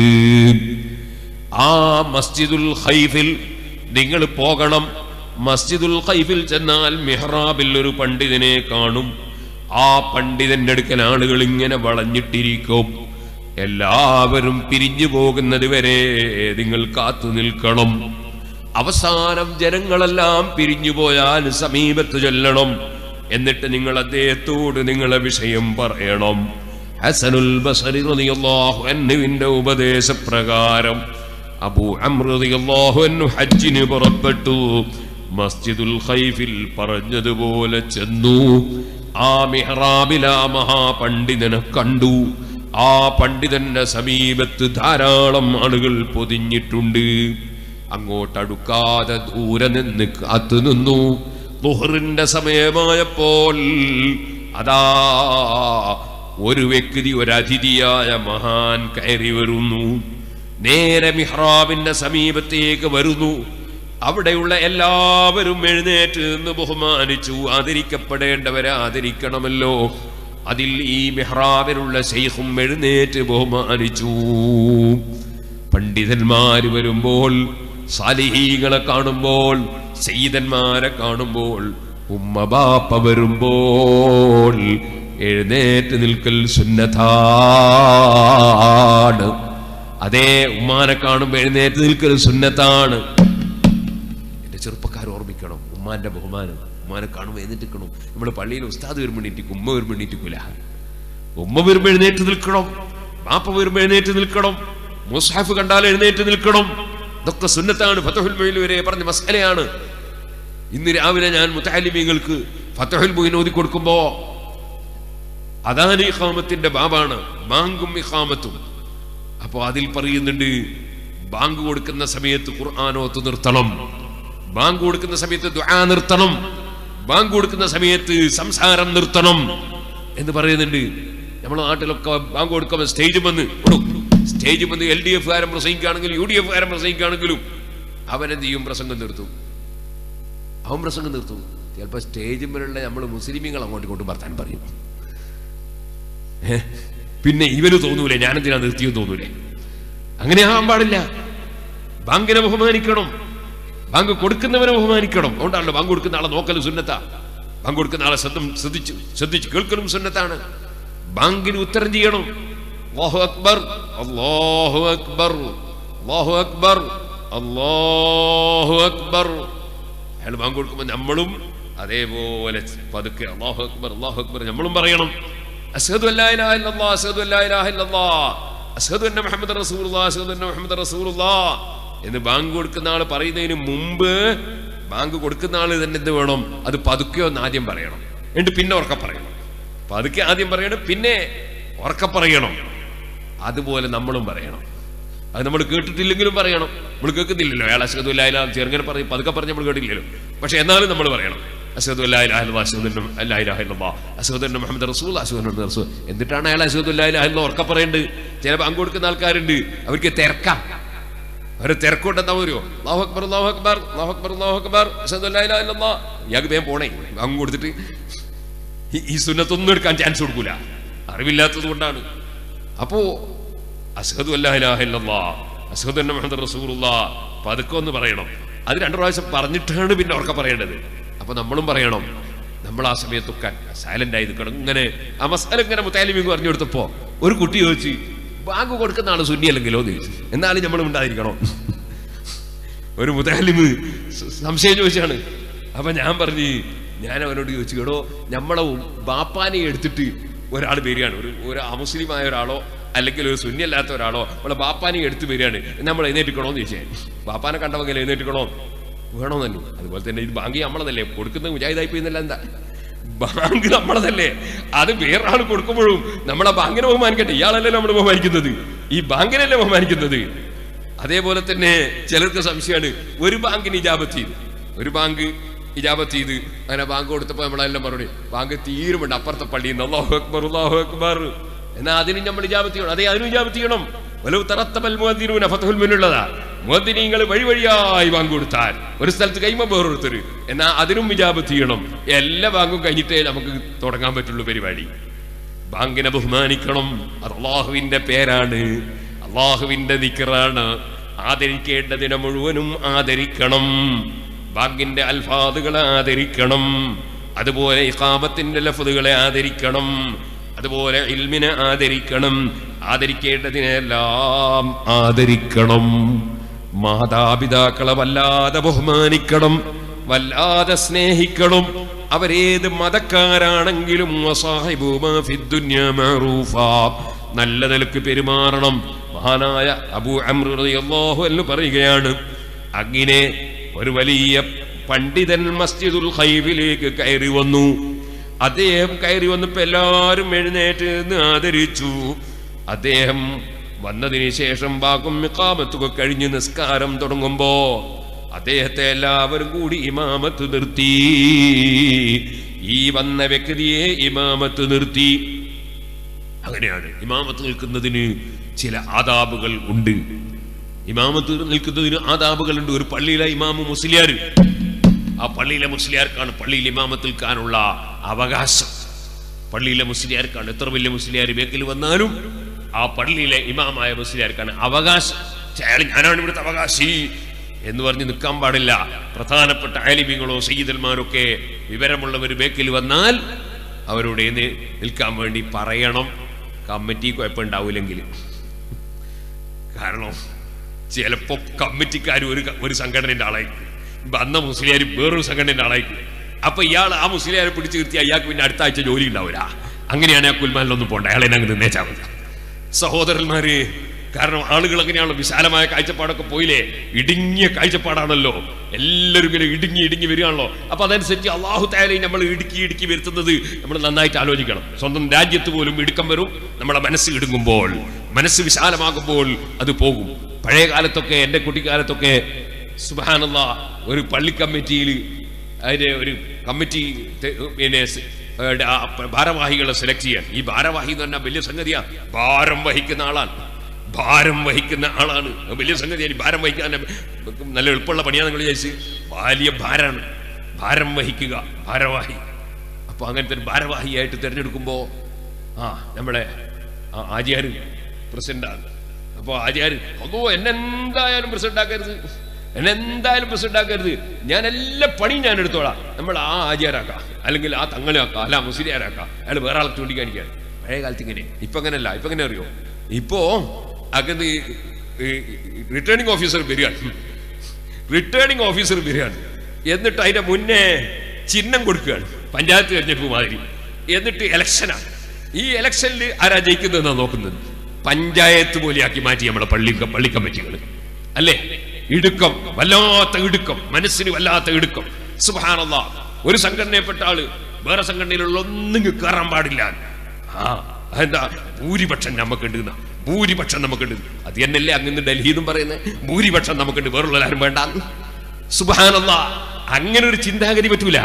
ആ മസ്ജിദുൽ ഖൈഫിൽ നിങ്ങൾ പോകണം മസ്ജിദുൽ ഖൈഫിൽ ചെന്നാൽ മിഹ്റാബിൽ ഒരു പണ്ഡിതനെ കാണും ആ പണ്ഡിതന്റെ അടുക്കൽ ആളുകൾ ഇങ്ങനെ വളഞ്ഞിട്ടിരിക്കും എല്ലാവരും പിരിഞ്ഞു പോകുന്നത് വരെ നിങ്ങൾ കാത്തു നിൽക്കണം അവസാനം ജനങ്ങളെല്ലാം പിരിഞ്ഞു പോയാൽ സമീപത്ത് ചെല്ലണം എന്നിട്ട് നിങ്ങൾ അദ്ദേഹത്തോട് നിങ്ങളെ വിഷയം പറയണം ഹസനുൽ ബസരി റളിയല്ലാഹു അൻഹുവിന്റെ ഉപദേശപ്രകാരം അബൂ അംർ റളിയല്ലാഹു അൻഹു ഹജ്ജിന് പുറപ്പെട്ടു മസ്ജിദുൽ ഖൈഫിൽ പറഞ്ഞതുപോലെ ചെന്നു ആ മിഹ്റാബിൽ ആ മഹാപണ്ഡിതനെ കണ്ടു ആ പണ്ഡിതന്റെ സമീപത്ത് ധാരാളം ആളുകൾ പൊതിഞ്ഞിട്ടുണ്ട് അങ്ങോട്ടടുക്കാതെ ദൂരെ നിന്ന് കാത്തു നിന്നു ലുഹറിന്റെ സമയമായപ്പോൾ അതാ ഒരു വ്യക്തി ഒരു അതിഥിയായ മഹാൻ കയറി വരുന്നു നേരെ മിഹ്റാബിന്റെ സമീപത്തേക്ക് വരുന്നു അവിടെയുള്ള എല്ലാവരും എഴുന്നേറ്റ് നിന്ന് ബഹുമാനിച്ചു ആദരിക്കപ്പെടേണ്ടവരെ ആദരിക്കണമല്ലോ അതിൽ ഈ മിഹ്റാബിലുള്ള ശൈഖും എഴുന്നേറ്റ് ബഹുമാനിച്ചു പണ്ഡിതന്മാര് വരുമ്പോൾ സാലിഹീകളെ കാണുമ്പോൾ സയ്യിദന്മാരെ കാണുമ്പോൾ ഉമ്മ ബാപ്പ വരുമ്പോൾ എഴുന്നേറ്റ് നിൽക്കൽ സുന്നത്താണ് അതേ ഉമ്മാനെ കാണുമ്പോൾ എഴുന്നേറ്റ് നിൽക്കൽ സുന്നത്താണ് എന്റെ ചെറുപ്പക്കാർ ഓർമ്മിക്കണം ഉമ്മാന്റെ ബഹുമാനം ഉമ്മാനെ കാണുമ്പോൾ എഴുന്നേറ്റിക്കണം നമ്മുടെ പള്ളിയിൽ ഉസ്താദ് വരുമ്പോൾ എണീറ്റിക്കും ഉമ്മ വരുമ്പോൾ എണീറ്റിക്കൂല ഉമ്മ വരുമ്പോൾ എഴുന്നേറ്റ് നിൽക്കണം ബാപ്പ വരുമ്പോൾ എഴുന്നേറ്റ് നിൽക്കണം മുസ്ഹാഫ് കണ്ടാൽ എഴുന്നേറ്റ് നിൽക്കണം ഇതൊക്കെ സുന്നത്താണ് ഫതഹുൽ മൊയിൽ വരെ പറഞ്ഞ മസലയാണ് ഇന്ന് രാവിലെ ഞാൻ മുത്താലിമീങ്ങൾക്ക് ഫതഹുൽ മൊയിൻ ഓതി കൊടുക്കുമ്പോ അതാണ് ഇഖാമത്തിന്റെ ബാബാണ് ബാങ്കും ഇഖാമത്തും അപ്പോ അതിൽ പറയുന്നുണ്ട് ബാങ്ക് കൊടുക്കുന്ന സമയത്ത് ഖുർആാനോത്ത് നിർത്തണം ബാങ്ക് കൊടുക്കുന്ന സമയത്ത് ദുആ നിർത്തണം ബാങ്ക് കൊടുക്കുന്ന സമയത്ത് സംസാരം നിർത്തണം എന്ന് പറയുന്നുണ്ട് നമ്മുടെ നാട്ടിലൊക്കെ ബാങ്ക് കൊടുക്കുമ്പോൾ സ്റ്റേജ് വന്ന് സ്റ്റേജ് വന്ന് എൽ ഡി എഫ് കാരൻ പ്രസംഗിക്കുകയാണെങ്കിലും യു ഡി എഫ് കാരൻ പ്രസംഗിക്കുകയാണെങ്കിലും അവനെന്ത് ചെയ്യും പ്രസംഗം നിർത്തും അവൻ പ്രസംഗം നിർത്തും ചിലപ്പോൾ സ്റ്റേജിൽ മേലുള്ള നമ്മൾ മുസ്ലിമീങ്ങൾ അങ്ങോട്ടും ഇങ്ങോട്ടും വർത്താൻ പറയും ഏ? പിന്നെ ഇവന് തോന്നൂലേ ഞാനെന്തിനാ നിർത്തിയെന്ന് തോന്നൂലേ അങ്ങനെ ആകാൻ പാടില്ല ബാങ്കിനെ ബഹുമാനിക്കണം ബാങ്ക് കൊടുക്കുന്നവനെ ബഹുമാനിക്കണം അതുകൊണ്ടാണല്ലോ ബാങ്ക് കൊടുക്കുന്ന ആളെ നോക്കലും സുന്നത്താ ബാങ്ക് കൊടുക്കുന്ന ആളെ ശ്രദ്ധം ശ്രദ്ധിച്ചു ശ്രദ്ധിച്ച് കേൾക്കലും സുന്നത്താണ് ബാങ്കിന് ഉത്തരം ചെയ്യണം അല്ലാഹു അക്ബർ അല്ലാഹു അക്ബർ അല്ലാഹു അക്ബർ അല്ലാഹു അക്ബർ അയാൾ ബാങ്ക് കൊടുക്കുമ്പോൾ നമ്മളും അതേപോലെ പതുക്കെ അല്ലാഹു അക്ബർ അല്ലാഹു അക്ബർ നമ്മളും പറയണം അസ്ഹദു അല്ലാ ഇലാഹ ഇല്ലല്ലാഹ് അസ്ഹദു അല്ലാ ഇലാഹ ഇല്ലല്ലാഹ് അസ്ഹദു അന്ന മുഹമ്മദ് റസൂലുള്ളാഹ് അസ്ഹദു അന്ന മുഹമ്മദ് റസൂലുള്ളാഹ് എന്ന് ബാങ്ക് കൊടുക്കുന്ന ആൾ പറയുന്നതിന് മുമ്പ് ബാങ്ക് കൊടുക്കുന്ന ആൾ തന്നെ എന്ത് വേണം അത് പതുക്കെ ഒന്ന് ആദ്യം പറയണം എന്നിട്ട് പിന്നെ ഉറക്ക പറയണം പതുക്കെ ആദ്യം പറയണം പിന്നെ ഉറക്ക പറയണം അതുപോലെ നമ്മളും പറയണം അത് നമ്മൾ കേട്ടിട്ടില്ലെങ്കിലും പറയണം നമ്മൾ കേൾക്കുന്നില്ലല്ലോ അയാൾ അസദു അല്ലാ ചെറുങ്ങനെ പറയും പതുക്കെ പറഞ്ഞ് നമ്മൾ കേട്ടില്ലല്ലോ പക്ഷെ എന്നാലും നമ്മൾ പറയണം അസദു അസദുൻ മുഹമ്മദ് റസൂൽ അസദുൻ റസൂൽ എന്നിട്ടാണ് അയാൾ അസദു അല്ലാ ഉറക്ക പറയേണ്ടത് ചില പങ്ക് കൊടുക്കുന്ന ആൾക്കാരുണ്ട് അവർക്ക് തിരക്കാം അവരെ തിരക്കുണ്ടെന്നാ വരുമോ അല്ലാഹു അക്ബർ അല്ലാഹു അക്ബർ അല്ലാഹു അക്ബർ അല്ലാഹു അക്ബർ അഷ്ഹദു അല്ലാ ഇലാഹ ഇല്ലല്ലാഹ് ഇയാൾക്ക് വേഗം പോണേ അങ്ങ് കൊടുത്തിട്ട് ഈ- ഈ സുന്നത്തൊന്നും എടുക്കാൻ ചാൻസ് കൊടുക്കൂല അറിവില്ലാത്തത് കൊണ്ടാണ് അപ്പോ അസ്ഹദു അല്ലാ ഇലാഹ ഇല്ലല്ലാഹ് അസ്ഹദു അന്ന മുഹമ്മദ് റസൂലുള്ളാഹ് പതുക്കെ ഒന്ന് പറയണം അത് രണ്ടു പ്രാവശ്യം പറഞ്ഞിട്ടാണ് പിന്നെ ഉറക്കെ പറയേണ്ടത് അപ്പൊ നമ്മളും പറയണം നമ്മൾ ആ സമയത്തൊക്കെ സൈലന്റ് ആയി നിൽക്കണം ഇങ്ങനെ ആ മസാല ഇങ്ങനെ മുത്താലിമിക്ക് പറഞ്ഞു കൊടുത്തപ്പോ ഒരു കുട്ടി ചോദിച്ചു ബാങ്ക് കൊടുക്കുന്ന ആള് സുന്നിയല്ലെങ്കിലോ എന്ന് ചോദിച്ചു എന്നാലും നമ്മൾ ഉണ്ടായിരിക്കണോ ഒരു മുതാലിമ് സ- സംശയം ചോദിച്ചാണ് അപ്പൊ ഞാൻ പറഞ്ഞു ഞാൻ അവനോട് ചോദിച്ചു കേടോ നമ്മളെ ബാപ്പാനെ എടുത്തിട്ട് ഒരാൾ വരികയാണ് ഒരു ഒരു അമുസ്ലിമായ ഒരാളോ അല്ലെങ്കിൽ ഒരു സുന്യല്ലാത്ത ഒരാളോ നമ്മളെ ബാപ്പാനെ എടുത്ത് വരികയാണ് നമ്മൾ എഴുന്നേറ്റിക്കണോ എന്ന് ചോദിച്ചേ ബാപ്പാനെ കണ്ടവങ്ങനെ എഴുന്നേറ്റിക്കണോ വേണമെന്നല്ലോ അതുപോലെ തന്നെ ഇത് ബാങ്ക് നമ്മളതല്ലേ കൊടുക്കുന്ന മുജാഹിദായി പോയി എന്നല്ല എന്താ ബാങ്ക് നമ്മളതല്ലേ അത് വേറെ ആൾ കൊടുക്കുമ്പോഴും നമ്മളെ ബാങ്കിനെ ബഹുമാനിക്കട്ടെ ഇയാളല്ലേ നമ്മൾ ബഹുമാനിക്കുന്നത് ഈ ബാങ്കിനല്ലേ ബഹുമാനിക്കുന്നത് അതേപോലെ തന്നെ ചിലർക്ക് സംശയമാണ് ഒരു ബാങ്കിന് ഇജാബത്ത് ചെയ്തു ഒരു ബാങ്ക് ഇജാബത്ത് ചെയ്ത് അങ്ങനെ ബാങ്ക് കൊടുത്തപ്പോൾ നമ്മളെല്ലാം മറുപടി ബാങ്ക് തീരുമുണ്ട് അപ്പുറത്തെ പള്ളിയിൽ നിന്ന് അള്ളാഹു അക്ബർ അള്ളാഹു അക്ബർ എന്നാൽ അതിനും നമ്മൾ ഇജാബത്ത് ചെയ്യണം അതേ അതിനും ഇജാബത്ത് ചെയ്യണം വലവ് തറത്തമൽ മുഹദ്ദീനൂന ഫതഹുൽ മുന്നുള്ളതാ മുഹദ്ദിനീങ്ങൾ വഴി വഴിയായി ബാങ്ക് കൊടുത്താൽ ഒരു സ്ഥലത്ത് കൈമ വേറൊരുത്തർ എന്നാൽ അതിനും ഇജാബത്ത് ചെയ്യണം എല്ലാ ബാങ്കും കഴിഞ്ഞിട്ടേ നമുക്ക് തുടങ്ങാൻ പറ്റുള്ളൂ പരിപാടി ബാങ്കിനെ ബഹുമാനിക്കണം അത് അള്ളാഹുവിന്റെ പേരാണ് അള്ളാഹുവിന്റെ ദിക്കറാണ് ആദരിക്കേണ്ടതിനെ മുഴുവനും ആദരിക്കണം ബാങ്കിന്റെ അൽഫാദുകളെ ആദരിക്കണം അതുപോലെ ഇഖാമത്തിന്റെ ലഫ്ദുകളെ ആദരിക്കണം അതുപോലെ ഇൽമിനെ ആദരിക്കണം ആദരിക്കേണ്ടതിനെല്ലാം ആദരിക്കണം മാതാപിതാക്കളെ വല്ലാതെ ബഹുമാനിക്കണം വല്ലാതെ സ്നേഹിക്കണം അവരേത് മതക്കാരാണെങ്കിലും വസാഹിബുമാ ഫിദ്ദുന്യ മഅറൂഫാ. നല്ല നിലക്ക് പെരുമാറണം മഹാനായ അബൂ അംർ റളിയല്ലാഹു അൻഹു പറയുകയാണ് അങ്ങനെ ഒരു വലിയ പണ്ഡിതൻ മസ്ജിദുൽ ഖൈബിലേക്ക് കയറി വന്നു അദ്ദേഹം കയറി വന്നപ്പോ എല്ലാവരും എഴുന്നേറ്റ് നിന്ന് ആദരിച്ചു അദ്ദേഹം വന്നതിന് ശേഷം ബാക്കും മിക്കാമത്തൊക്കെ കഴിഞ്ഞ് നിസ്കാരം തുടങ്ങുമ്പോ അദ്ദേഹത്തെ എല്ലാവരും കൂടി ഇമാമത്ത് നിർത്തി ഈ വന്ന വ്യക്തിയെ ഇമാമത്ത് നിർത്തി അങ്ങനെയാണ് ഇമാമത്ത് നിൽക്കുന്നതിന് ചില ആദാബുകൾ ഉണ്ട് ഇമാമത്ത് നിൽക്കുന്നതിന് ആദാബുകളുണ്ട് ഒരു പള്ളിയിലെ ഇമാമു മുസ്ലിയാർ ആ പള്ളിയിലെ മുസ്ലിയാർക്കാണ് പള്ളിയിൽ ഇമാമത്ത് നിൽക്കാനുള്ള അവകാശം പള്ളിയിലെ മുസ്ലിയാർക്കാണ് എത്ര വലിയ മുസ്ലിയാർ ബേക്കിൽ വന്നാലും ആ പള്ളിയിലെ ഇമാമായ മുസ്ലിയാർക്കാണ് അവകാശം ഛെ, അയാൾ ഞാനാണ് ഇവിടുത്തെ അവകാശി എന്ന് പറഞ്ഞ് നിൽക്കാൻ പാടില്ല പ്രധാനപ്പെട്ട ആലിമ്യങ്ങളോ സയ്യിദന്മാരൊക്കെ വിവരമുള്ളവർ ബേക്കിൽ വന്നാൽ അവരോട് ഏത് നിൽക്കാൻ വേണ്ടി പറയണം കമ്മിറ്റി കുഴപ്പമുണ്ടാവില്ലെങ്കിൽ കാരണം ചിലപ്പോ കമ്മിറ്റിക്കാർ ഒരു ഒരു സംഘടനയുടെ ആളായിരിക്കും വന്ന മുസ്ലിയാർ വേറൊരു സംഘടനയുടെ ആളായിരിക്കും അപ്പൊ ഇയാൾ ആ മുസ്ലിയാരെ പിടിച്ചു നിർത്തി അയാൾക്ക് പിന്നെ അടുത്ത ആഴ്ച ജോലി ഉണ്ടാവില്ല അങ്ങനെയാണ് ആ കുൽമാനിലൊന്നും പോണ്ട അയാളെ അങ്ങ് നിന്നേച്ചാൽ മതി സഹോദരന്മാര് കാരണം ആളുകൾ അങ്ങനെയാണല്ലോ വിശാലമായ കാഴ്ചപ്പാടൊക്കെ പോയില്ലേ ഇടുങ്ങിയ കാഴ്ചപ്പാടാണല്ലോ എല്ലാവരും ഇങ്ങനെ ഇടുങ്ങി ഇടുങ്ങി വരികയാണല്ലോ അപ്പൊ അതനുസരിച്ച് അള്ളാഹു തായാലും നമ്മൾ ഇടുക്കി ഇടുക്കി വരുത്തുന്നത് നമ്മൾ നന്നായിട്ട് ആലോചിക്കണം സ്വന്തം രാജ്യത്ത് പോലും ഇടുക്കം വരും നമ്മളെ മനസ്സ് ഇടുങ്ങുമ്പോൾ മനസ്സ് വിശാലമാകുമ്പോൾ അത് പോകും പഴയ കാലത്തൊക്കെ എൻ്റെ കുട്ടിക്കാലത്തൊക്കെ സുബാനല്ല ഒരു പള്ളി കമ്മിറ്റിയിൽ അതിന്റെ ഒരു കമ്മിറ്റി തെ- പിന്നെ സ്- ഏടെ ആ ഭാരവാഹികളെ സെലക്ട് ചെയ്യാൻ ഈ ഭാരവാഹി എന്ന് പറഞ്ഞാൽ വലിയ സംഗതിയാ ഭാരം വഹിക്കുന്ന ആളാണ് ഭാരം വഹിക്കുന്ന ആളാണ് അത് വലിയ സംഗതിയാണ് ഈ ഭാരം വഹിക്കാൻ നല്ല എളുപ്പമുള്ള പണിയാണ് നിങ്ങൾ വിചാരിച്ച് വലിയ ഭാരമാണ് ഭാരം വഹിക്കുക ഭാരവാഹി അപ്പൊ അങ്ങനത്തെ ഒരു ഭാരവാഹിയായിട്ട് തിരഞ്ഞെടുക്കുമ്പോ ആ നമ്മളെ ആ ആചാര്യർ പ്രസിഡന്റാണ് അപ്പോൾ ആചാര്യർ അതോ എന്നെന്തായാലും പ്രസിഡന്റ് ആക്കരുത് എന്നെന്തായാലും പ്രസിഡന്റ് ആക്കരുത് ഞാൻ എല്ലാ പണിയും ഞാൻ എടുത്തോളാം നമ്മൾ ആ ആചാരാക്കാം അല്ലെങ്കിൽ ആ തങ്ങളാക്കാം അല്ല മുസ്ലിയാരാക്കാം അയാൾ വേറെ ആളെ ചൂണ്ടിക്കാണിക്കാൻ പഴയ കാലത്ത് ഇങ്ങനെ ഇപ്പൊ അങ്ങനല്ല ഇപ്പൊ എങ്ങനെ അറിയോ ഇപ്പോ അകത്ത് റിട്ടേണിംഗ് ഓഫീസർ വരികയാണ് റിട്ടേണിംഗ് ഓഫീസർ വരികയാണ് എന്നിട്ട് അതിന്റെ മുന്നേ ചിഹ്നം കൊടുക്കുകയാണ് പഞ്ചായത്ത് തെരഞ്ഞെടുപ്പ് മാതിരി എന്നിട്ട് ഇലക്ഷനാണ് ഈ ഇലക്ഷനിൽ ആരാ ജയിക്കുന്നതെന്നാ നോക്കുന്നത് പഞ്ചായത്ത് പോലെയാക്കി മാറ്റി നമ്മളെ പള്ളി പള്ളി കമ്മിറ്റികൾ അല്ലേ ഇടുക്കം വല്ലാത്ത ഇടുക്കം മനസ്സിന് വല്ലാത്ത ഇടുക്കം സുബാനല്ല ഒരു സംഘടനയിൽപ്പെട്ട ആള് വേറെ സംഘടനയിലുള്ള ഒന്നും കയറാൻ പാടില്ല ആ അതെന്താ ഭൂരിപക്ഷം നമുക്കുണ്ട് എന്നാ. ഭൂരിപക്ഷം നമുക്കുണ്ട് അത് തന്നെയല്ലേ അങ്ങനെ ഡൽഹി എന്നും പറയുന്നത് ഭൂരിപക്ഷം നമുക്കുണ്ട് വേറുള്ള ആരും വേണ്ട സുബാനല്ല അങ്ങനെ ഒരു ചിന്താഗതി പറ്റൂല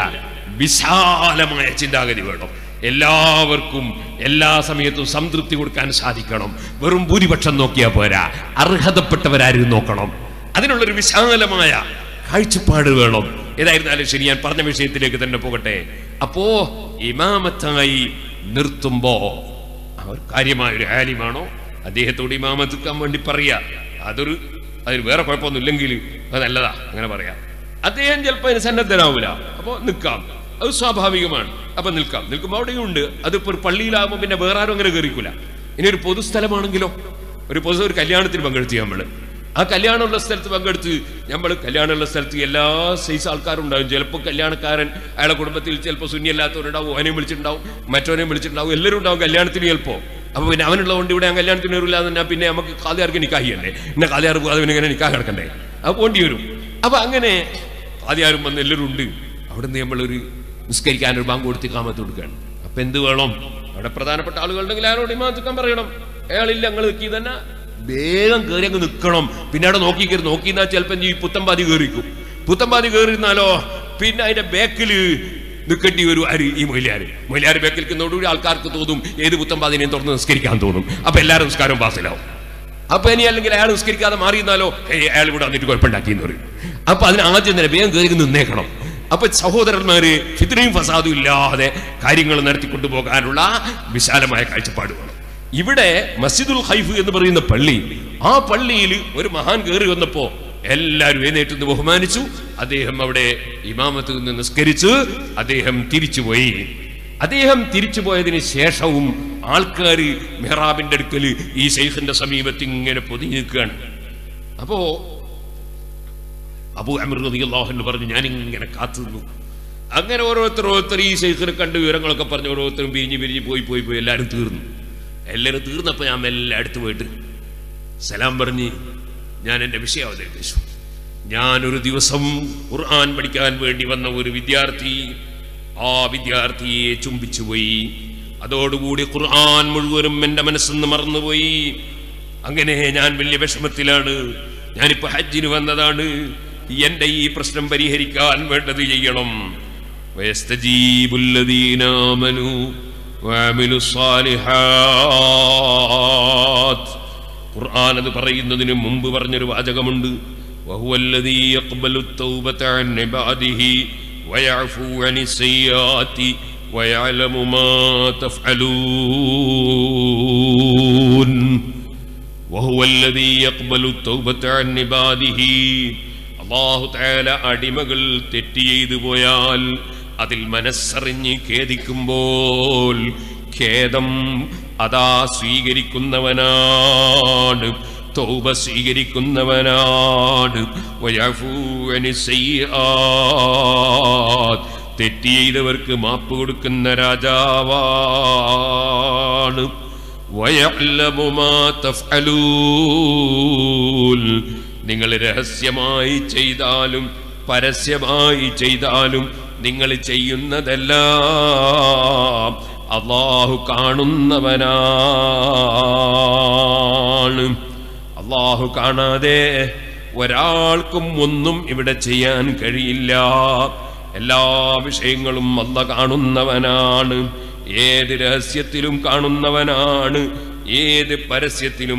വിശാലമായ ചിന്താഗതി വേണം എല്ലാവർക്കും എല്ലാ സമയത്തും സംതൃപ്തി കൊടുക്കാൻ സാധിക്കണം വെറും ഭൂരിപക്ഷം നോക്കിയാൽ പോരാ അർഹതപ്പെട്ടവരാരും നോക്കണം അതിനുള്ളൊരു വിശാലമായ കാഴ്ചപ്പാട് വേണം ഏതായിരുന്നാലും ശരി ഞാൻ പറഞ്ഞ വിഷയത്തിലേക്ക് തന്നെ പോകട്ടെ അപ്പോ ഇമാമത്തായി നിർത്തുമ്പോ അവർ കാര്യമായ ഒരു ആലിമാണോ അദ്ദേഹത്തോട് ഇമാമത്തുക്കാൻ വേണ്ടി പറയാ അതൊരു അതിന് വേറെ കുഴപ്പമൊന്നുമില്ലെങ്കിൽ അത് നല്ലതാ അങ്ങനെ പറയാം അദ്ദേഹം ചിലപ്പോൾ അതിന് സന്നദ്ധനാവൂല അപ്പൊ നിൽക്കാം അത് സ്വാഭാവികമാണ് അപ്പൊ നിൽക്കാം നിൽക്കുമ്പോൾ അവിടെയും ഉണ്ട് അതിപ്പോ ഒരു പള്ളിയിലാകുമ്പോൾ പിന്നെ വേറെ ആരും അങ്ങനെ കയറിക്കൂല ഇനി ഒരു പൊതുസ്ഥലമാണെങ്കിലോ ഒരു പൊതു ഒരു കല്യാണത്തിന് പങ്കെടുത്തു നമ്മള് ആ കല്യാണമുള്ള സ്ഥലത്ത് പങ്കെടുത്ത് നമ്മൾ കല്യാണമുള്ള സ്ഥലത്ത് എല്ലാ സൈസ് ആൾക്കാരും ഉണ്ടാവും ചിലപ്പോൾ കല്യാണക്കാരൻ അയാളെ കുടുംബത്തിൽ ചിലപ്പോൾ ശൂന്യല്ലാത്തവരുണ്ടാവും ഓനെയും വിളിച്ചിട്ടുണ്ടാവും മറ്റോനെയും വിളിച്ചിട്ടുണ്ടാവും എല്ലാവരും ഉണ്ടാവും കല്യാണത്തിന് ചിലപ്പോൾ അപ്പൊ പിന്നെ അവനുള്ളതുകൊണ്ട് ഇവിടെ ഞാൻ കല്യാണത്തിന് വരില്ല എന്ന് പറഞ്ഞാൽ പിന്നെ നമുക്ക് കാതിയാർക്ക് നിക്കാഹിയല്ലേ പിന്നെ കാതിയാർ പോകാതെ പിന്നെ ഇങ്ങനെ നിക്കാഹ് കിടക്കണ്ടേ അത് പോണ്ടി വരും അപ്പൊ അങ്ങനെ കാതിയാരും വന്ന് എല്ലാവരും ഉണ്ട് അവിടെ നിന്ന് നമ്മളൊരു നിസ്കരിക്കാൻ ഒരു ബാങ്ക് കൊടുത്ത് കാമത്ത് കൊടുക്കുകയാണ് അപ്പൊ എന്ത് വേണം അവിടെ പ്രധാനപ്പെട്ട ആളുകളുണ്ടെങ്കിൽ ആരോട് ഇമാത്തുക്കാൻ പറയണം അയാളില്ല ഞങ്ങൾ നിൽക്കി തന്നെ വേഗം കയറി അങ്ങ് നിൽക്കണം പിന്നെ അവിടെ നോക്കി കയറി നോക്കിന്നാ ചിലപ്പോൾ ഈ പുത്തമ്പാതി കയറിക്കും പുത്തമ്പാതി കയറിയിരുന്നാലോ പിന്നെ അതിന്റെ ബാക്കില് നിൽക്കേണ്ടി വരും ആര് ഈ മൊയിലാര് മൊയിലാര് ബാക്കിൽ നിൽക്കുന്നതോടുകൂടി ആൾക്കാർക്ക് തോന്നും ഏത് പുത്തമ്പാതിനെയും തുറന്ന് നിസ്കരിക്കാൻ തോന്നും അപ്പൊ എല്ലാവരും നിസ്കാരം പാസിലാവും അപ്പൊ ഇനി അല്ലെങ്കിൽ അയാൾ നിസ്കരിക്കാതെ മാറിയിരുന്നാലോ ഏയ് അയാൾ ഇവിടെ വന്നിട്ട് കുഴപ്പമുണ്ടാക്കി എന്ന് പറയും അപ്പൊ അതിന് ആദ്യം തന്നെ വേഗം കയറി നിന്നേക്കണം അപ്പൊ സഹോദരന്മാര് ഫിത്രയും ഫസാദും ഇല്ലാതെ കാര്യങ്ങൾ നടത്തിക്കൊണ്ടു പോകാനുള്ള വിശാലമായ കാഴ്ചപ്പാട് വേണം ഇവിടെ മസ്ജിദുൽ ഹൈഫ് എന്ന് പറയുന്ന പള്ളി ആ പള്ളിയിൽ ഒരു മഹാൻ കയറി വന്നപ്പോ എല്ലാവരും എഴുന്നേറ്റ് നിന്ന് ബഹുമാനിച്ചു അദ്ദേഹം അവിടെ ഇമാമത്ത് നിന്ന് നിസ്കരിച്ച് അദ്ദേഹം തിരിച്ചുപോയി അദ്ദേഹം തിരിച്ചുപോയതിന് ശേഷവും ആൾക്കാർ മെഹ്റാബിന്റെ അടുക്കൽ ഈ ശൈഖിന്റെ സമീപത്ത് ഇങ്ങനെ പൊതിഞ്ഞു നിൽക്കുകയാണ് അപ്പോ അബു അമർ റളിയല്ലാഹു പറഞ്ഞു ഞാൻ ഇങ്ങനെ കാത്തു നിന്നു അങ്ങനെ ഓരോരുത്തർ ഓരോരുത്തർ ഈ ശൈഖിനെ കണ്ട് വിവരങ്ങളൊക്കെ പറഞ്ഞ് ഓരോരുത്തരും പിരിഞ്ഞ് പിരിഞ്ഞ് പോയി പോയി പോയി എല്ലാവരും തീർന്നു എല്ലാവരും തീർന്നപ്പോൾ ഞാൻ മെല്ലെ അടുത്ത് പോയിട്ട് സലാം പറഞ്ഞ് ഞാൻ എൻ്റെ വിഷയം അവതരിപ്പിച്ചു ഞാനൊരു ദിവസം ഖുർആൻ പഠിക്കാൻ വേണ്ടി വന്ന ഒരു വിദ്യാർത്ഥി ആ വിദ്യാർത്ഥിയെ ചുംബിച്ചുപോയി അതോടുകൂടി ഖുർആൻ മുഴുവനും എൻ്റെ മനസ്സെന്ന് മറന്നുപോയി അങ്ങനെ ഞാൻ വലിയ വിഷമത്തിലാണ് ഞാനിപ്പോ ഹജ്ജിന് വന്നതാണ് എന്റെ ഈ പ്രശ്നം പരിഹരിക്കാൻ വേണ്ടത് ചെയ്യണം ويستجيب الذين آمنوا وعملوا الصالحات ഖുർആൻ അത് പറയുന്നതിന് മുമ്പ് പറഞ്ഞൊരു വാചകമുണ്ട് وهو الذي يقبل التوبة عن عباده ويعفو عن السيئات ويعلم ما تفعلون وهو الذي يقبل التوبة عن عباده അള്ളാഹു താല അടിമകൾ തെറ്റ് ചെയ്തു പോയാൽ അതിൽ മനസ്സറിഞ്ഞ് ഖേദിക്കുമ്പോൾ ഖേദം അതാ സ്വീകരിക്കുന്നവനാണ് തൗബ സ്വീകരിക്കുന്നവനാണ് വയഫൂ അനി സയ്യിആത്ത്. തെറ്റ് ചെയ്തവർക്ക് മാപ്പ് കൊടുക്കുന്ന രാജാവാണ് ويعلم ما تفعلون നിങ്ങൾ രഹസ്യമായി ചെയ്താലും പരസ്യമായി ചെയ്താലും നിങ്ങൾ ചെയ്യുന്നതെല്ലാം അള്ളാഹു കാണുന്നവനാണ് അള്ളാഹു കാണാതെ ഒരാൾക്കും ഒന്നും ഇവിടെ ചെയ്യാൻ കഴിയില്ല എല്ലാ വിഷയങ്ങളും അല്ല കാണുന്നവനാണ് ഏത് രഹസ്യത്തിലും കാണുന്നവനാണ് ഏത് പരസ്യത്തിലും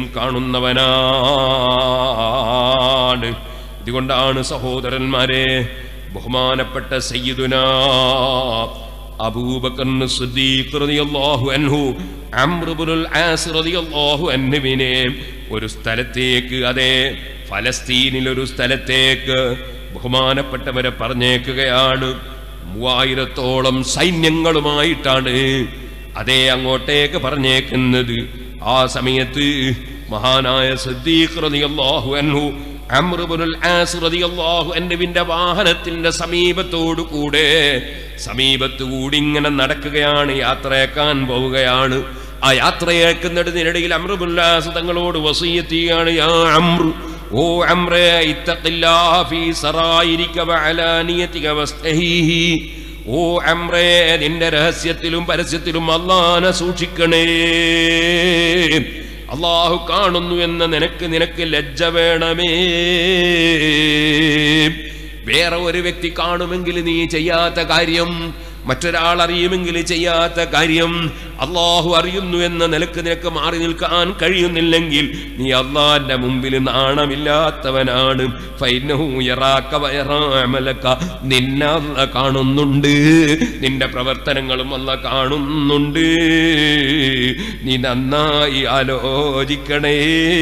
കാണുന്നവനാണ് ഇതുകൊണ്ടാണ് സഹോദരന്മാരെ ബഹുമാനപ്പെട്ട സയ്യിദുന അബൂബക്കർ സിദ്ദീഖ് റളിയല്ലാഹു അൻഹു അമ്രുബുൽ ആസ് റളിയല്ലാഹു അൻഹുവിനെ ഒരു സ്ഥലത്തേക്ക് അതെ ഫലസ്തീനിൽ ഒരു സ്ഥലത്തേക്ക് ബഹുമാനപ്പെട്ടവരെ പറഞ്ഞേക്കുകയാണ് മൂവായിരത്തോളം സൈന്യങ്ങളുമായിട്ടാണ് അതേ അങ്ങോട്ടേക്ക് പറഞ്ഞേക്കുന്നത് ആ സമയത്ത് മഹാനായ സിദ്ദീഖ് റളിയല്ലാഹു അൻഹു അംർ ഇബ്നുൽ ആസ് റളിയല്ലാഹു അൻഹുവിന്റെ വാഹനത്തിന്റെ സമീപത്തോടു കൂടെ സമീപത്തു കൂടി ഇങ്ങനെ നടക്കുകയാണ് യാത്രയാക്കാൻ പോവുകയാണ് ആ യാത്രയേക്കുന്നതിനിടയിൽ അമ്രുബുല്ലാസ് തങ്ങളോട് വസീയത്ത് ചെയ്യാണ് യാ അമ്ര ഓ അമ്രേ ഇത്തഖില്ലാഹ ഫീ സറായിരിക വഅലാനിയതിക വസ്തഹീഹി ഓ അമ്രേ നിന്റെ രഹസ്യത്തിലും പരസ്യത്തിലും അള്ളാനെ സൂക്ഷിക്കണേ അള്ളാഹു കാണുന്നു എന്ന നിനക്ക് നിനക്ക് ലജ്ജ വേണമേ വേറെ ഒരു വ്യക്തി കാണുമെങ്കിൽ നീ ചെയ്യാത്ത കാര്യം മറ്റൊരാൾ അറിയുമെങ്കിൽ ചെയ്യാത്ത കാര്യം അള്ളാഹു അറിയുന്നു എന്ന നിലക്ക് നിനക്ക് മാറി നിൽക്കാൻ കഴിയുന്നില്ലെങ്കിൽ നീ അള്ളാന്റെ മുമ്പിൽ നാണമില്ലാത്തവനാണ് ഫൈനഹു യറാക്ക വയറാമലക്ക നിന്നെ അല്ല കാണുന്നുണ്ട് നിന്റെ പ്രവർത്തനങ്ങളും അല്ല കാണുന്നുണ്ട് നീ നന്നായി ആലോചിക്കണേ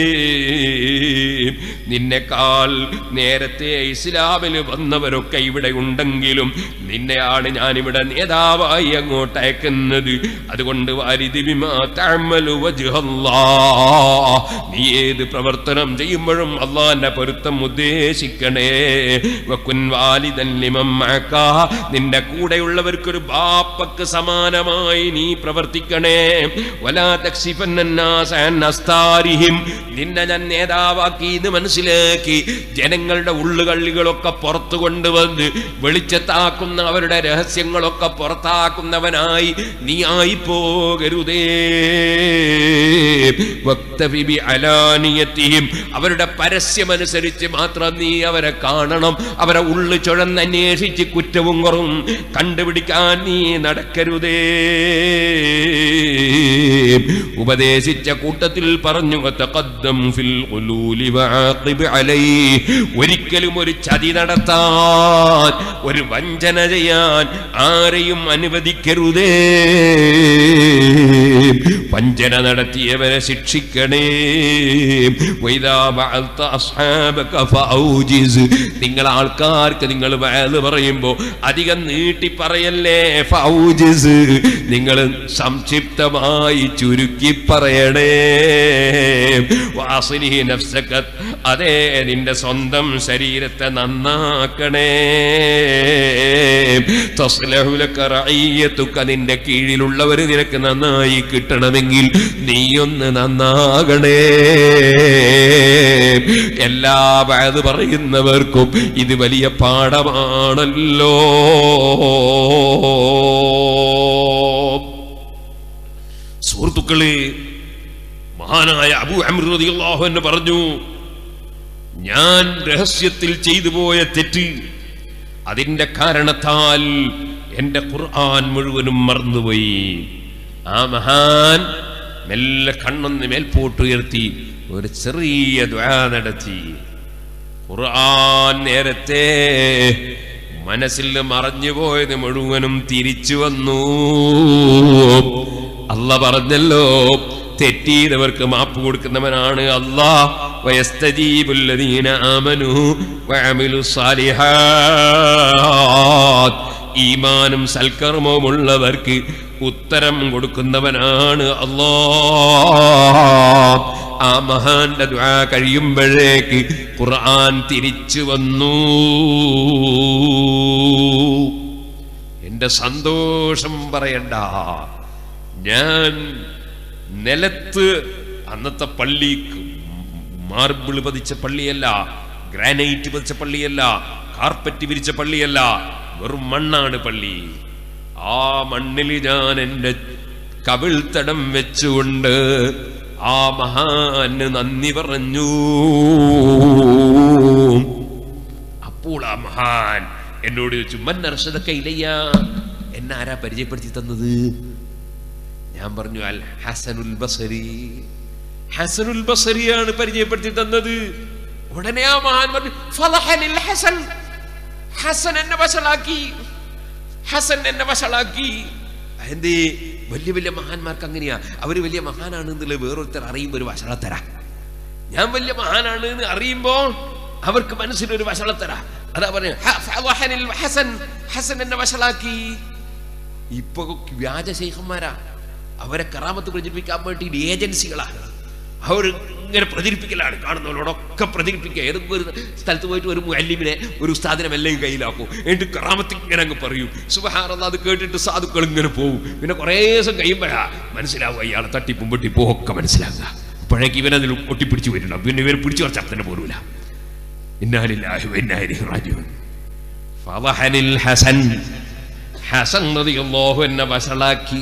നിന്നെക്കാൾ നേരത്തെ ഇസ്ലാമിൽ വന്നവരൊക്കെ ഇവിടെ ഉണ്ടെങ്കിലും നിന്നെയാണ് ഞാനിവിടെ നേതാവായി അങ്ങോട്ട് അയക്കുന്നത് അതുകൊണ്ട് വാരിതി ബിമാ തഅമലു വജ്ഹല്ലാ. നീ ഏത് പ്രവർത്തനം ചെയ്യുമ്പോഴും അള്ളാന്റെ പൊരുത്തം ഉദ്ദേശിക്കണേ വക്കുൻ വാലിദൻ ലിമൻ മഅക. നിന്റെ കൂടെയുള്ളവർക്കൊരു ബാപ്പക്ക് സമാനമായി നീ പ്രവർത്തിക്കണേ വലാ തക്സിഫന്നന്നാസ അൻ അസ്താരിഹിം. നിന്നെ ഞാൻ നേതാവാക്കി ഇത് മനസ്സിലാക്കി ജനങ്ങളുടെ ഉള്ളുകള്ളികളൊക്കെ പുറത്തു കൊണ്ടുവന്ന് വെളിച്ചത്താക്കുന്ന അവരുടെ രഹസ്യങ്ങളൊക്കെ പുറത്താക്കുന്നവനായി നീ ആയി പോകരുതേ വക്തഫി ബി അലാനിയത്തിഹിം. അവരുടെ പരസ്യമനുസരിച്ച് മാത്രം നീ അവരെ കാണണം അവരെ ഉള്ളു ചുഴന്നന്വേഷിച്ച് കുറ്റവും കുറവും കണ്ടുപിടിക്കാൻ നീ നടക്കരുതേ ഉപദേശിച്ച കൂട്ടത്തിൽ പറഞ്ഞു "വതഖദ്ദം ഫിൽ ഖുലൂലി വആഖിബ് അലൈഹി." ഒരിക്കലും ഒരു ചതി നടത്താൻ ഒരു വഞ്ചന ചെയ്യാൻ ആരെയും അനുവദിക്കരുതേ വഞ്ചന നടത്തിയവരെ ശിക്ഷിക്കണേ വൈദാ ബഅൽത അസ്ഹാബക ഫഔജിസ്. നിങ്ങൾ ആൾക്കാർക്ക് നിങ്ങൾ വയല് പറയുമ്പോ അധികം നീട്ടി പറയല്ലേ ഫൗജിസ് നിങ്ങൾ സംക്ഷിപ്തമായി ചുരുക്കി പറയണേ വാസിനി നഫ്സക അതേ നിന്റെ സ്വന്തം ശരീരത്തെ നന്നാക്കണേ തസ്ലഹുലക റഈയതുക നിന്റെ കീഴിലുള്ളവർ നിനക്ക് നന്നായി കിട്ടണമെങ്കിൽ നീയൊന്ന് നന്നാകണേ എല്ലാ വയത് പറയുന്നവർക്കും ഇത് വലിയ പാഠമാണല്ലോ സുഹൃത്തുക്കളെ മഹാനായ അബു അമൃതിയല്ലാഹു എന്ന് പറഞ്ഞു ഞാൻ രഹസ്യത്തിൽ ചെയ്തു പോയ തെറ്റ് അതിന്റെ കാരണത്താൽ എന്റെ ഖുർആൻ മുഴുവനും മറന്നുപോയി ആ മഹാൻ മെല്ലെ കണ്ണൊന്ന് മേൽപോട്ടുയർത്തി ഒരു ചെറിയ ദ്വാ നടത്തി ഖുർആൻ നേരത്തെ മനസ്സിൽ മറഞ്ഞു പോയത് മുഴുവനും തിരിച്ചു വന്നു അല്ല പറഞ്ഞല്ലോ തെറ്റീതവർക്ക് മാപ്പ് കൊടുക്കുന്നവനാണ് അല്ലാ വയസ്തജീബുല്ലദീന ആമനു വഅമിലു സാലിഹാത്ത് ഈമാനും സൽക്കർമ്മവുമുള്ളവർക്ക് ഉത്തരം കൊടുക്കുന്നവനാണ് അല്ലാ ആ മഹാന്റെ ദുആ കഴിയുമ്പോഴേക്ക് ഖുർആൻ തിരിച്ചു വന്നു എന്റെ സന്തോഷം പറയണ്ട ഞാൻ നിലത്ത് അന്നത്തെ പള്ളി മാർബിൾ പതിച്ച പള്ളിയല്ല ഗ്രാനൈറ്റ് പതിച്ച പള്ളിയല്ല കാർപ്പറ്റ് വിരിച്ച പള്ളിയല്ല വെറും മണ്ണാണ് പള്ളി ആ മണ്ണിൽ ഞാൻ എൻ്റെ കവിൾത്തടം വെച്ചുകൊണ്ട് ആ മഹാന് നന്ദി പറഞ്ഞു അപ്പോൾ ആ മഹാൻ എന്നോട് ചോദിച്ചു മന്നർഷതൊക്കെ ഇല്ലയ്യ എന്നെ ആരാ പരിചയപ്പെടുത്തി തന്നത് ഞാൻ പറഞ്ഞു അൽ ഹസനുൽ ബസരി ഹസനുൽ ബസരിയാണ് പരിചയപ്പെടുത്തി തന്നത് ഉടനെ ആ മഹാൻ പറഞ്ഞു ഫലഹനിൽ ഹസൻ ഹസൻ എന്നെ വഷളാക്കി ഹസൻ എന്നെ വഷളാക്കി എന്തേ വലിയ വലിയ മഹാന്മാർക്ക് അങ്ങനെയാ അവര് വലിയ മഹാനാണ് എന്നുള്ളത് വേറൊരുത്തർ അറിയുമ്പോൾ ഒരു വഷളത്തര ഞാൻ വലിയ മഹാനാണ് എന്ന് അറിയുമ്പോ അവർക്ക് മനസ്സിലൊരു വഷളത്തര അതാ പറഞ്ഞു ഹസൻ ഹസൻ എന്നെ വഷളാക്കി ഇപ്പൊ വ്യാജ ശേഖന്മാരാ അവരെ കറാമത്ത് പ്രചരിപ്പിക്കാൻ വേണ്ടി ഏജൻസികളാ അവർ ഇങ്ങനെ പ്രചരിപ്പിക്കലാണ് കാണുന്നവരോടൊക്കെ പ്രചരിപ്പിക്കുക ഏതെങ്കിലും ഒരു സ്ഥലത്ത് പോയിട്ട് ഒരു മുല്ലിമിനെ ഒരു ഉസ്താദിനെ എല്ലാം കയ്യിലാക്കും എന്നിട്ട് കറാമത്ത് ഇങ്ങനെ അങ്ങ് പറയും സുബഹാറല്ല അത് കേട്ടിട്ട് സാധുക്കൾ ഇങ്ങനെ പോകും പിന്നെ കുറേ ദിവസം കഴിയുമ്പോഴാ മനസ്സിലാവും അയാളെ തട്ടിപ്പും വെട്ടിപ്പും ഒക്കെ മനസ്സിലാക്കുക അപ്പോഴേക്ക് ഇവനതിൽ ഒട്ടിപ്പിടിച്ച് വരണം പിന്നെ ഇവർ പിടിച്ചു കുറച്ചാൽ തന്നെ പോരൂല ഇന്നാലില്ലാഹി വഇന്നാലിഹി റാജിഊൻ ഫളഹനിൽ ഹസൻ ഹസൻ റളിയല്ലാഹു എന്നെ വഷളാക്കി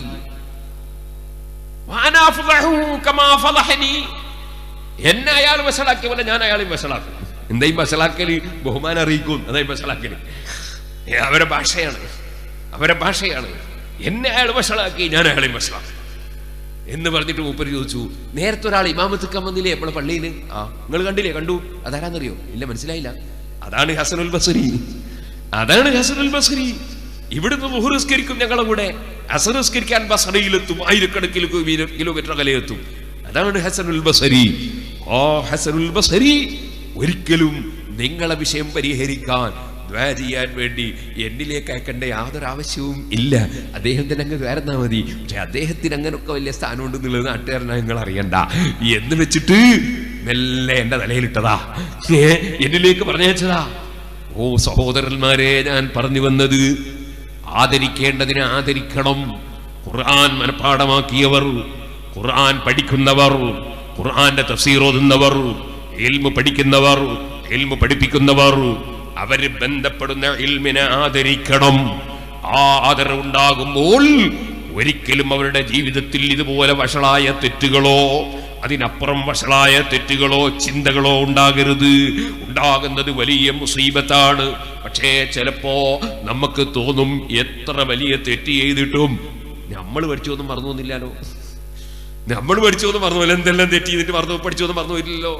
വാന അഫ്ളഹു കമാ ഫളഹനി എന്നെ അയാൾ വഷളാക്കിയ പോലെ ഞാൻ അയാളെ വഷളാക്കും എന്തായി വഷളാക്കല് ബഹുമാനം അറിയിക്കും അതായി വഷളാക്കല് ഏ, അവരെ ഭാഷയാണ് അവരെ ഭാഷയാണ് എന്നെ അയാൾ വഷളാക്കി ഞാൻ അയാളെ വഷളാക്കും എന്ന് പറഞ്ഞിട്ട് മൂപ്പര് ചോദിച്ചു നേരത്തെ ഒരാൾ ഇമാമത്തിക്കാൻ വന്നില്ലേ നമ്മളെ പള്ളിയിൽ ആ നിങ്ങൾ കണ്ടില്ലേ കണ്ടു അതാരാന്നറിയോ ഇല്ല മനസ്സിലായില്ല അതാണ് ഹസനുൽ ബസരി അതാണ് ഹസനുൽ ബസരി ഇവിടുന്ന് മുഹുറസ്കരിക്കും ഞങ്ങളെ കൂടെ അസറുസ്കരിക്കാൻ ബസറയിലെത്തും ആയിരക്കണക്കിന് കിലോ- കിലോമീറ്റർ അകലെയെത്തും അതാണ് ഹസനുൽ ബസരി ഓ ഹസനുൽ ബസരി ഒരിക്കലും നിങ്ങളെ വിഷയം പരിഹരിക്കാൻ ദ്വാ ചെയ്യാൻ വേണ്ടി എന്നിലേക്ക് അയക്കേണ്ട യാതൊരു ആവശ്യവും ഇല്ല അദ്ദേഹത്തിന് അങ്ങ് കയറുന്നാ മതി പക്ഷെ അദ്ദേഹത്തിന് അങ്ങനൊക്കെ വലിയ സ്ഥാനമുണ്ടെന്നുള്ളത് നാട്ടുകാരനാ നിങ്ങൾ അറിയണ്ട എന്ന് വെച്ചിട്ട് മെല്ലെ എന്റെ തലയിലിട്ടതാ ഏ, എന്നിലേക്ക് പറഞ്ഞയച്ചതാ ഓ സഹോദരന്മാരെ ഞാൻ പറഞ്ഞു വന്നത് ആദരിക്കേണ്ടതിനെ ആദരിക്കണം ഖുർആൻ മനഃപ്പാടമാക്കിയവർ ഖുർആൻ പഠിക്കുന്നവർ ഖുർആന്റെ തഫ്സീർ ഓതുന്നവർ ഇൽമു പഠിക്കുന്നവർ ഇൽമു പഠിപ്പിക്കുന്നവർ അവര് ബന്ധപ്പെടുന്ന ഇൽമിനെ ആദരിക്കണം ആ ആദരവുണ്ടാകുമ്പോൾ ഒരിക്കലും അവരുടെ ജീവിതത്തിൽ ഇതുപോലെ വഷളായ തെറ്റുകളോ അതിനപ്പുറം വഷളായ തെറ്റുകളോ ചിന്തകളോ ഉണ്ടാകരുത് ഉണ്ടാകുന്നത് വലിയ മുസീബത്താണ് പക്ഷേ ചിലപ്പോ നമുക്ക് തോന്നും എത്ര വലിയ തെറ്റ് ചെയ്തിട്ടും നമ്മൾ പഠിച്ചൊന്നും മറന്നു വന്നില്ലല്ലോ നമ്മൾ പഠിച്ചൊന്നും മറന്നു പോയില്ല എന്തെല്ലാം തെറ്റ് ചെയ്തിട്ട് മറന്നു പഠിച്ചൊന്നും മറന്നു പോയില്ലല്ലോ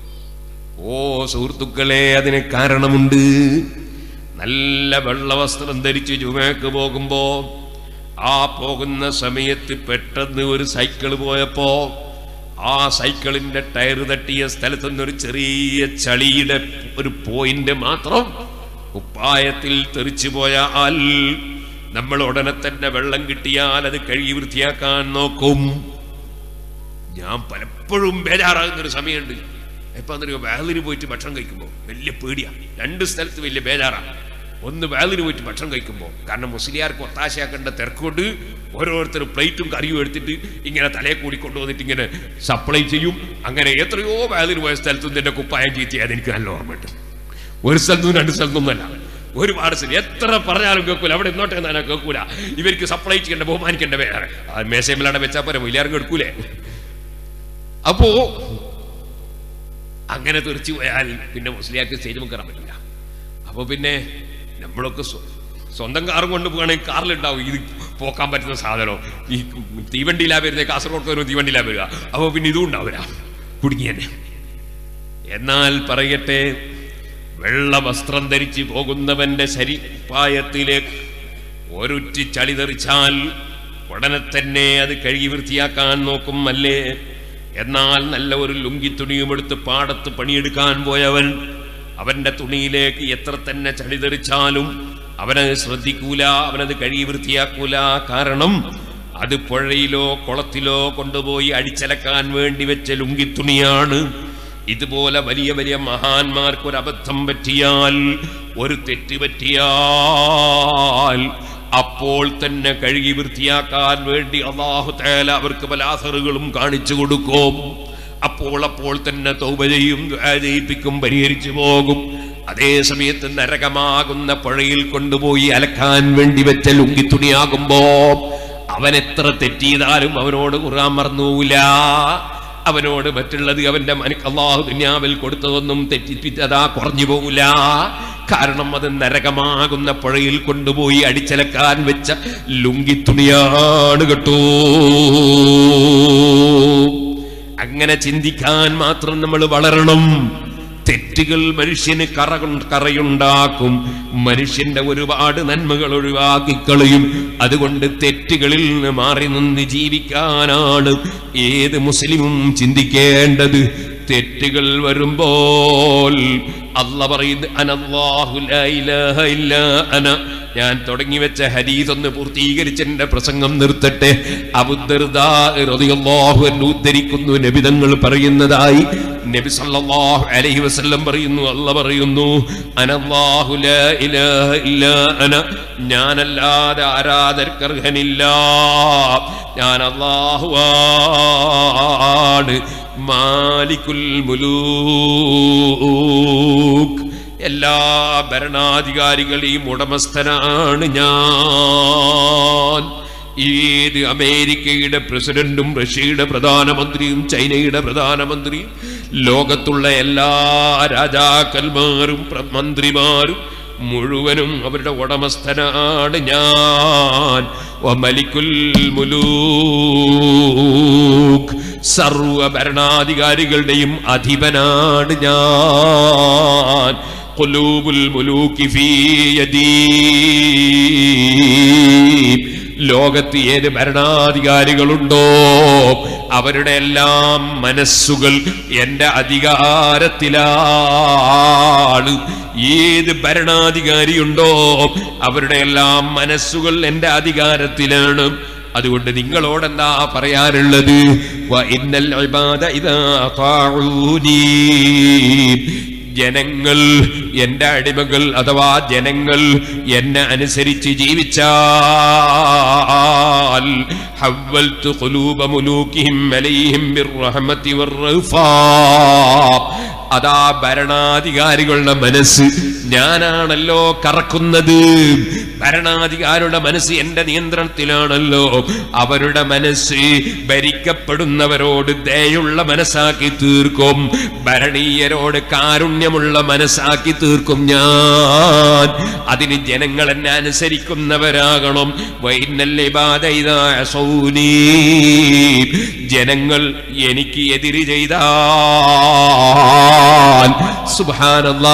ഓ സുഹൃത്തുക്കളെ അതിന് കാരണമുണ്ട് നല്ല വെള്ളവസ്ത്രം ധരിച്ച് ചുമക്ക് പോകുമ്പോ ആ പോകുന്ന സമയത്ത് പെട്ടെന്ന് ഒരു സൈക്കിൾ പോയപ്പോ ആ സൈക്കിളിന്റെ ടയർ തട്ടിയ സ്ഥലത്ത് നിന്നൊരു ചെറിയ ചളിയുടെ ഒരു പോയിന്റ് മാത്രം കുപ്പായത്തിൽ തെറിച്ചു പോയാൽ നമ്മൾ ഉടനെ തന്നെ വെള്ളം കിട്ടിയാൽ അത് കഴുകി വൃത്തിയാക്കാൻ നോക്കും ഞാൻ പലപ്പോഴും ബേജാറാകുന്ന ഒരു സമയമുണ്ട് എപ്പോ എന്നറിയോ വേലിന് പോയിട്ട് ഭക്ഷണം കഴിക്കുമ്പോൾ വലിയ പേടിയാ രണ്ട് സ്ഥലത്ത് വലിയ ബേജാറാ ഒന്ന് വേലിന് പോയിട്ട് ഭക്ഷണം കഴിക്കുമ്പോൾ കാരണം മുസ്ലിയാർക്ക് ഒത്താശയാക്കേണ്ട തിരക്കുകൊണ്ട് ഓരോരുത്തർ പ്ലേറ്റും കറിയും എടുത്തിട്ട് ഇങ്ങനെ തലയെ കൂടി കൊണ്ടുവന്നിട്ട് ഇങ്ങനെ സപ്ലൈ ചെയ്യും അങ്ങനെ എത്രയോ വേലിന് പോയ സ്ഥലത്തും എന്റെ കുപ്പായം ചീത്തയായത് എനിക്ക് നല്ല ഓർമ്മയുണ്ട് ഒരു സ്ഥലത്തും രണ്ട് സ്ഥലത്തൊന്നുമല്ല ഒരുപാട് സ്ഥലം എത്ര പറഞ്ഞാലും കേൾക്കൂല അവിടെ ഇന്നോട്ടെ എന്നാ കേൾക്കൂല ഇവർക്ക് സപ്ലൈ ചെയ്യേണ്ട ബഹുമാനിക്കേണ്ട വേറെ ആ മേശയിലാണ് വെച്ചാൽ പോരെ വലിയാർക്കും എടുക്കൂലേ അപ്പോ അങ്ങനെ തെറിച്ചു പോയാൽ പിന്നെ മുസ്ലിയാർക്ക് സ്റ്റേജ് കയറാൻ പറ്റില്ല അപ്പൊ പിന്നെ നമ്മളൊക്കെ സ്വ- സ്വന്തം കാറും കൊണ്ട് പോവുകയാണെങ്കിൽ കാറിലുണ്ടാവും ഇത് പോക്കാൻ പറ്റുന്ന സാധനം ഈ തീവണ്ടിയിലാ വരുന്നത് കാസർഗോഡ് വരുമ്പോൾ തീവണ്ടിയിലാ വരിക അപ്പൊ പിന്നെ ഇതും ഉണ്ടാവില്ല കുടുങ്ങി തന്നെ എന്നാൽ പറയട്ടെ വെള്ള വസ്ത്രം ധരിച്ച് പോകുന്നവന്റെ ശരീരപ്പായത്തിലേക്ക് ഒരുറ്റി ചളി തെറിച്ചാൽ ഉടനെ തന്നെ അത് കഴുകി വൃത്തിയാക്കാൻ നോക്കും അല്ലേ എന്നാൽ നല്ല ഒരു ലുങ്കി തുണിയും എടുത്ത് പാടത്ത് പണിയെടുക്കാൻ പോയവൻ അവന്റെ തുണിയിലേക്ക് എത്ര തന്നെ ചളി തെറിച്ചാലും അവനത് ശ്രദ്ധിക്കൂല അവനത് കഴുകി വൃത്തിയാക്കൂല കാരണം അത് പുഴയിലോ കുളത്തിലോ കൊണ്ടുപോയി അടിച്ചലക്കാൻ വേണ്ടി വെച്ച ലുങ്കി തുണിയാണ് ഇതുപോലെ വലിയ വലിയ മഹാന്മാർക്ക് ഒരു അബദ്ധം പറ്റിയാൽ ഒരു തെറ്റ് പറ്റിയാൽ അപ്പോൾ തന്നെ കഴുകി വൃത്തിയാക്കാൻ വേണ്ടി അള്ളാഹു തേല അവർക്ക് പല അസറുകളും കാണിച്ചു കൊടുക്കും അപ്പോൾ അപ്പോൾ തന്നെ തൗബ ചെയ്യും ദുആ ചെയ്യിപ്പിക്കും പരിഹരിച്ചു പോകും അതേ സമയത്ത് നരകമാകുന്ന പുഴയിൽ കൊണ്ടുപോയി അലക്കാൻ വേണ്ടി വെച്ച ലുങ്കിത്തുണിയാകുമ്പോ അവൻ എത്ര തെറ്റിയതാലും അവനോട് ഖുർആൻ മറന്നൂല അവനോട് മറ്റുള്ളത് അവന്റെ മനക്ക് അള്ളാഹു ദുന്യാവിൽ കൊടുത്തതൊന്നും തെറ്റിപ്പിച്ചതാ കുറഞ്ഞു പോകില്ല കാരണം അത് നരകമാകുന്ന പുഴയിൽ കൊണ്ടുപോയി അടിച്ചലക്കാൻ വെച്ച ലുങ്കിത്തുണിയാണ് കേട്ടോ അങ്ങനെ ചിന്തിക്കാൻ മാത്രം നമ്മൾ വളരണം തെറ്റുകൾ മനുഷ്യന് കറ കൊണ്ട് കറയുണ്ടാക്കും മനുഷ്യന്റെ ഒരുപാട് നന്മകൾ ഒഴിവാക്കിക്കളയും അതുകൊണ്ട് തെറ്റുകളിൽ നിന്ന് മാറി നിന്ന് ജീവിക്കാനാണ് ഏത് മുസ്ലിമും ചിന്തിക്കേണ്ടത് തെറ്റുകൾ വരുമ്പോൾ അല്ല പറയുന്നത് അനല്ലാഹു ലാ ഇലാഹ ഇല്ലാ അന ഞാൻ തുടങ്ങി വെച്ച ഹദീസ് ഒന്ന് പൂർത്തീകരിച്ച് എന്റെ പ്രസംഗം നിർത്തട്ടെ അബുദർദാ റളിയല്ലാഹു അൻഹു ഉദ്ധരിക്കുന്നു നബിതങ്ങൾ പറയുന്നതായി നബി സല്ലല്ലാഹു അലൈഹി വസല്ലം പറയുന്നു അല്ല പറയുന്നു അനല്ലാഹു ലാ ഇലാഹ ഇല്ലാ അന ഞാനല്ലാതെ ആരാധർക്കർഹനില്ല ഞാൻ അല്ലാഹുവാണ് മാലിക്കുൽ മുലൂക്ക് എല്ലാ ഭരണാധികാരികളെയും ഉടമസ്ഥനാണ് ഞാൻ ഏത് അമേരിക്കയുടെ പ്രസിഡന്റും റഷ്യയുടെ പ്രധാനമന്ത്രിയും ചൈനയുടെ പ്രധാനമന്ത്രിയും ലോകത്തുള്ള എല്ലാ രാജാക്കന്മാരും പ്ര- മന്ത്രിമാരും മുഴുവനും അവരുടെ ഉടമസ്ഥനാണ് ഞാൻ വമലിക്കുൽ മുലൂക്ക് സർവ ഭരണാധികാരികളുടെയും അധിപനാണ് ഞാൻ ഖുലൂബുൽ മുലൂക്കി ഫീ യദീ ലോകത്ത് ഏത് ഭരണാധികാരികളുണ്ടോ അവരുടെ എല്ലാം മനസ്സുകൾ എന്റെ അധികാരത്തിലാണ് ഏത് ഭരണാധികാരിയുണ്ടോ അവരുടെ എല്ലാം മനസ്സുകൾ എന്റെ അധികാരത്തിലാണ് അതുകൊണ്ട് നിങ്ങളോട് എന്താ പറയാനുള്ളത് വ ഇന്നൽ ഇബാദ ഇദാ അതാഊനീ. ജനങ്ങൾ എന്റെ അടിമകൾ അഥവാ ജനങ്ങൾ എന്നെ അനുസരിച്ച് ജീവിച്ചാൽ ഹവ്വൽതു ഖുലൂബ മുലൂകിഹിം അലൈഹിം ബിർറഹ്മതി വറഫാ അതാ ഭരണാധികാരികളുടെ മനസ്സ് ഞാനാണല്ലോ കറക്കുന്നത് ഭരണാധികാരിയുടെ മനസ്സ് എന്റെ നിയന്ത്രണത്തിലാണല്ലോ അവരുടെ മനസ്സ് ഭരിക്കപ്പെടുന്നവരോട് ദയുള്ള മനസ്സാക്കി തീർക്കും ഭരണീയരോട് കാരുണ്യമുള്ള മനസ്സാക്കി തീർക്കും ഞാൻ അതിന് ജനങ്ങൾ എന്നെ അനുസരിക്കുന്നവരാകണം വൈനല്ലേ ബാധ സൗനീ ജനങ്ങൾ എനിക്ക് എതിര് ചെയ്താൽ സുബാനല്ലാ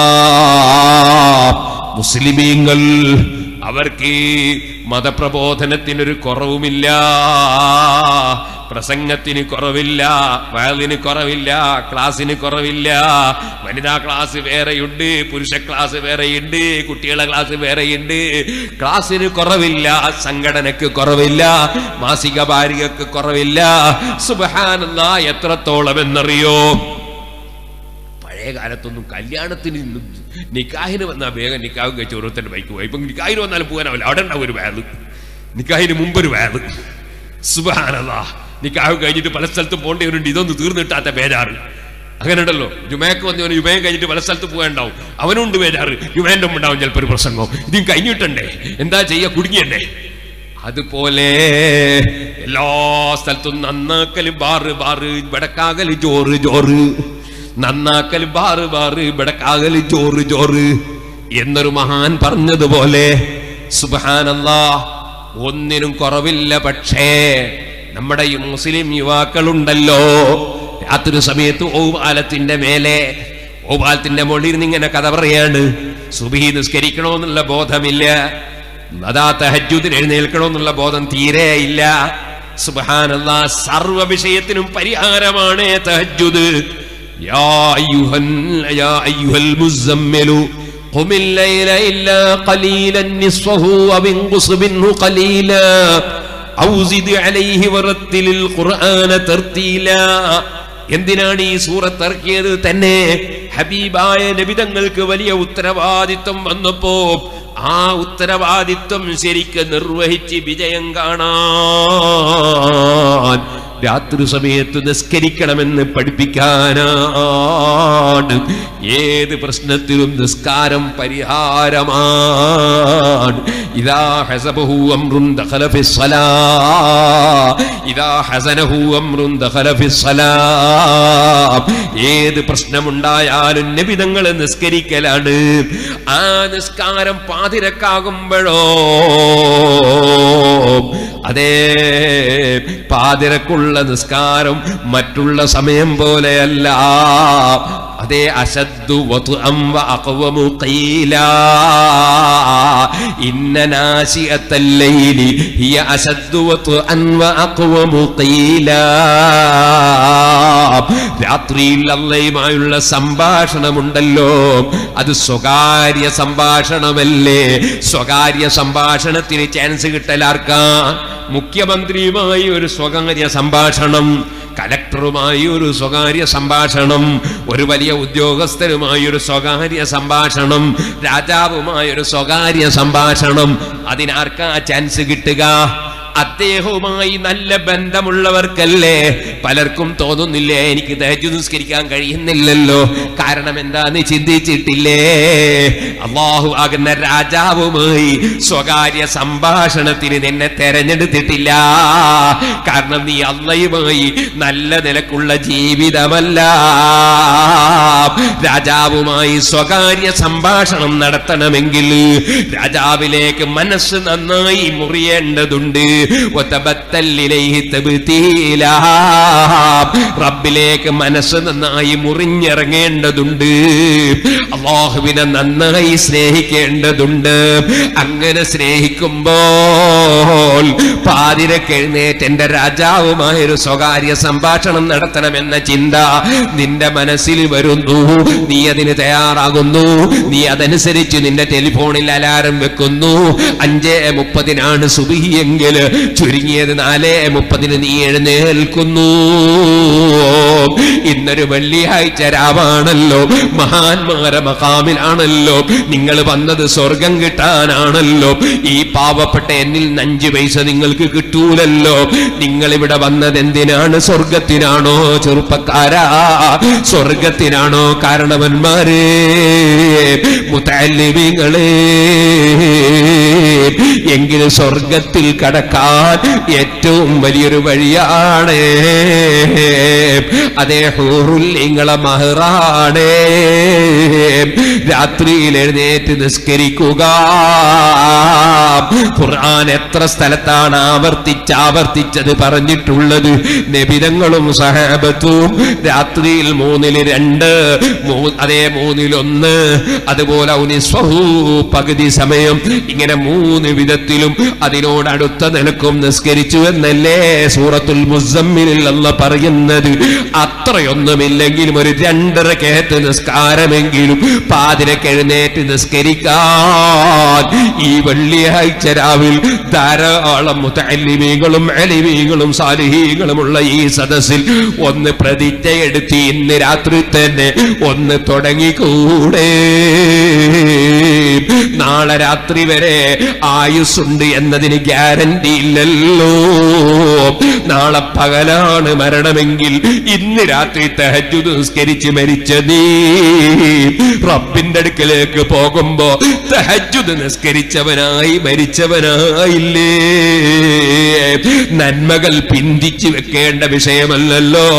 മുസ്ലിമീങ്ങൾ അവർക്ക് മതപ്രബോധനത്തിനൊരു കുറവുമില്ല പ്രസംഗത്തിന് കുറവില്ല വയലിന് കുറവില്ല ക്ലാസ്സിന് കുറവില്ല വനിതാ ക്ലാസ് വേറെയുണ്ട് പുരുഷ ക്ലാസ് വേറെയുണ്ട് കുട്ടികളെ ക്ലാസ് വേറെയുണ്ട് ക്ലാസ്സിന് കുറവില്ല സംഘടനക്ക് കുറവില്ല മാസിക വാരികക്ക് കുറവില്ല സുബഹാനല്ല എത്രത്തോളം എന്നറിയോ പഴയ കാലത്തൊന്നും കല്യാണത്തിന് ഇന്ന് നിക്കാഹിന് വന്നാൽ വേഗം നിക്കാഹ് കഴിച്ച് ഓരോരുത്തരുടെ ബൈക്ക് പോയി ഇപ്പം നിക്കാഹിന് വന്നാലും പോകാനാവില്ല അവിടെ ഉണ്ടാവും ഒരു വാല് നിക്കാഹിന് മുമ്പ് ഒരു വാല് സുബാനതാ നിക്കാഹ് കഴിഞ്ഞിട്ട് പല സ്ഥലത്തും പോകേണ്ടവരുണ്ട് ഇതൊന്നും തീർന്നിട്ടാത്ത ബേജാറ് അങ്ങനെ ഉണ്ടല്ലോ ജുമയൊക്കെ വന്നവന് ജുമയം കഴിഞ്ഞിട്ട് പല സ്ഥലത്ത് പോകാനുണ്ടാവും അവനുണ്ട് ബേജാറ് ജുമേന്റെ മുമ്പ് ഉണ്ടാവും ചിലപ്പോൾ ഒരു പ്രസംഗം ഇതും കഴിഞ്ഞിട്ടുണ്ടേ എന്താ ചെയ്യാ കുടുങ്ങിയണ്ടേ അതുപോലെ എല്ലാ സ്ഥലത്തും നന്നാക്കല് ബാറ് ബാറ് വെടക്കാകല് ചോറ് ചോറ് നന്നാക്കൽ ബാറ് ബാറ് ബടക്കാകല് ചോറ് ചോറ് എന്നൊരു മഹാൻ പറഞ്ഞതുപോലെ സുബാനല്ലാ ഒന്നിനും കുറവില്ല പക്ഷേ നമ്മുടെ ഈ മുസ്ലിം യുവാക്കളുണ്ടല്ലോ രാത്രി സമയത്ത് ഓപാലത്തിന്റെ മേലെ ഓപാലത്തിന്റെ മുകളിൽ നിന്ന് ഇങ്ങനെ കഥ പറയാണ് സുബഹി നിസ്കരിക്കണമെന്നുള്ള ബോധമില്ല അതാ തഹജുദിന് എഴുന്നേൽക്കണമെന്നുള്ള ബോധം തീരെ ഇല്ല സുബഹാനല്ല സർവ വിഷയത്തിനും പരിഹാരമാണ് തഹജുദ് يا أيها يا أيها المزمل قم الليل إلا قليلا نصفه أو انقص منه قليلا أو زد عليه ورتل القرآن ترتيلا എന്തിനാണ് ഈ സൂറത്ത് ഇറക്കിയത് തന്നെ ഹബീബായ നബിതങ്ങൾക്ക് വലിയ ഉത്തരവാദിത്വം വന്നപ്പോ ആ ഉത്തരവാദിത്വം ശരിക്ക് നിർവഹിച്ച് വിജയം കാണാൻ രാത്രി സമയത്ത് നിസ്കരിക്കണമെന്ന് പഠിപ്പിക്കാനാണ് ഏത് പ്രശ്നത്തിലും നിസ്കാരം പരിഹാരമാണ് ഇതാ ഹസബഹു അംറുൻ ദഖല ഫിസ്സലാ ഇതാ ഹസനഹു അംറുൻ ദഖല ഫിസ്സലാ ഏത് പ്രശ്നമുണ്ടായാലും നബിതങ്ങൾ നിസ്കരിക്കലാണ് ആ നിസ്കാരം പാതിരക്കാകുമ്പോഴോ അതേ പാതിരക്കുള്ള നിസ്കാരം മറ്റുള്ള സമയം പോലെയല്ല അതേ അശദ്ദു വതുഅം വഅഖവമു ഖീലാ ഇന്ന നാശിഅത്തൽ ലൈലി ഹിയ അശദ്ദു വതുഅൻ വഅഖവമു ഖീലാ രാത്രിയിൽ അള്ളയുമായുള്ള സംഭാഷണമുണ്ടല്ലോ അത് സ്വകാര്യ സംഭാഷണമല്ലേ സ്വകാര്യ സംഭാഷണത്തിന് ചാൻസ് കിട്ടലാർക്കാ മുഖ്യമന്ത്രിയുമായി ഒരു സ്വകാര്യ സംഭാഷണം കലക്ടറുമായി ഒരു സ്വകാര്യ സംഭാഷണം ഒരു വലിയ ഉദ്യോഗസ്ഥരുമായി ഒരു സ്വകാര്യ സംഭാഷണം രാജാവുമായി ഒരു സ്വകാര്യ സംഭാഷണം അതിനാർക്കാ ചാൻസ് കിട്ടുക അദ്ദേഹവുമായി നല്ല ബന്ധമുള്ളവർക്കല്ലേ പലർക്കും തോന്നുന്നില്ലേ എനിക്ക് തഹജു നിസ്കരിക്കാൻ കഴിയുന്നില്ലല്ലോ കാരണം എന്താന്ന് ചിന്തിച്ചിട്ടില്ലേ അള്ളാഹു ആകുന്ന രാജാവുമായി സ്വകാര്യ സംഭാഷണത്തിന് നിന്നെ തെരഞ്ഞെടുത്തിട്ടില്ല കാരണം നീ അള്ളയുമായി നല്ല നിലക്കുള്ള ജീവിതമല്ല രാജാവുമായി സ്വകാര്യ സംഭാഷണം നടത്തണമെങ്കിൽ രാജാവിലേക്ക് മനസ്സ് നന്നായി മുറിയേണ്ടതുണ്ട് وتبتل إليه تبتيلا. റബ്ബിലേക്ക് മനസ്സ് നന്നായി മുറിഞ്ഞിറങ്ങേണ്ടതുണ്ട് അള്ളാഹുവിനെ നന്നായി സ്നേഹിക്കേണ്ടതുണ്ട് അങ്ങനെ സ്നേഹിക്കുമ്പോൾ പാതിരക്ക് എഴുന്നേറ്റ് എന്റെ രാജാവുമായ ഒരു സ്വകാര്യ സംഭാഷണം നടത്തണമെന്ന ചിന്ത നിന്റെ മനസ്സിൽ വരുന്നു നീ അതിന് തയ്യാറാകുന്നു നീ അതനുസരിച്ച് നിന്റെ ടെലിഫോണിൽ അലാറം വെക്കുന്നു അഞ്ചേ മുപ്പതിനാണ് സുബിയെങ്കിൽ ചുരുങ്ങിയത് നാലേ മുപ്പതിന് നീ എഴുന്നേൽക്കുന്നു ഇന്നൊരു വെള്ളിയാഴ്ച രാവാണല്ലോ മഹാന്മാരെ മകാമിലാണല്ലോ നിങ്ങൾ വന്നത് സ്വർഗം കിട്ടാനാണല്ലോ ഈ പാവപ്പെട്ട എന്നിൽ നിന്ന് അഞ്ച് പൈസ നിങ്ങൾക്ക് കിട്ടൂലല്ലോ നിങ്ങൾ ഇവിടെ വന്നത് എന്തിനാണ് സ്വർഗത്തിനാണോ ചെറുപ്പക്കാരാ സ്വർഗത്തിനാണോ കാരണവന്മാരേ മുത്തല്ലിമീങ്ങളെ എങ്കിലും സ്വർഗത്തിൽ കടക്കാൻ ഏറ്റവും വലിയൊരു വഴിയാണ് അതേ ഹൂറുല്ലിങ്ങളെ മഹറാണ് രാത്രിയിൽ എഴുന്നേറ്റ് നിസ്കരിക്കുക ഖുർആൻ എത്ര സ്ഥലത്താണ് ആവർത്തിച്ച് ആവർത്തിച്ചത് പറഞ്ഞിട്ടുള്ളത് നബിതങ്ങളും സഹാബത്തും രാത്രിയിൽ മൂന്നിൽ രണ്ട് മൂ- അതേ മൂന്നിൽ ഒന്ന് അതുപോലെ ഉനിസ്വഹു പകുതി സമയം ഇങ്ങനെ മൂന്ന് വിധത്തിലും അതിനോടടുത്ത നിലക്കും നിസ്കരിച്ചു എന്നല്ലേ സൂറത്തുൽ മുസമ്മിനിൽ അല്ല പറയുന്നത് അത്രയൊന്നുമില്ലെങ്കിലും ഒരു രണ്ടര കേത്ത് നിസ്കാരമെങ്കിലും പാതിരക്ക് എഴുന്നേറ്റ് നിസ്കരിക്കാൻ ഈ വെള്ളിയാഴ്ച രാവിൽ ധാരാളം മുത്തല്ലിമീകളും അലിമീകളും സാലിഹീകളുമുള്ള ഈ സദസ്സിൽ ഒന്ന് പ്രതിജ്ഞയെടുത്ത് ഇന്ന് രാത്രി തന്നെ ഒന്ന് തുടങ്ങിക്കൂടെ നാളെ രാത്രി വരെ ആയുസ്സുണ്ട് എന്നതിന് ഗ്യാരണ്ടി ഇല്ലല്ലോ നാളെ പകലാണ് മരണമെങ്കിൽ ഇന്ന് രാത്രി തഹജു നിസ്കരിച്ച് മരിച്ച നീ റബ്ബിന്റെ അടുക്കലേക്ക് പോകുമ്പോ തഹജുദ് നിസ്കരിച്ചവനായി മരിച്ചവനായില്ലേ നന്മകൾ പിന്തിച്ചു വെക്കേണ്ട വിഷയമല്ലല്ലോ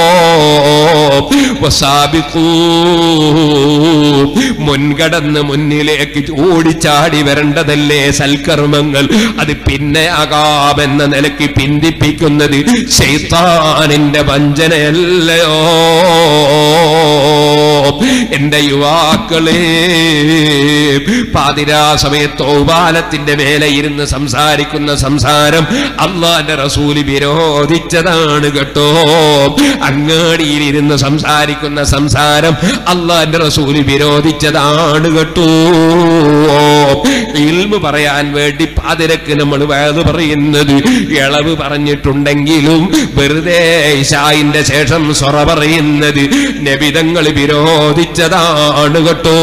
വസാബിഖൂ. മുൻകടന്ന് മുന്നിലേക്ക് ഓടിച്ചാടി വരേണ്ടതല്ലേ സൽക്കർമ്മങ്ങൾ അത് പിന്നെ ആകാമെന്ന നിലയ്ക്ക് പിന്തിപ്പിക്കുന്നത് ശൈത്താനിന്റെ വഞ്ചനയല്ലയോ എന്റെ യുവാക്കളെ പാതിരാ സമയത്ത് ഔപാലത്തിന്റെ മേലെ ഇരുന്ന് സംസാരിക്കുന്ന സംസാരം അള്ളാന്റെ റസൂല് വിരോധിച്ചതാണ് കേട്ടോ അങ്ങാടിയിൽ ഇരുന്ന് സംസാരിക്കുന്ന സംസാരം അള്ളാന്റെ റസൂല് വിരോധിച്ചതാണ് കേട്ടോ ഇൽമു പറയാൻ വേണ്ടി പാതിരക്ക് നമ്മൾ വേത് പറയുന്നത് ഇളവ് പറഞ്ഞിട്ടുണ്ടെങ്കിലും വെറുതെ ഇശായിന്റെ ശേഷം സൊറ പറയുന്നത് നബിതങ്ങൾ വിരോധിച്ചതാണ് കേട്ടോ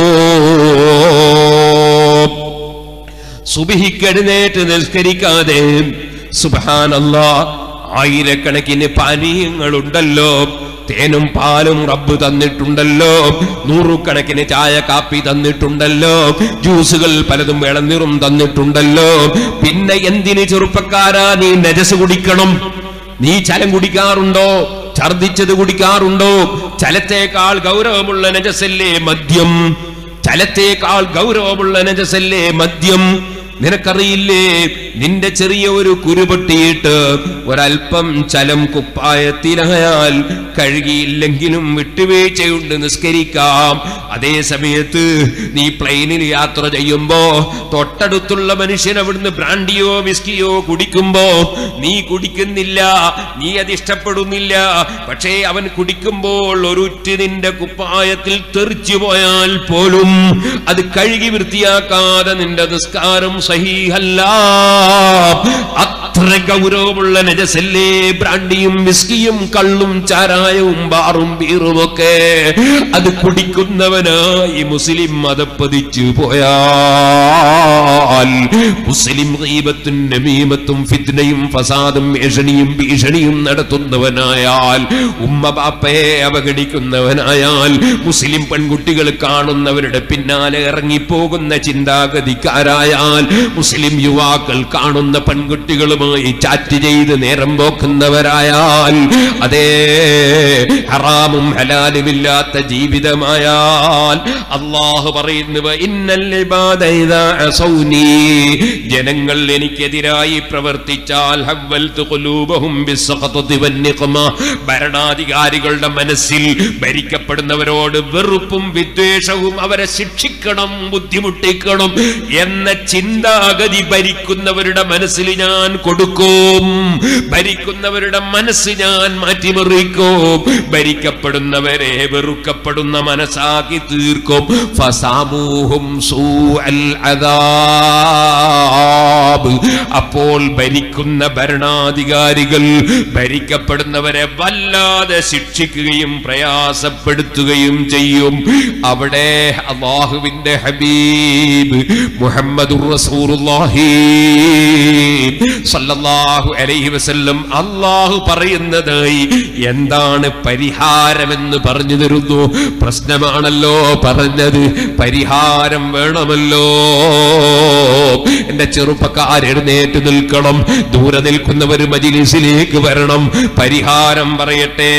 സുബിഹിക്കെഴുന്നേറ്റ് നിസ്കരിക്കാതെ സുബാനല്ല ആയിരക്കണക്കിന് പാനീയങ്ങളുണ്ടല്ലോ തേനും പാലും റബ്ബ് തന്നിട്ടുണ്ടല്ലോ നൂറുകണക്കിന് ചായ കാപ്പി തന്നിട്ടുണ്ടല്ലോ ജ്യൂസുകൾ പലതും ഇളനീറും തന്നിട്ടുണ്ടല്ലോ പിന്നെ എന്തിന് ചെറുപ്പക്കാരാ നീ നജസ് കുടിക്കണം നീ ചലം കുടിക്കാറുണ്ടോ ഛർദിച്ചത് കുടിക്കാറുണ്ടോ ചലത്തേക്കാൾ ഗൗരവമുള്ള നജസല്ലേ മദ്യം ചലത്തേക്കാൾ ഗൗരവമുള്ള നജസല്ലേ മദ്യം നിനക്കറിയില്ലേ നിന്റെ ചെറിയ ഒരു കുരുപൊട്ടിയിട്ട് ഒരൽപ്പം ചലം കുപ്പായത്തിലായാൽ കഴുകിയില്ലെങ്കിലും വിട്ടുവീഴ്ചയുണ്ട് നിസ്കരിക്കാം അതേ സമയത്ത് നീ പ്ലെയിനിൽ യാത്ര ചെയ്യുമ്പോ തൊട്ടടുത്തുള്ള മനുഷ്യൻ അവിടുന്ന് ബ്രാൻഡിയോ വിസ്കിയോ കുടിക്കുമ്പോ നീ കുടിക്കുന്നില്ല നീ അത് ഇഷ്ടപ്പെടുന്നില്ല പക്ഷേ അവൻ കുടിക്കുമ്പോൾ ഒരുറ്റ് നിന്റെ കുപ്പായത്തിൽ തെറിച്ചു പോയാൽ പോലും അത് കഴുകി വൃത്തിയാക്കാതെ നിന്റെ നിസ്കാരം സഹീഹല്ല അത്ര ഗൗരവമുള്ള നജസല്ലേ ബ്രാൻഡിയും വിസ്കിയും കള്ളും ചാരായവും ബാറും ബീറും ഒക്കെ അത് കുടിക്കുന്നവനായി മുസ്ലിം മതപ്പതിച്ചു പോയാൽ മുസ്ലിം ഗീബത്തും നമീമത്തും ഫിത്നയും ഫസാദും ഏഷണിയും ഭീഷണിയും നടത്തുന്നവനായാൽ ഉമ്മ ബാപ്പയെ അവഗണിക്കുന്നവനായാൽ മുസ്ലിം പെൺകുട്ടികൾ കാണുന്നവരുടെ പിന്നാലെ ഇറങ്ങിപ്പോകുന്ന ചിന്താഗതിക്കാരായാൽ മുസ്ലിം യുവാക്കൾ കാണുന്ന പെൺകുട്ടികളുമായി ചാറ്റ് ചെയ്ത് നേരം പോക്കുന്നവരായാൽ അതേ ഹറാമും ഹലാലുമില്ലാത്ത ജീവിതമായാൽ അള്ളാഹു പറയുന്നവ ഇന്നൽ ഇബാദ ഇദാ അസൗനി ജനങ്ങൾ എനിക്കെതിരായി പ്രവർത്തിച്ചാൽ ഹവ്വൽതു ഖുലൂബഹും ബിസ്സഖതതി വന്നിഖമ ഭരണാധികാരികളുടെ മനസ്സിൽ ഭരിക്കപ്പെടുന്നവരോട് വെറുപ്പും വിദ്വേഷവും അവരെ ശിക്ഷിക്കണം ബുദ്ധിമുട്ടിക്കണം എന്ന ചിന്താഗതി ഭരിക്കുന്നവരുടെ മനസ്സിൽ ഞാൻ കൊടുക്കും ഭരിക്കുന്നവരുടെ മനസ്സ് ഞാൻ മാറ്റിമറിക്കും ഭരിക്കപ്പെടുന്നവരെ വെറുക്കപ്പെടുന്ന മനസ്സാക്കി തീർക്കും ഫസാമൂഹും സൂഅൽ അദാബ് അപ്പോൾ ഭരിക്കുന്ന ഭരണാധികാരികൾ ഭരിക്കപ്പെടുന്നവരെ വല്ലാതെ ശിക്ഷിക്കുകയും പ്രയാസപ്പെടുത്തുകയും ചെയ്യും അവിടെ അള്ളാഹുവിന്റെ ഹബീബ് മുഹമ്മദുർ റസൂലുള്ളാഹി സല്ലല്ലാഹു അലൈഹി വസല്ലം അള്ളാഹു പറയുന്നതായി എന്താണ് പരിഹാരമെന്ന് പറഞ്ഞു തരുന്നു പ്രശ്നമാണല്ലോ പറഞ്ഞത് പരിഹാരം വേണമല്ലോ എന്റെ ചെറുപ്പക്കാർ എഴുന്നേറ്റ് നിൽക്കണം ദൂരെ നിൽക്കുന്നവർ മജിലിസിലേക്ക് വരണം പരിഹാരം പറയട്ടെ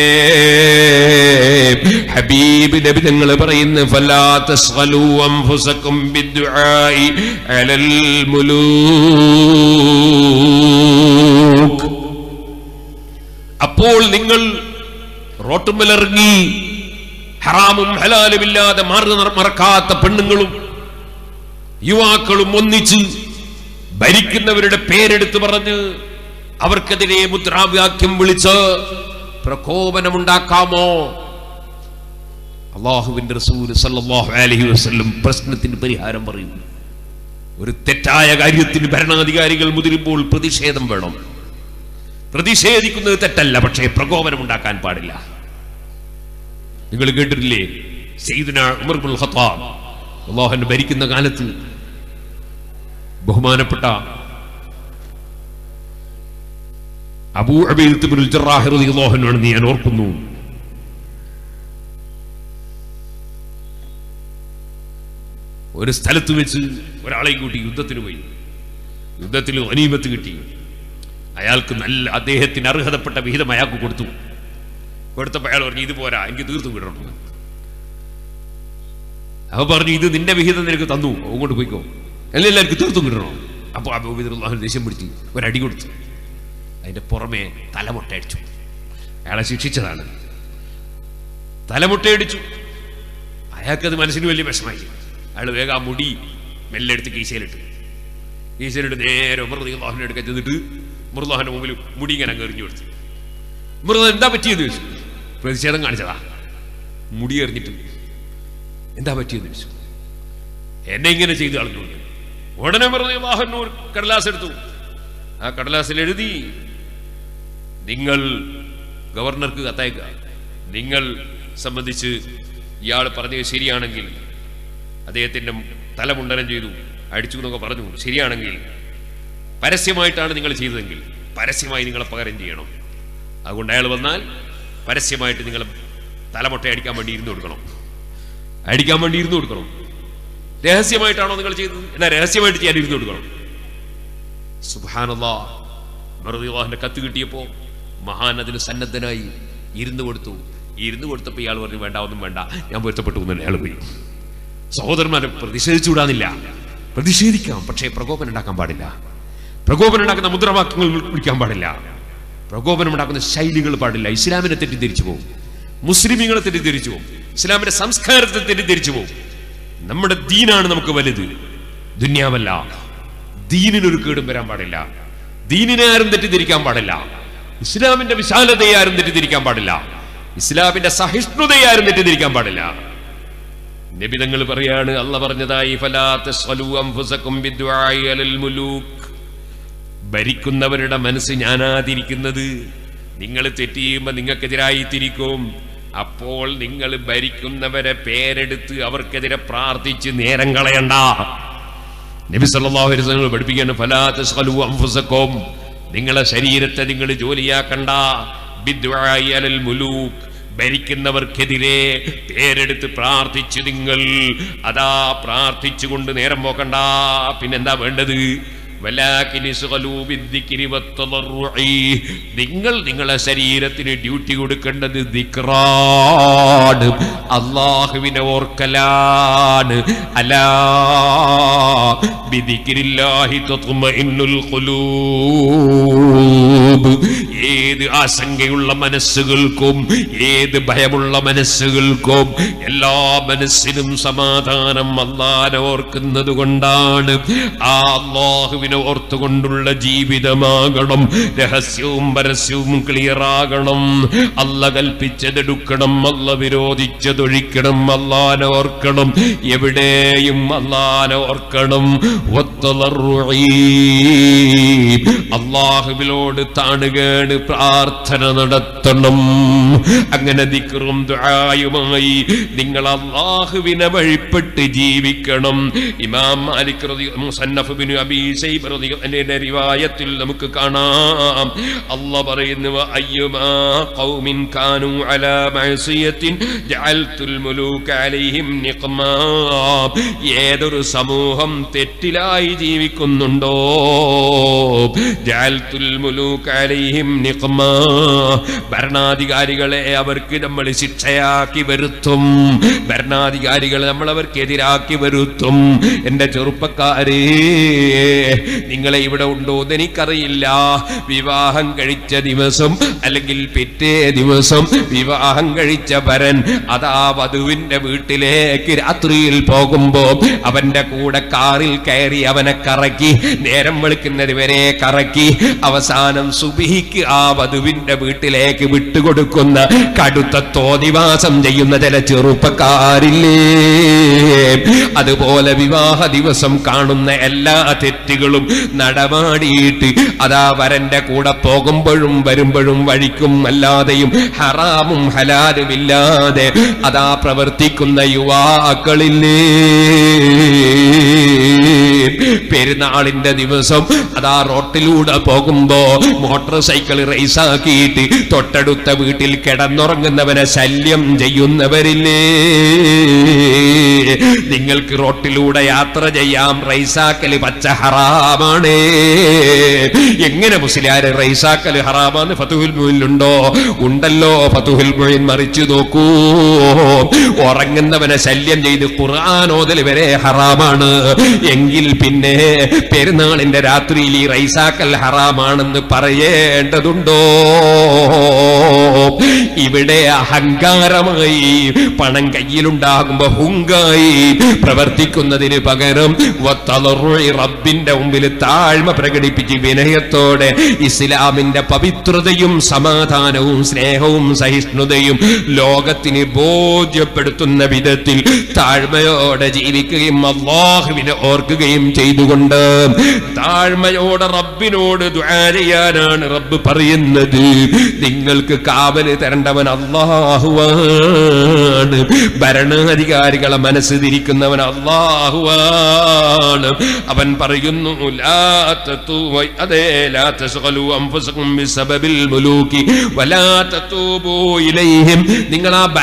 ഹബീബ് നബി നിങ്ങൾ പറയുന്നു ഫലാ തസ്ഖലൂ അൻഫുസകും ബിദ്ദുആഇ അലൽ മുലൂക് അപ്പോൾ നിങ്ങൾ റോട്ടുമ്മലിറങ്ങി ഹറാമും ഹലാലുമില്ലാതെ മാറി മറക്കാത്ത പെണ്ണുങ്ങളും യുവാക്കളും ഒന്നിച്ച് ഭരിക്കുന്നവരുടെ പേരെടുത്ത് പറഞ്ഞ് അവർക്കെതിരെ മുദ്രാവാക്യം വിളിച്ച് പ്രകോപനമുണ്ടാക്കാമോ അള്ളാഹുവിന്റെ റസൂൽ സല്ലല്ലാഹു അലൈഹി വസല്ലം പ്രശ്നത്തിന് പരിഹാരം പറയുന്നു ഒരു തെറ്റായ കാര്യത്തിന് ഭരണാധികാരികൾ മുതിരുമ്പോൾ പ്രതിഷേധം വേണം പ്രതിഷേധിക്കുന്നത് തെറ്റല്ല പക്ഷേ പ്രകോപനം ഉണ്ടാക്കാൻ പാടില്ല നിങ്ങൾ കേട്ടിട്ടില്ലേ സയ്യിദുന ഉമർ ബിൻ ഖത്താബ് അള്ളാഹുവിനെ ഭരിക്കുന്ന കാലത്ത് ബഹുമാനപ്പെട്ട അബൂ അബീദ് ബിൻ ജറാഹ് റളിയല്ലാഹു അൻഹു ആണെന്ന് ഞാൻ ഓർക്കുന്നു ഒരു സ്ഥലത്ത് വെച്ച് ഒരാളെയും കൂട്ടി യുദ്ധത്തിന് പോയി യുദ്ധത്തിൽ അനീമത്ത് കിട്ടി അയാൾക്ക് നല്ല അദ്ദേഹത്തിന് അർഹതപ്പെട്ട വിഹിതം അയാൾക്ക് കൊടുത്തു കൊടുത്തപ്പോൾ അയാൾ പറഞ്ഞു ഇത് പോരാ എനിക്ക് തീർത്തും വിടണം അവ പറഞ്ഞു ഇത് നിന്റെ വിഹിതം നിനക്ക് തന്നു അങ്ങോട്ട് പോയിക്കോ അല്ല എല്ലാവർക്കും തീർത്തും കിട്ടണം അപ്പോൾ അബൂബിദുല്ലാഹു ദേഷ്യം പിടിച്ച് ഒരടി കൊടുത്തു അതിന്റെ പുറമെ തലമുട്ടയടിച്ചു അയാളെ ശിക്ഷിച്ചതാണ് തലമുട്ടയടിച്ചു അയാൾക്കത് മനസ്സിന് വലിയ വിഷമായി അയാൾ വേഗം ആ മുടി മെല്ലെ എടുത്ത് കീശയിലിട്ട് കീശയിലിട്ട് നേരെ ഉമർദാഹിനെ എടുക്കാൻ ചെന്നിട്ട് മുർദാഹിന്റെ മുമ്പിൽ മുടി ഇങ്ങനെ അങ്ങ് എറിഞ്ഞു കൊടുത്തു മൃത എന്താ പറ്റിയെന്ന് ചോദിച്ചു പ്രതിഷേധം കാണിച്ചതാ മുടി എറിഞ്ഞിട്ട് എന്താ പറ്റിയെന്ന് ചോദിച്ചു എന്നെ ഇങ്ങനെ ചെയ്തു കളഞ്ഞു ഉടനെ പറഞ്ഞ വാഹനൂർ കടലാസ് എടുത്തു ആ കടലാസിൽ എഴുതി നിങ്ങൾ ഗവർണർക്ക് കത്തയക്കുക നിങ്ങൾ സംബന്ധിച്ച് ഇയാൾ പറഞ്ഞത് ശരിയാണെങ്കിൽ അദ്ദേഹത്തിന്റെ തലമുണ്ടനം ചെയ്തു അടിച്ചു എന്നൊക്കെ പറഞ്ഞു ശരിയാണെങ്കിൽ പരസ്യമായിട്ടാണ് നിങ്ങൾ ചെയ്തതെങ്കിൽ പരസ്യമായി നിങ്ങളെ പകരം ചെയ്യണം അതുകൊണ്ട് അയാൾ വന്നാൽ പരസ്യമായിട്ട് നിങ്ങൾ തലമുട്ട അടിക്കാൻ വേണ്ടി ഇരുന്ന് കൊടുക്കണം അടിക്കാൻ വേണ്ടി ഇരുന്ന് കൊടുക്കണം രഹസ്യമായിട്ടാണോ നിങ്ങൾ ചെയ്തത് എന്നാ രഹസ്യമായിട്ട് ചെയ്യാൻ ഇരുന്ന് കൊടുക്കണം സുബാനല്ലാ മറുദിവാഹിന്റെ കത്ത് കിട്ടിയപ്പോ മഹാൻ അതിന് സന്നദ്ധനായി ഇരുന്ന് കൊടുത്തു ഇരുന്ന് കൊടുത്തപ്പോൾ ഇയാൾ പറഞ്ഞു വേണ്ട ഒന്നും വേണ്ട ഞാൻ പൊരുത്തപ്പെട്ടു എന്ന് അയാൾ പോയി സഹോദരന്മാരെ പ്രതിഷേധിച്ചുവിടാന്നില്ല പ്രതിഷേധിക്കാം പക്ഷേ പ്രകോപനം ഉണ്ടാക്കാൻ പാടില്ല പ്രകോപനം ഉണ്ടാക്കുന്ന മുദ്രാവാക്യങ്ങൾ വിളിക്കാൻ പാടില്ല പ്രകോപനം ഉണ്ടാക്കുന്ന ശൈലികൾ പാടില്ല ഇസ്ലാമിനെ തെറ്റിദ്ധരിച്ചു പോകും മുസ്ലിമീങ്ങളെ തെറ്റിദ്ധരിച്ചു പോകും ഇസ്ലാമിന്റെ സംസ്കാരത്തെ തെറ്റിദ്ധരിച്ചു പോകും നമ്മുടെ ദീനാണ് നമുക്ക് വലുത് ദുന്യാവല്ല ദീനിനൊരു കേടും വരാൻ പാടില്ല ദീനിനെ ആരും തെറ്റിദ്ധരിക്കാൻ പാടില്ല ഇസ്ലാമിന്റെ വിശാലതയെ ആരും തെറ്റിദ്ധരിക്കാൻ പാടില്ല ഇസ്ലാമിന്റെ സഹിഷ്ണുതയെ ആരും തെറ്റിദ്ധരിക്കാൻ പാടില്ല നബിതങ്ങൾ പറയാണ് അല്ല പറഞ്ഞതായി ഫലാ തസ്അലു അൻഫുസകും ബിദ്ദുആഇ അലൽ മുലൂക്ക് ഭരിക്കുന്നവരുടെ മനസ്സ് ഞാനാതിരിക്കുന്നത് നിങ്ങൾ തെറ്റ് ചെയ്യുമ്പോൾ നിങ്ങൾക്കെതിരായി തിരിക്കും അപ്പോൾ നിങ്ങൾ ഭരിക്കുന്നവരെ പേരെടുത്ത് അവർക്കെതിരെ പ്രാർത്ഥിച്ച് നേരം കളയണ്ട നബി സല്ലല്ലാഹു അലൈഹി വസല്ലം പഠിപ്പിക്കുകയാണ് ഫലാ തസ്അലു അൻഫുസകും നിങ്ങളെ ശരീരത്തെ നിങ്ങൾ ജോലിയാക്കണ്ട ബിദ്ദുആഇ അലൽ മുലൂക്ക് ഭരിക്കുന്നവർക്കെതിരെ പേരെടുത്ത് പ്രാർത്ഥിച്ചു നിങ്ങൾ അതാ പ്രാർത്ഥിച്ചുകൊണ്ട് നേരം പോക്കണ്ട പിന്നെന്താ വേണ്ടത് വലാകിൻ ഇസ്ഗലൂ ബിദ്ദിക്രി വത്തളറുഇ. നിങ്ങൾ നിങ്ങളെ ശരീരത്തിന് ഡ്യൂട്ടി കൊടുക്കേണ്ടത് ദിക്റാണ് അള്ളാഹുവിനെ ഓർക്കലാണ് അലാ ബിദിക്രില്ലാഹി തത്മഇന്നുൽ ഖുലൂബ് ഏത് ആശങ്കയുള്ള മനസ്സുകൾക്കും ഏത് ഭയമുള്ള മനസ്സുകൾക്കും എല്ലാ മനസ്സിനും സമാധാനം അള്ളാനെ ഓർക്കുന്നത് കൊണ്ടാണ് ആ അള്ളാഹുവിനെ ഓർത്തുകൊണ്ടുള്ള ജീവിതമാകണം രഹസ്യവും പരസ്യവും ക്ലിയർ ആകണം അല്ല കൽപ്പിച്ചതെടുക്കണം അല്ല വിരോധിച്ചതൊഴിക്കണം അള്ളാനെ ഓർക്കണം എവിടെയും അള്ളാനെ ഓർക്കണം ഒത്തളറുഈ. അള്ളാഹുവിനോട് താണുകേണ് പ്രാർത്ഥന നടത്തണം അങ്ങനെ ദിക്റും ദുആയുമായി നിങ്ങൾ അള്ളാഹുവിനെ വഴിപ്പെട്ട് ജീവിക്കണം ഇമാം മാലിക് റളി- മുസന്നഫ് ബിനു അബീ ശൈബ റളി- അതിന്റെ റിവായത്തിൽ നമുക്ക് കാണാം അല്ല പറയുന്നു അയ്യുമാ ഖൗമിൻ കാനു അലാ മഅസിയത്തിൻ ജഅൽതുൽ മുലൂക അലൈഹിം നിഖ്മാ ഏതൊരു സമൂഹം തെറ്റിലായി ജീവിക്കുന്നുണ്ടോ ജഅൽതുൽ മുലൂക അലൈഹിം നിഖ്മാ ഭരണാധികാരികളെ അവർക്ക് നമ്മൾ ശിക്ഷയാക്കി വരുത്തും ഭരണാധികാരികളെ നമ്മൾ അവർക്ക് എതിരാക്കി വരുത്തും എന്റെ ചെറുപ്പക്കാരെ നിങ്ങളെ ഇവിടെ ഉണ്ടോ എന്ന് എനിക്കറിയില്ല വിവാഹം കഴിച്ച ദിവസം അല്ലെങ്കിൽ പിറ്റേ ദിവസം വിവാഹം കഴിച്ച വരൻ അതാ വധുവിന്റെ വീട്ടിലേക്ക് രാത്രിയിൽ പോകുമ്പോ അവന്റെ കൂടെ കാറിൽ കയറി അവനെ കറക്കി നേരം വെളുക്കുന്നത് വരെ കറക്കി അവസാനം സുബിഹിക്ക് ആ വധുവിന്റെ വീട്ടിലേക്ക് വിട്ടുകൊടുക്കുന്ന കടുത്ത തോന്നിവാസം ചെയ്യുന്ന ചില ചെറുപ്പക്കാരില്ലേ അതുപോലെ വിവാഹ ദിവസം കാണുന്ന എല്ലാ തെറ്റുകളും നടമാടിയിട്ട് അതാ വരന്റെ കൂടെ പോകുമ്പോഴും വരുമ്പോഴും വഴിക്കും അല്ലാതെയും ഹറാമും ഹലാലും ഇല്ലാതെ അതാ പ്രവർത്തിക്കുന്ന യുവാക്കളില്ലേ പെരുന്നാളിന്റെ ദിവസം അതാ റോട്ടിലൂടെ പോകുമ്പോ മോട്ടോർ സൈക്കിൾ റേസാക്കിയിട്ട് തൊട്ടടുത്ത വീട്ടിൽ കിടന്നുറങ്ങുന്നവനെ ശല്യം ചെയ്യുന്നവരില്ലേ നിങ്ങൾക്ക് റോട്ടിലൂടെ യാത്ര ചെയ്യാം റൈസാക്കല് പച്ച ഹറാമാണ് എങ്ങനെ മുസ്ലിയാര് റൈസാക്കല് ഹറാമാന്ന് ഫതുഹുൽ മുയിലുണ്ടോ ഉണ്ടല്ലോ ഫതുഹുൽ മുയിൻ മറിച്ചു നോക്കൂ ഉറങ്ങുന്നവനെ ശല്യം ചെയ്ത് ഖുർആാനോദൽ വരെ ഹറാമാണ് എങ്കിൽ പിന്നെ പെരുന്നാളിന്റെ രാത്രിയിൽ ഈ റൈസാക്കൽ ഹറാമാണെന്ന് പറയേണ്ടതുണ്ടോ ഇവിടെ അഹങ്കാരമായി പണം കയ്യിലുണ്ടാകുമ്പോ ഹുങ്കായി പ്രവർത്തിക്കുന്നതിന് പകരം വത്തളറുഇ റബ്ബിന്റെ മുമ്പിൽ താഴ്മ പ്രകടിപ്പിച്ച് വിനയത്തോടെ ഇസ്ലാമിന്റെ പവിത്രതയും സമാധാനവും സ്നേഹവും സഹിഷ്ണുതയും ലോകത്തിന് ബോധ്യപ്പെടുത്തുന്ന വിധത്തിൽ താഴ്മയോടെ ജീവിക്കുകയും അള്ളാഹുവിനെ ഓർക്കുകയും ചെയ്തുകൊണ്ട് താഴ്മയോടെ റബ്ബിനോട് ദുആ ചെയ്യാനാണ് റബ്ബ് പറയുന്നത് നിങ്ങൾക്ക് കാവല് തരേണ്ടവൻ അള്ളാഹുവാണ് ഭരണാധികാരികളെ മനസ്സ് തിരിക്കുന്നവൻ അള്ളാഹുവാണ് അവൻ പറയുന്നു ലാ തത്തൂ- അതേ ലാ തസ്ഗലൂ അൻഫുസകും ബിസബബിൽ മുലൂക്കി വലാ തത്തൂബൂ ഇലൈഹിം നിങ്ങൾ ആ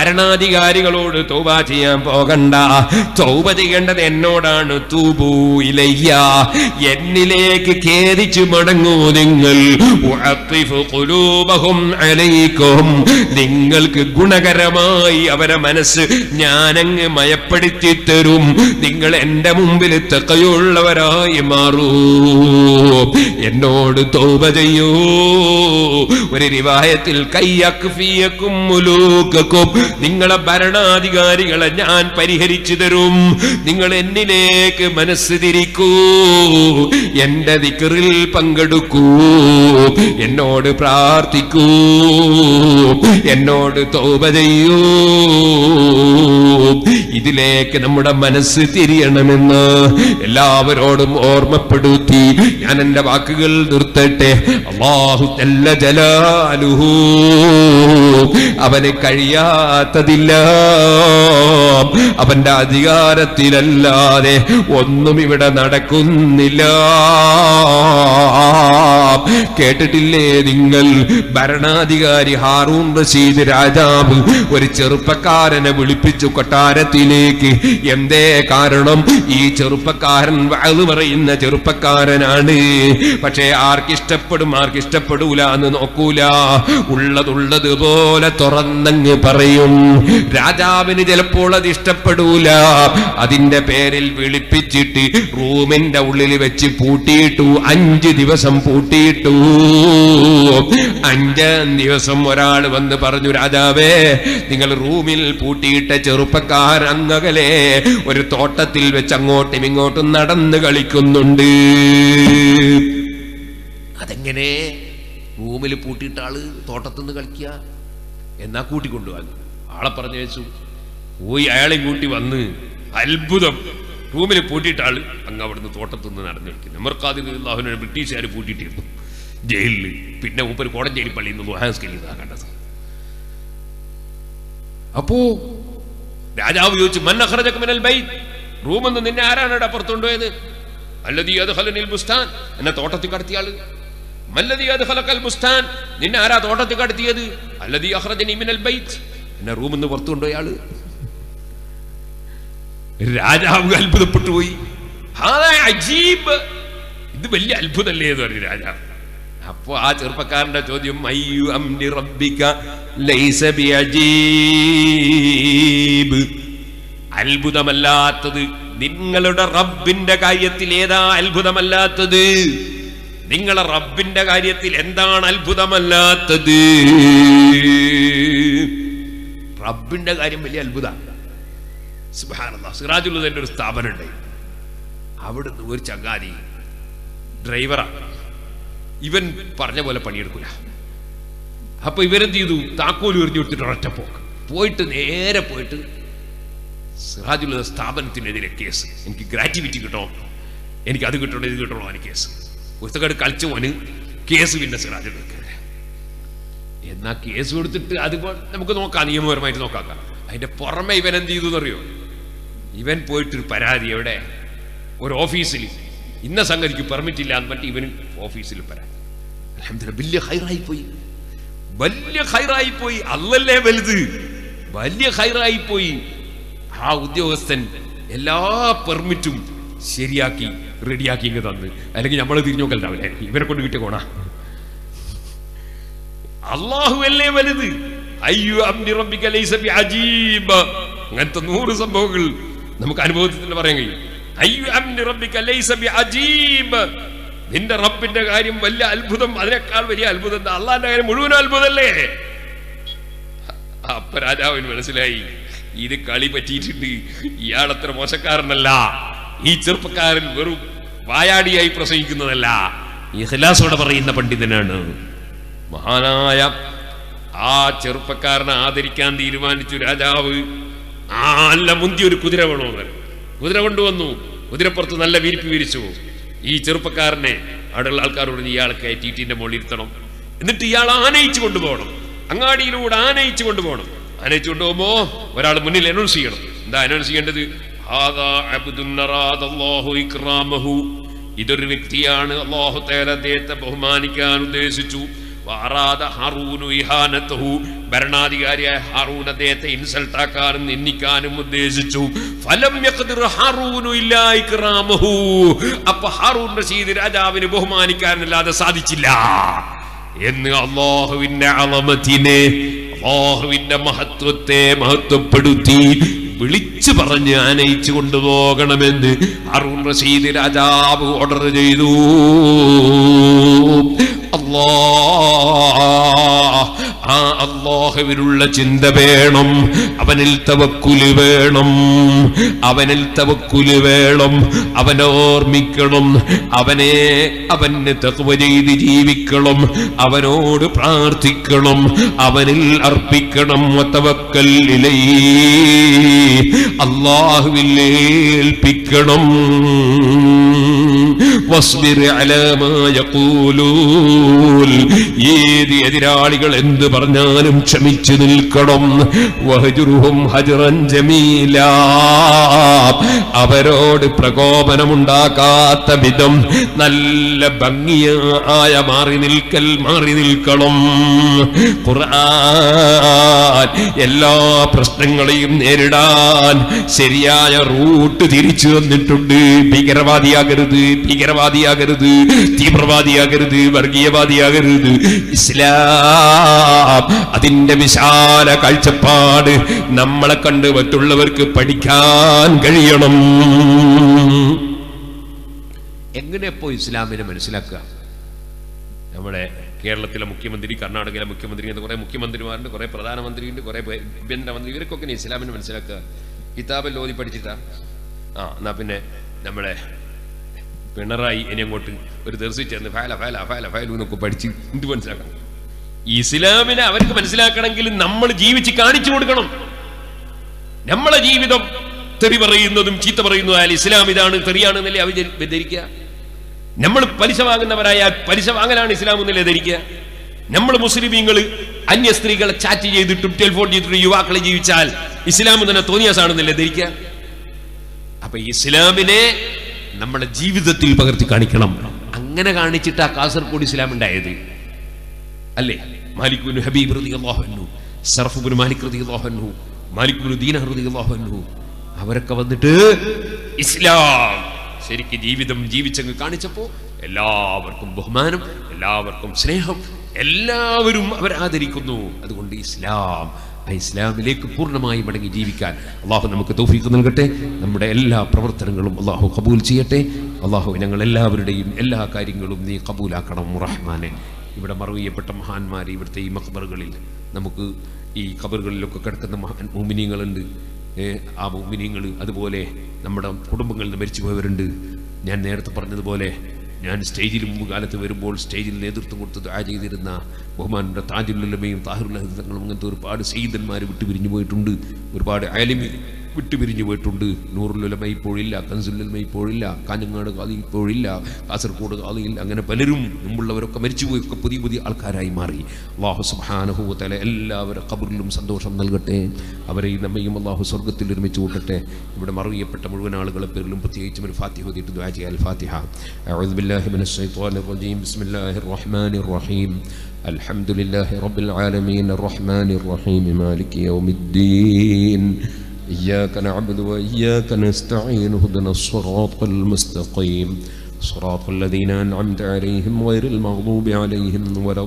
ഭരണാധികാരികളോട് തൗബ ചെയ്യാൻ പോകണ്ട തൗബ ചെയ്യേണ്ടത് എന്നോടാണ് തൂബൂ ഇലയ്യ എന്നിലേക്ക് ഖേദിച്ചു മടങ്ങൂ നിങ്ങൾ ഉഅത്തിഫു ഖുലൂബഹും അലൈക്കും നിങ്ങൾക്ക് ഗുണകരമായി അവരെ മനസ്സ് ഞാനങ്ങ് മയപ്പെടുത്തി തരും നിങ്ങൾ എന്റെ മുമ്പിൽ തെക്കയുള്ളവരായി മാറൂ എന്നോട് തോപ ചെയ്യൂ ഒരു റിവായത്തിൽ കയ്യക്കും മുലൂക്കും നിങ്ങളെ ഭരണാധികാരികളെ ഞാൻ പരിഹരിച്ചു തരും നിങ്ങൾ എന്നിലേക്ക് മനസ്സ് തിരിക്കൂ എന്റെ ദിക്കറിൽ പങ്കെടുക്കൂ എന്നോട് പ്രാർത്ഥിക്കൂ എന്നോട് തോപ ചെയ്യൂ ഇതിലേക്ക് നമ്മുടെ മനസ്സ് തിരിയണമെന്ന് എല്ലാവരോടും ഓർമ്മപ്പെടുത്തി ഞാൻ എന്റെ വാക്കുകൾ നിർത്തട്ടെ അള്ളാഹു ജല്ല ജലാലുഹു അവന് കഴിയാത്തതില്ല അവന്റെ അധികാരത്തിലല്ലാതെ ഒന്നും ഇവിടെ നടക്കുന്നില്ല കേട്ടിട്ടില്ലേ നിങ്ങൾ ഭരണാധികാരി ഹാറൂൺ റഷീദ് രാജാവ് ഒരു ചെറുപ്പക്കാരനെ വിളിപ്പിച്ചു കൊട്ടാരത്തിലേക്ക് എന്തേ കാരണം ഈ ചെറുപ്പക്കാരൻ വയത് പറയുന്ന ചെറുപ്പക്കാരനാണ് പക്ഷേ ആർക്കിഷ്ടപ്പെടും ആർക്കിഷ്ടപ്പെടൂല എന്ന് നോക്കൂല ഉള്ളതുള്ളത് പോലെ തുറന്നങ്ങ് പറയും രാജാവിന് ചിലപ്പോൾ അത് ഇഷ്ടപ്പെടൂല അതിന്റെ പേരിൽ വിളിപ്പിച്ചിട്ട് റൂമിന്റെ ഉള്ളിൽ വെച്ച് പൂട്ടിയിട്ടു അഞ്ച് ദിവസം പൂട്ടിയിട്ടു അഞ്ചാം ദിവസം ഒരാൾ വന്ന് പറഞ്ഞു രാജാവേ നിങ്ങൾ റൂമിൽ പൂട്ടിയിട്ട ചെറുപ്പക്കാർ അങ്ങകലെ ഒരു തോട്ടത്തിൽ വെച്ച് അങ്ങോട്ടും ഇങ്ങോട്ടും നടന്ന് കളിക്കുന്നുണ്ട് അതെങ്ങനെ റൂമിൽ പൂട്ടിയിട്ട ആള് തോട്ടത്തുനിന്ന് കളിക്കുക എന്നാ കൂട്ടിക്കൊണ്ടുപോകാൻ ആളെ പറഞ്ഞു വെച്ചു പോയി അയാളെയും കൂട്ടി വന്ന് അത്ഭുതം റൂമിൽ പൂട്ടിയിട്ട ആള് അങ്ങ് അവിടുന്ന് തോട്ടത്തുനിന്ന് നടന്നു കളിക്കുന്നു അമർക്കാദിർ അള്ളാഹുവിനെ ബ്രിട്ടീഷുകാർ പൂട്ടിയിട്ടിരുന്നു ജയിലിൽ പിന്നെ മൂപ്പര് കോടഞ്ചേരി പള്ളിയിൽ നിന്ന് ഹാസ്കലിയതാണ് കണ്ടത് അപ്പോ രാജാവ് ചോദിച്ചു മന്നഖറജക മിനൽ ബൈത്ത് റൂമിൽ നിന്ന് നിന്നെ ആരാണ് അപ്പുറത്തുകൊണ്ടുപോയത് അല്ലതീ അത് ഹലനിൽ ബുസ്താൻ എന്നെ തോട്ടത്തിൽ കടത്തിയ ആള് മല്ലതീ അത് ഹലക്കൽ ബുസ്താൻ നിന്നെ ആരാ തോട്ടത്തിൽ കടത്തിയത് അല്ലതീ അഹ്റജനി മിനൽ ബൈത്ത് എന്നെ റൂമിൽ നിന്ന് പുറത്തു കൊണ്ടുപോയ ആള് രാജാവ് അത്ഭുതപ്പെട്ടു പോയി ഹാദാ അജീബ് ഇത് വലിയ അത്ഭുതമല്ലേ എന്ന് പറഞ്ഞു രാജാവ് അപ്പോ ആ ചെറുപ്പക്കാരന്റെ ചോദ്യം അയ്യു അംനി റബ്ബിക ലൈസ ബിഅജീബ് അത്ഭുതമല്ലാത്തത് നിങ്ങളുടെ റബ്ബിന്റെ കാര്യത്തിൽ ഏതാ അത്ഭുതമല്ലാത്തത് നിങ്ങളെ റബ്ബിന്റെ കാര്യത്തിൽ എന്താണ് അത്ഭുതമല്ലാത്തത് റബ്ബിന്റെ കാര്യം വലിയ അത്ഭുതമാണ് സുബ്ഹാനല്ലാഹ് സിറാജുലുദന്റെ ഒരു സ്ഥാപനം ഉണ്ടായി അവിടുന്ന് ഒരു ചങ്ങാതി ഡ്രൈവറാണ് ഇവൻ പറഞ്ഞ പോലെ പണിയെടുക്കൂല അപ്പൊ ഇവരെന്ത് ചെയ്തു താക്കോൽ എറിഞ്ഞു കൊടുത്തിട്ട് ഒരൊറ്റ പോക്ക് പോയിട്ട് നേരെ പോയിട്ട് സിറാജുൽ സ്ഥാപനത്തിനെതിരെ കേസ് എനിക്ക് ഗ്രാറ്റുവിറ്റി കിട്ടണം എനിക്ക് അത് കിട്ടണം ഇത് കിട്ടണോ എനിക്ക് കേസ് പുസ്തകം കളിച്ചു പോന് കേസ് പിന്നെ സിറാജുൽ എന്നാ കേസ് കൊടുത്തിട്ട് അത് നമുക്ക് നോക്കാം നിയമപരമായിട്ട് നോക്കാം അതിന്റെ പുറമെ ഇവൻ എന്ത് ചെയ്തു എന്നറിയോ ഇവൻ പോയിട്ടൊരു പരാതി എവിടെ ഒരു ഓഫീസിൽ ഇന്ന സംഗതിക്ക് പെർമിറ്റ് ഇല്ല എന്ന് പറഞ്ഞിട്ട് ഇവന് ഓഫീസിൽ പരാതി അൽഹംദുലില്ലാ വലിയ ഹൈറായി പോയി വലിയ ഹൈറായി പോയി അല്ലല്ലേ വലുത് വലിയ ഹൈറായി പോയി ആ ഉദ്യോഗസ്ഥൻ എല്ലാ പെർമിറ്റും ശരിയാക്കി റെഡിയാക്കി ഇങ്ങ് തന്ന് അല്ലെങ്കിൽ നമ്മൾ തിരിഞ്ഞു നോക്കലുണ്ടാവില്ലേ ഇവരെ കൊണ്ട് കിട്ടിയ കോണ അള്ളാഹു അല്ലേ വലുത് അയ്യോ അംനി റബ്ബിക ലൈസ ബിഅജീബ് അങ്ങനത്തെ നൂറ് സംഭവങ്ങൾ നമുക്ക് അനുഭവത്തിൽ തന്നെ പറയാൻ കഴിയും അയ്യോ അംനി റബ്ബിക ലൈസ ബിഅജീബ് നിന്റെ റബ്ബിന്റെ കാര്യം വലിയ അത്ഭുതം അതിനേക്കാൾ വലിയ അത്ഭുതം എന്താ അള്ളാന്റെ കാര്യം മുഴുവൻ അത്ഭുതമല്ലേ അപ്പൊ രാജാവിന് മനസ്സിലായി ഇത് കളി പറ്റിയിട്ടുണ്ട് ഇയാളത്ര മോശക്കാരനല്ല ഈ ചെറുപ്പക്കാരൻ വെറും വായാടിയായി പ്രസംഗിക്കുന്നതല്ല ഇഖ്ലാസോടെ പറയുന്ന പണ്ഡിതനാണ് മഹാനായ ആ ചെറുപ്പക്കാരനെ ആദരിക്കാൻ തീരുമാനിച്ചു രാജാവ് നല്ല മുന്തി ഒരു കുതിര വേണമെന്ന് കുതിര കൊണ്ടുവന്നു കുതിരപ്പുറത്ത് നല്ല വിരിപ്പ് വിരിച്ചു ഈ ചെറുപ്പക്കാരനെ അവിടെയുള്ള ആൾക്കാരോട് ഇയാളെ കയറ്റിയിട്ടിന്റെ മുകളിൽ ഇരുത്തണം എന്നിട്ട് ഇയാൾ ആനയിച്ചു കൊണ്ടുപോകണം അങ്ങാടിയിലൂടെ ആനയിച്ചു കൊണ്ടുപോകണം ആനയിച്ചു കൊണ്ടുപോകുമ്പോ ഒരാൾ മുന്നിൽ അനൗൺസ് ചെയ്യണം എന്താ അനൗൺസ് ചെയ്യേണ്ടത് ഹാദാ അബ്ദുൻ അറാദല്ലാഹു ഇക്റാമഹു ഇതൊരു വ്യക്തിയാണ് അള്ളാഹു തേല അദ്ദേഹത്തെ ബഹുമാനിക്കാൻ ഉദ്ദേശിച്ചു വാറാദ ഹാറൂനു ഇഹാനത്തഹു ഭരണാധികാരിയായ ഹാറൂൻ അദ്ദേഹത്തെ ഇൻസൾട്ട് ആക്കാനും നിന്ദിക്കാനും ഉദ്ദേശിച്ചു ഫലം യഖ്ദിർ ഹാറൂനു ഇല്ലാ ഇക്റാമഹു അപ്പൊ ഹാറൂൻ റഷീദ് രാജാവിന് ബഹുമാനിക്കാനല്ലാതെ സാധിച്ചില്ല എന്ന് അള്ളാഹുവിന്റെ അളമത്തിനെ അള്ളാഹുവിന്റെ മഹത്വത്തെ മഹത്വപ്പെടുത്തി വിളിച്ചു പറഞ്ഞ് ആനയിച്ചു കൊണ്ടുപോകണമെന്ന് അറുൺ റഷീദ് രാജാവ് ഓർഡർ ചെയ്തു അല്ലാ ആ അള്ളാഹുവിനുള്ള ചിന്ത വേണം അവനിൽ തവക്കുല് വേണം അവനിൽ തവക്കുല് വേണം അവനെ ഓർമ്മിക്കണം അവനെ അവന് തത്വ ചെയ്ത് ജീവിക്കണം അവനോട് പ്രാർത്ഥിക്കണം അവനിൽ അർപ്പിക്കണം തവക്കൽ ഇലൈ അള്ളാഹുവിൽ ഏൽപ്പിക്കണം واصبر على ما يقولون ഏത് എതിരാളികൾ എന്ത് പറഞ്ഞാലും ക്ഷമിച്ചു നിൽക്കണം വഹജുറുഹും ഹജറൻ ജമീല അവരോട് പ്രകോപനമുണ്ടാക്കാത്ത വിധം നല്ല ഭംഗിയായ മാറി നിൽക്കൽ മാറി നിൽക്കണം ഖുർആൻ എല്ലാ പ്രശ്നങ്ങളെയും നേരിടാൻ ശരിയായ റൂട്ട് തിരിച്ചു തന്നിട്ടുണ്ട് ഭീകരവാദിയാകരുത് ഭീകരവാദിയാകരുത് തീവ്രവാദിയാകരുത് വർഗീയവാദിയാകരുത് ഇസ്ലാം അതിന്റെ വിശാല കാഴ്ചപ്പാട് നമ്മളെ കണ്ട് മറ്റുള്ളവർക്ക് പഠിക്കാൻ കഴിയണം എങ്ങനെ ഇപ്പോ ഇസ്ലാമിനെ മനസ്സിലാക്കുക നമ്മുടെ കേരളത്തിലെ മുഖ്യമന്ത്രി കർണാടകയിലെ മുഖ്യമന്ത്രി എന്ന് കുറെ മുഖ്യമന്ത്രിമാരുണ്ട് കുറെ പ്രധാനമന്ത്രിയുണ്ട് കുറെ ആഭ്യന്തരമന്ത്രി ഇവർക്കൊക്കെ ഇനി ഇസ്ലാമിനെ മനസ്സിലാക്കുക കിതാബിൽ ഓതി പഠിച്ചിട്ടാ ആ എന്നാ പിന്നെ നമ്മുടെ പിണറായി ഇനി അങ്ങോട്ട് ഒരു ദിവസം ചേർന്ന് ഫയല ഫയല ഫയല ഫയലു എന്നൊക്കെ പഠിച്ച് എന്ത് മനസ്സിലാക്കണം ഇസ്ലാമിനെ അവർക്ക് മനസ്സിലാക്കണമെങ്കിൽ നമ്മൾ ജീവിച്ച് കാണിച്ചു കൊടുക്കണം നമ്മളെ ജീവിതം തെറി പറയുന്നതും ചീത്ത പറയുന്നതായാലും ഇസ്ലാം ഇതാണ് തെറിയാണെന്നല്ലേ അവർ ധരിക്കുക നമ്മൾ പലിശ വാങ്ങുന്നവരായാൽ പലിശ വാങ്ങലാണ് ഇസ്ലാം എന്നല്ലേ ധരിക്കുക നമ്മൾ മുസ്ലിമീങ്ങൾ അന്യ സ്ത്രീകളെ ചാറ്റ് ചെയ്തിട്ടും ടെലിഫോൺ ചെയ്തിട്ടും യുവാക്കളെ ജീവിച്ചാൽ ഇസ്ലാം തന്നെ തോന്നിയാസാണെന്നല്ലേ ധരിക്കുക അപ്പൊ ഇസ്ലാമിനെ നമ്മുടെ ജീവിതത്തിൽ പകർത്തി കാണിക്കണം അങ്ങനെ കാണിച്ചിട്ട് ആ കാസർഗോഡ് ഇസ്ലാം ഉണ്ടായത് അല്ലേ മാലിക്കുബിൻ ഹബീബ് റതി അള്ളാഹു സർഫുബിൻ മാലിക് റതി അള്ളാഹു മാലിക്കുബിൻ ദീന റതി അള്ളാഹു അവരൊക്കെ വന്നിട്ട് ഇസ്ലാം ശരിക്ക് ജീവിതം ജീവിച്ചങ്ങ് കാണിച്ചപ്പോ എല്ലാവർക്കും ബഹുമാനം എല്ലാവർക്കും സ്നേഹം എല്ലാവരും അവർ ആദരിക്കുന്നു അതുകൊണ്ട് ഇസ്ലാം ആ ഇസ്ലാമിലേക്ക് പൂർണ്ണമായി മടങ്ങി ജീവിക്കാൻ അള്ളാഹു നമുക്ക് തൗഫീഖ് നൽകട്ടെ നമ്മുടെ എല്ലാ പ്രവർത്തനങ്ങളും അള്ളാഹു കബൂൽ ചെയ്യട്ടെ അള്ളാഹു ഞങ്ങൾ എല്ലാവരുടെയും എല്ലാ കാര്യങ്ങളും നീ കബൂലാക്കണം റഹ്മാനെ ഇവിടെ മറവിയപ്പെട്ട മഹാന്മാർ ഇവിടുത്തെ ഈ മഖബറുകളിൽ നമുക്ക് ഈ ഖബറുകളിലൊക്കെ കിടക്കുന്ന മഹാൻ മോമിനിയങ്ങളുണ്ട് ഏ, ആ മോമിനിയങ്ങൾ അതുപോലെ നമ്മുടെ കുടുംബങ്ങളിൽ നിന്ന് മരിച്ചു പോയവരുണ്ട് ഞാൻ നേരത്തെ പറഞ്ഞതുപോലെ ഞാൻ സ്റ്റേജിൽ മുമ്പ് കാലത്ത് വരുമ്പോൾ സ്റ്റേജിൽ നേതൃത്വം കൊടുത്ത് ദുആ ചെയ്തിരുന്ന ബഹുമാനുടെ താജുല്ലമയും താഹിറുല്ലഹങ്ങളും അങ്ങനത്തെ ഒരുപാട് സയ്യിദന്മാർ വിട്ടുപിരിഞ്ഞു പോയിട്ടുണ്ട് ഒരുപാട് അയലിമി വിട്ടുപിരിഞ്ഞു പോയിട്ടുണ്ട് നൂറുലുലമ ഇപ്പോഴില്ല കൻസുലുലമ ഇപ്പോഴില്ല കാഞ്ഞങ്ങാട് കാതി ഇപ്പോഴില്ല കാസർഗോഡ് കാതിയിൽ അങ്ങനെ പലരും മുമ്പുള്ളവരൊക്കെ മരിച്ചുപോയി ഒക്കെ പുതിയ പുതിയ ആൾക്കാരായി മാറി അള്ളാഹു സുബാനഹുത്തല എല്ലാവരുടെ ഖബറിലും സന്തോഷം നൽകട്ടെ അവരെയും നമ്മയും അള്ളാഹു സ്വർഗത്തിൽ ഒരുമിച്ച് കൂട്ടട്ടെ ഇവിടെ മറിയപ്പെട്ട മുഴുവൻ ആളുകളെ പേരിലും പ്രത്യേകിച്ചും ഒരു ഫാത്തിഹ ഓതിയിട്ട് ദുആ ചെയ്യാൽ ഫാത്തിഹ أعوذ بالله من الشيطان الرجيم بسم الله الرحمن الرحيم الحمد لله رب العالمين الرحمن الرحيم مالك يوم الدين إياك نعبد وإياك نستعين اهدنا الصراط المستقيم صراط الذين أنعمت عليهم غير المغضوب عليهم ولا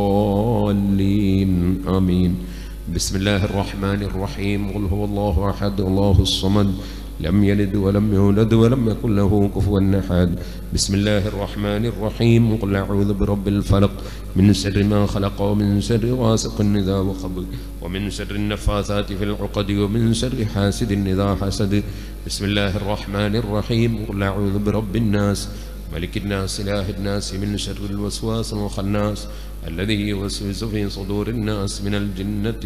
الضالين آمين بسم الله الرحمن الرحيم قل هو الله أحد الله الصمد لم يلد ولم يولد ولم يكن له كفوا أحد بسم الله الرحمن الرحيم قل أعوذ برب الفلق من شر ما خلق ومن شر غاسق إذا وقب ومن شر النفاثات في العقد ومن شر حاسد إذا حسد بسم الله الرحمن الرحيم قل أعوذ برب الناس ملك الناس إله الناس من شر الوسواس الخناس الذي يوسوس في صدور الناس من الجنة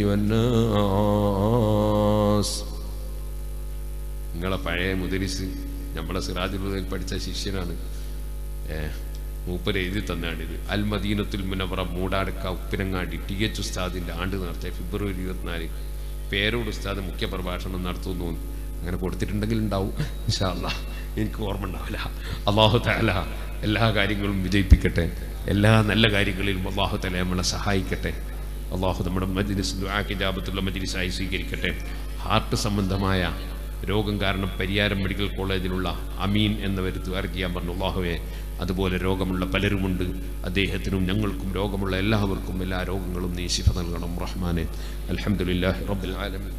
والناس നിങ്ങളെ പഴയ മുദരിസ് നമ്മളെ സിറാജുൽ പഠിച്ച ശിഷ്യനാണ് ഏ, മൂപ്പര് എഴുതി തന്നാണിത് അൽ മദീനത്തുൽ മുനവറ മൂടാടക്ക ഉപ്പിനങ്ങാടി ടി എച്ച് ഉസ്താദിൻ്റെ ആണ്ട് നേരത്തെ ഫെബ്രുവരി ഇരുപത്തിനാല് പേരോട് ഉസ്താദ് മുഖ്യ പ്രഭാഷണം നടത്തുന്നു അങ്ങനെ കൊടുത്തിട്ടുണ്ടെങ്കിൽ ഉണ്ടാവും ഇൻഷാ അല്ലാ എനിക്ക് ഓർമ്മ ഉണ്ടാവില്ല അള്ളാഹു താല എല്ലാ കാര്യങ്ങളും വിജയിപ്പിക്കട്ടെ എല്ലാ നല്ല കാര്യങ്ങളിലും അള്ളാഹു തല നമ്മളെ സഹായിക്കട്ടെ അള്ളാഹു നമ്മുടെ മജ്ലിസ് ദുആക്കിജാബത്തുള്ള മജ്ലിസായി സ്വീകരിക്കട്ടെ ഹാർട്ട് സംബന്ധമായ രോഗം കാരണം പരിയാരം മെഡിക്കൽ കോളേജിലുള്ള അമീൻ എന്നവർ ദ്വാരകിയാൻ പറഞ്ഞു അള്ളാഹുവെ അതുപോലെ രോഗമുള്ള പലരുമുണ്ട് അദ്ദേഹത്തിനും ഞങ്ങൾക്കും രോഗമുള്ള എല്ലാവർക്കും എല്ലാ രോഗങ്ങളും നീ ശിഫ നൽകണം റഹ്മാനെ അൽഹംദുലില്ലാഹി റബ്ബിൽ ആലമീൻ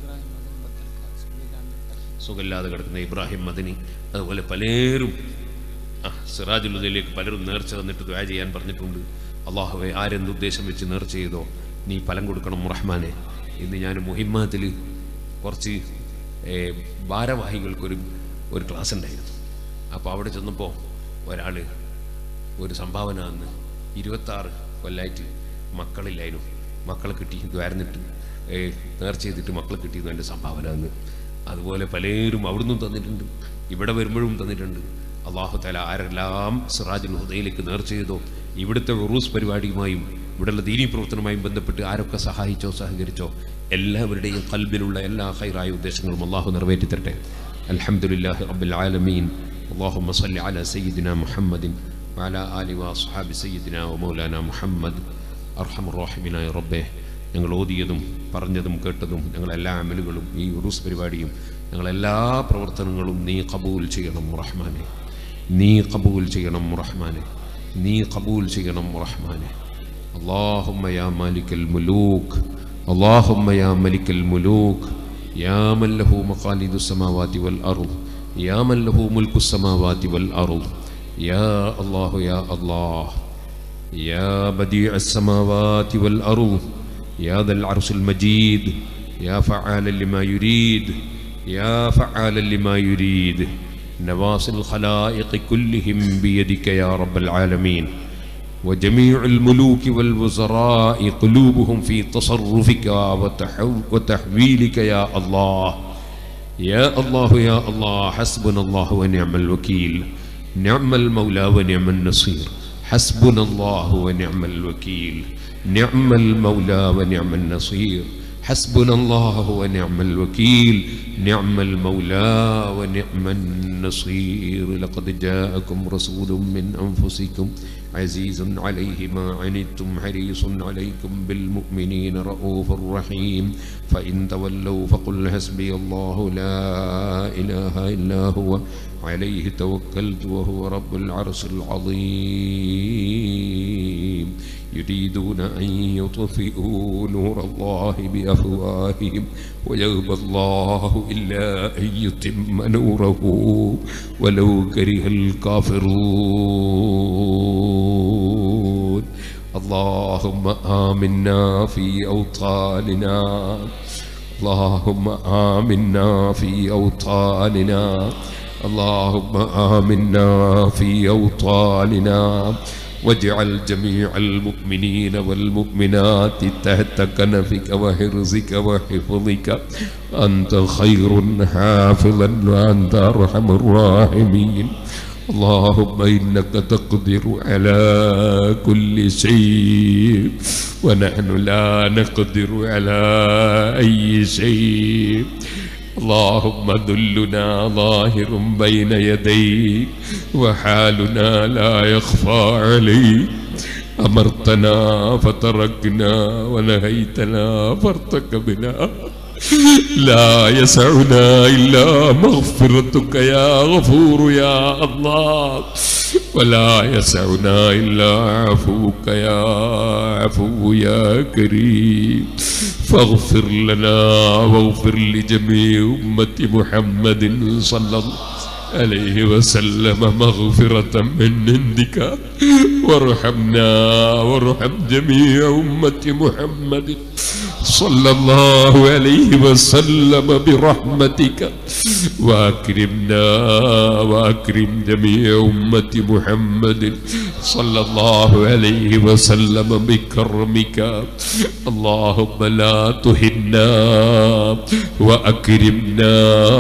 സുഖമില്ലാതെ കിടക്കുന്ന ഇബ്രാഹിം മദനി അതുപോലെ പലരും ആ സിറാജുലുദ്ദീനിലേക്ക് പലരും നേർച്ച തന്നിട്ട് ദ്വാ ചെയ്യാൻ പറഞ്ഞിട്ടുണ്ട് അള്ളാഹുവെ ആരെന്ത് ഉദ്ദേശം വെച്ച് നേർച്ച ചെയ്തോ നീ ഫലം കൊടുക്കണം റഹ്മാനെ ഇന്ന് ഞാൻ മുഹിമ്മത്തിൽ കുറച്ച് ഏ, ഭാരവാഹികൾക്കൊരു ഒരു ക്ലാസ് ഉണ്ടായിരുന്നു അപ്പോൾ അവിടെ ചെന്നപ്പോൾ ഒരാൾ ഒരു സംഭാവന അന്ന് ഇരുപത്താറ് കൊല്ലായിട്ട് മക്കളില്ലായിരുന്നു മക്കളെ കിട്ടി ദ്വാരന്നിട്ട് നേർച്ച ചെയ്തിട്ട് മക്കളെ കിട്ടിയെന്ന് എൻ്റെ സംഭാവന അന്ന് അതുപോലെ പലരും അവിടുന്ന് തന്നിട്ടുണ്ട് ഇവിടെ വരുമ്പോഴും തന്നിട്ടുണ്ട് അള്ളാഹു തല ആരെല്ലാം സിറാജുൽ ഹുദയിലേക്ക് നേർച്ച ചെയ്തോ ഇവിടുത്തെ ഉറൂസ് പരിപാടിയുമായും ഇവിടെയുള്ള ദീനീ പ്രവർത്തനവുമായും ബന്ധപ്പെട്ട് ആരൊക്കെ സഹായിച്ചോ സഹകരിച്ചോ എല്ലാവരുടെയും കൽബിലുള്ള എല്ലാ ഹൈറായ ഉദ്ദേശങ്ങളും അള്ളാഹു നിറവേറ്റി തരട്ടെ അൽഹംദുലില്ലാഹി റബ്ബിൽ ആലമീൻ اللهم صل على سيدنا محمد وعلى آله وأصحاب سيدنا ومولانا محمد അർഹം റോഹിമിനായ റബ്ബെ ഞങ്ങൾ ഓതിയതും പറഞ്ഞതും കേട്ടതും ഞങ്ങളെല്ലാ അമലുകളും ഈ ഉറൂസ് പരിപാടിയും ഞങ്ങളെല്ലാ പ്രവർത്തനങ്ങളും നീ കബൂൽ ചെയ്യണം റഹ്മാനെ നീ കബൂൽ ചെയ്യണം റഹ്മാനെ നീ കബൂൽ ചെയ്യണം റഹ്മാനെ اللهم يا مالك الملوك اللهم يا ملك الملوك يا من له مقاليد السماوات والأرض يا من له ملك السماوات والأرض يا الله يا الله يا بديع السماوات والأرض يا ذا العرش المجيد يا فعالا لما يريد يا فعالا لما يريد نواصي الخلائق كلهم بيدك يا رب العالمين وجميع الملوك والوزراء قلوبهم في تصرفك وتحو- وتحويلك يا الله يا الله يا الله حسبنا الله ونعم الوكيل نعم المولى ونعم النصير حسبنا الله ونعم الوكيل نعم المولى ونعم النصير حسبنا الله ونعم الوكيل نعم المولى ونعم النصير لقد جاءكم رسول من أنفسكم عزيز عليه ما عنتم حريص عليكم بالمؤمنين رؤوف رحيم فإن تولوا فقل حسبي الله لا إله إلا هو عليه توكلت وهو رب العرش العظيم يريدون أن يطفئوا نور الله بأفواههم ويغبى الله إلا أن يتم نوره ولو كره الكافرون اللهم آمنا في أوطاننا اللهم آمنا في أوطاننا اللهم آمنا في أوطاننا واجعل جميع المؤمنين والمؤمنات تحت كنفك وحرزك وحفظك أنت خير حافظا وأنت أرحم الراحمين اللهم إنك تقدر على كل شيء ونحن لا نقدر على أي شيء اللهم ذلنا ظاهر بين يديك وحالنا لا يخفى عليك أمرتنا فتركنا ونهيتنا فارتكبنا لا يسعنا إلا مغفرتك يا غفور يا الله ولا يسعنا إلا عفوك يا عفو يا كريم فاغفر لنا واغفر لجميع أمة محمد صلى الله عليه وسلم مغفرة من عندك وارحمنا وارحم جميع أمة محمد صلى الله عليه وسلم برحمتك واكرمنا واكرم جميع امه محمد صلى الله عليه وسلم بكرمك اللهم لا تهنا واكرمنا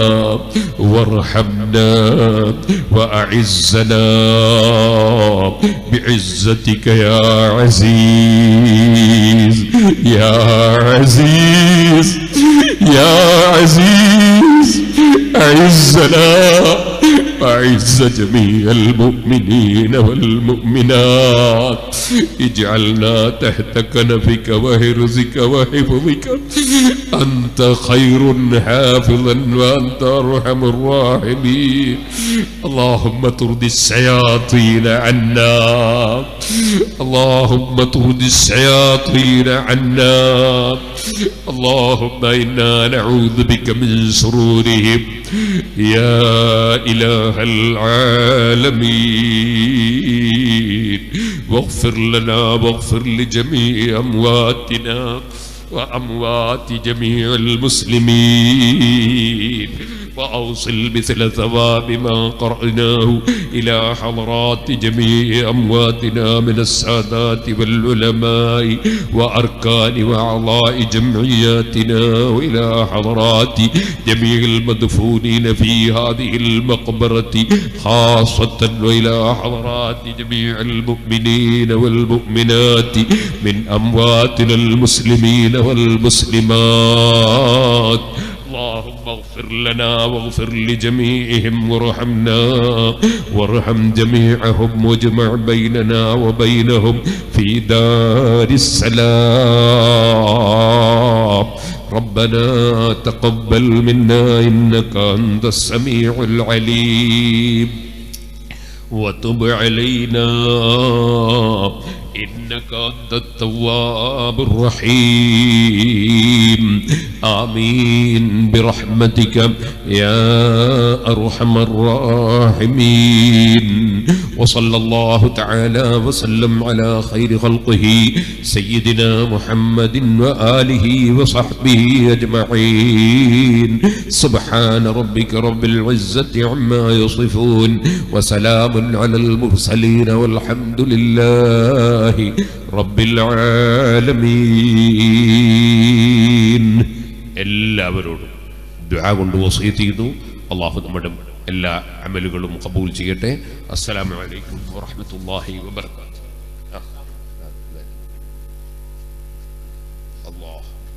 وارحمنا واعزنا بعزتك يا عزيز يا عزيز يا عزيز أعزنا وأعز جميع المؤمنين والمؤمنات اجعلنا تحت كنفك وهرزك وحفظك أنت خير حافظا وأنت أرحم الراحمين اللهم طرد الشياطين عنا اللهم طرد الشياطين عنا اللهم إنا نعوذ بك من شرورهم يا إله العالمين واغفر لنا واغفر لجميع أمواتنا وأموات جميع المسلمين وأوصل مثل ثواب ما قرأناه إلى حضرات جميع أمواتنا من السادات والعلماء وأركان وأعضاء جمعياتنا وإلى حضرات جميع المدفونين في هذه المقبرة خاصة وإلى حضرات جميع المؤمنين والمؤمنات من أمواتنا المسلمين والمسلمات اللهم اغفر لنا واغفر لجميعهم وارحمنا وارحم جميعهم واجمع بيننا وبينهم في دار السلام ربنا تقبل منا انك انت السميع العليم وتب علينا إنك أنت التواب الرحيم آمين برحمتك يا أرحم الراحمين وصلى الله تعالى وسلم على خير خلقه سيدنا محمد وآله وصحبه أجمعين سبحان ربك رب العزة عما يصفون وسلام على المرسلين والحمد لله رب العالمين എല്ലാവരോടും ദുആ കൊണ്ട് വസീയത്ത് ചെയ്തു അള്ളാഹു നമ്മുടെ എല്ലാ അമലുകളും കബൂൽ ചെയ്യട്ടെ അസ്സലാമു അലൈക്കും വറഹ്മത്തുള്ളാഹി വബറകാതുഹു അല്ലാഹ്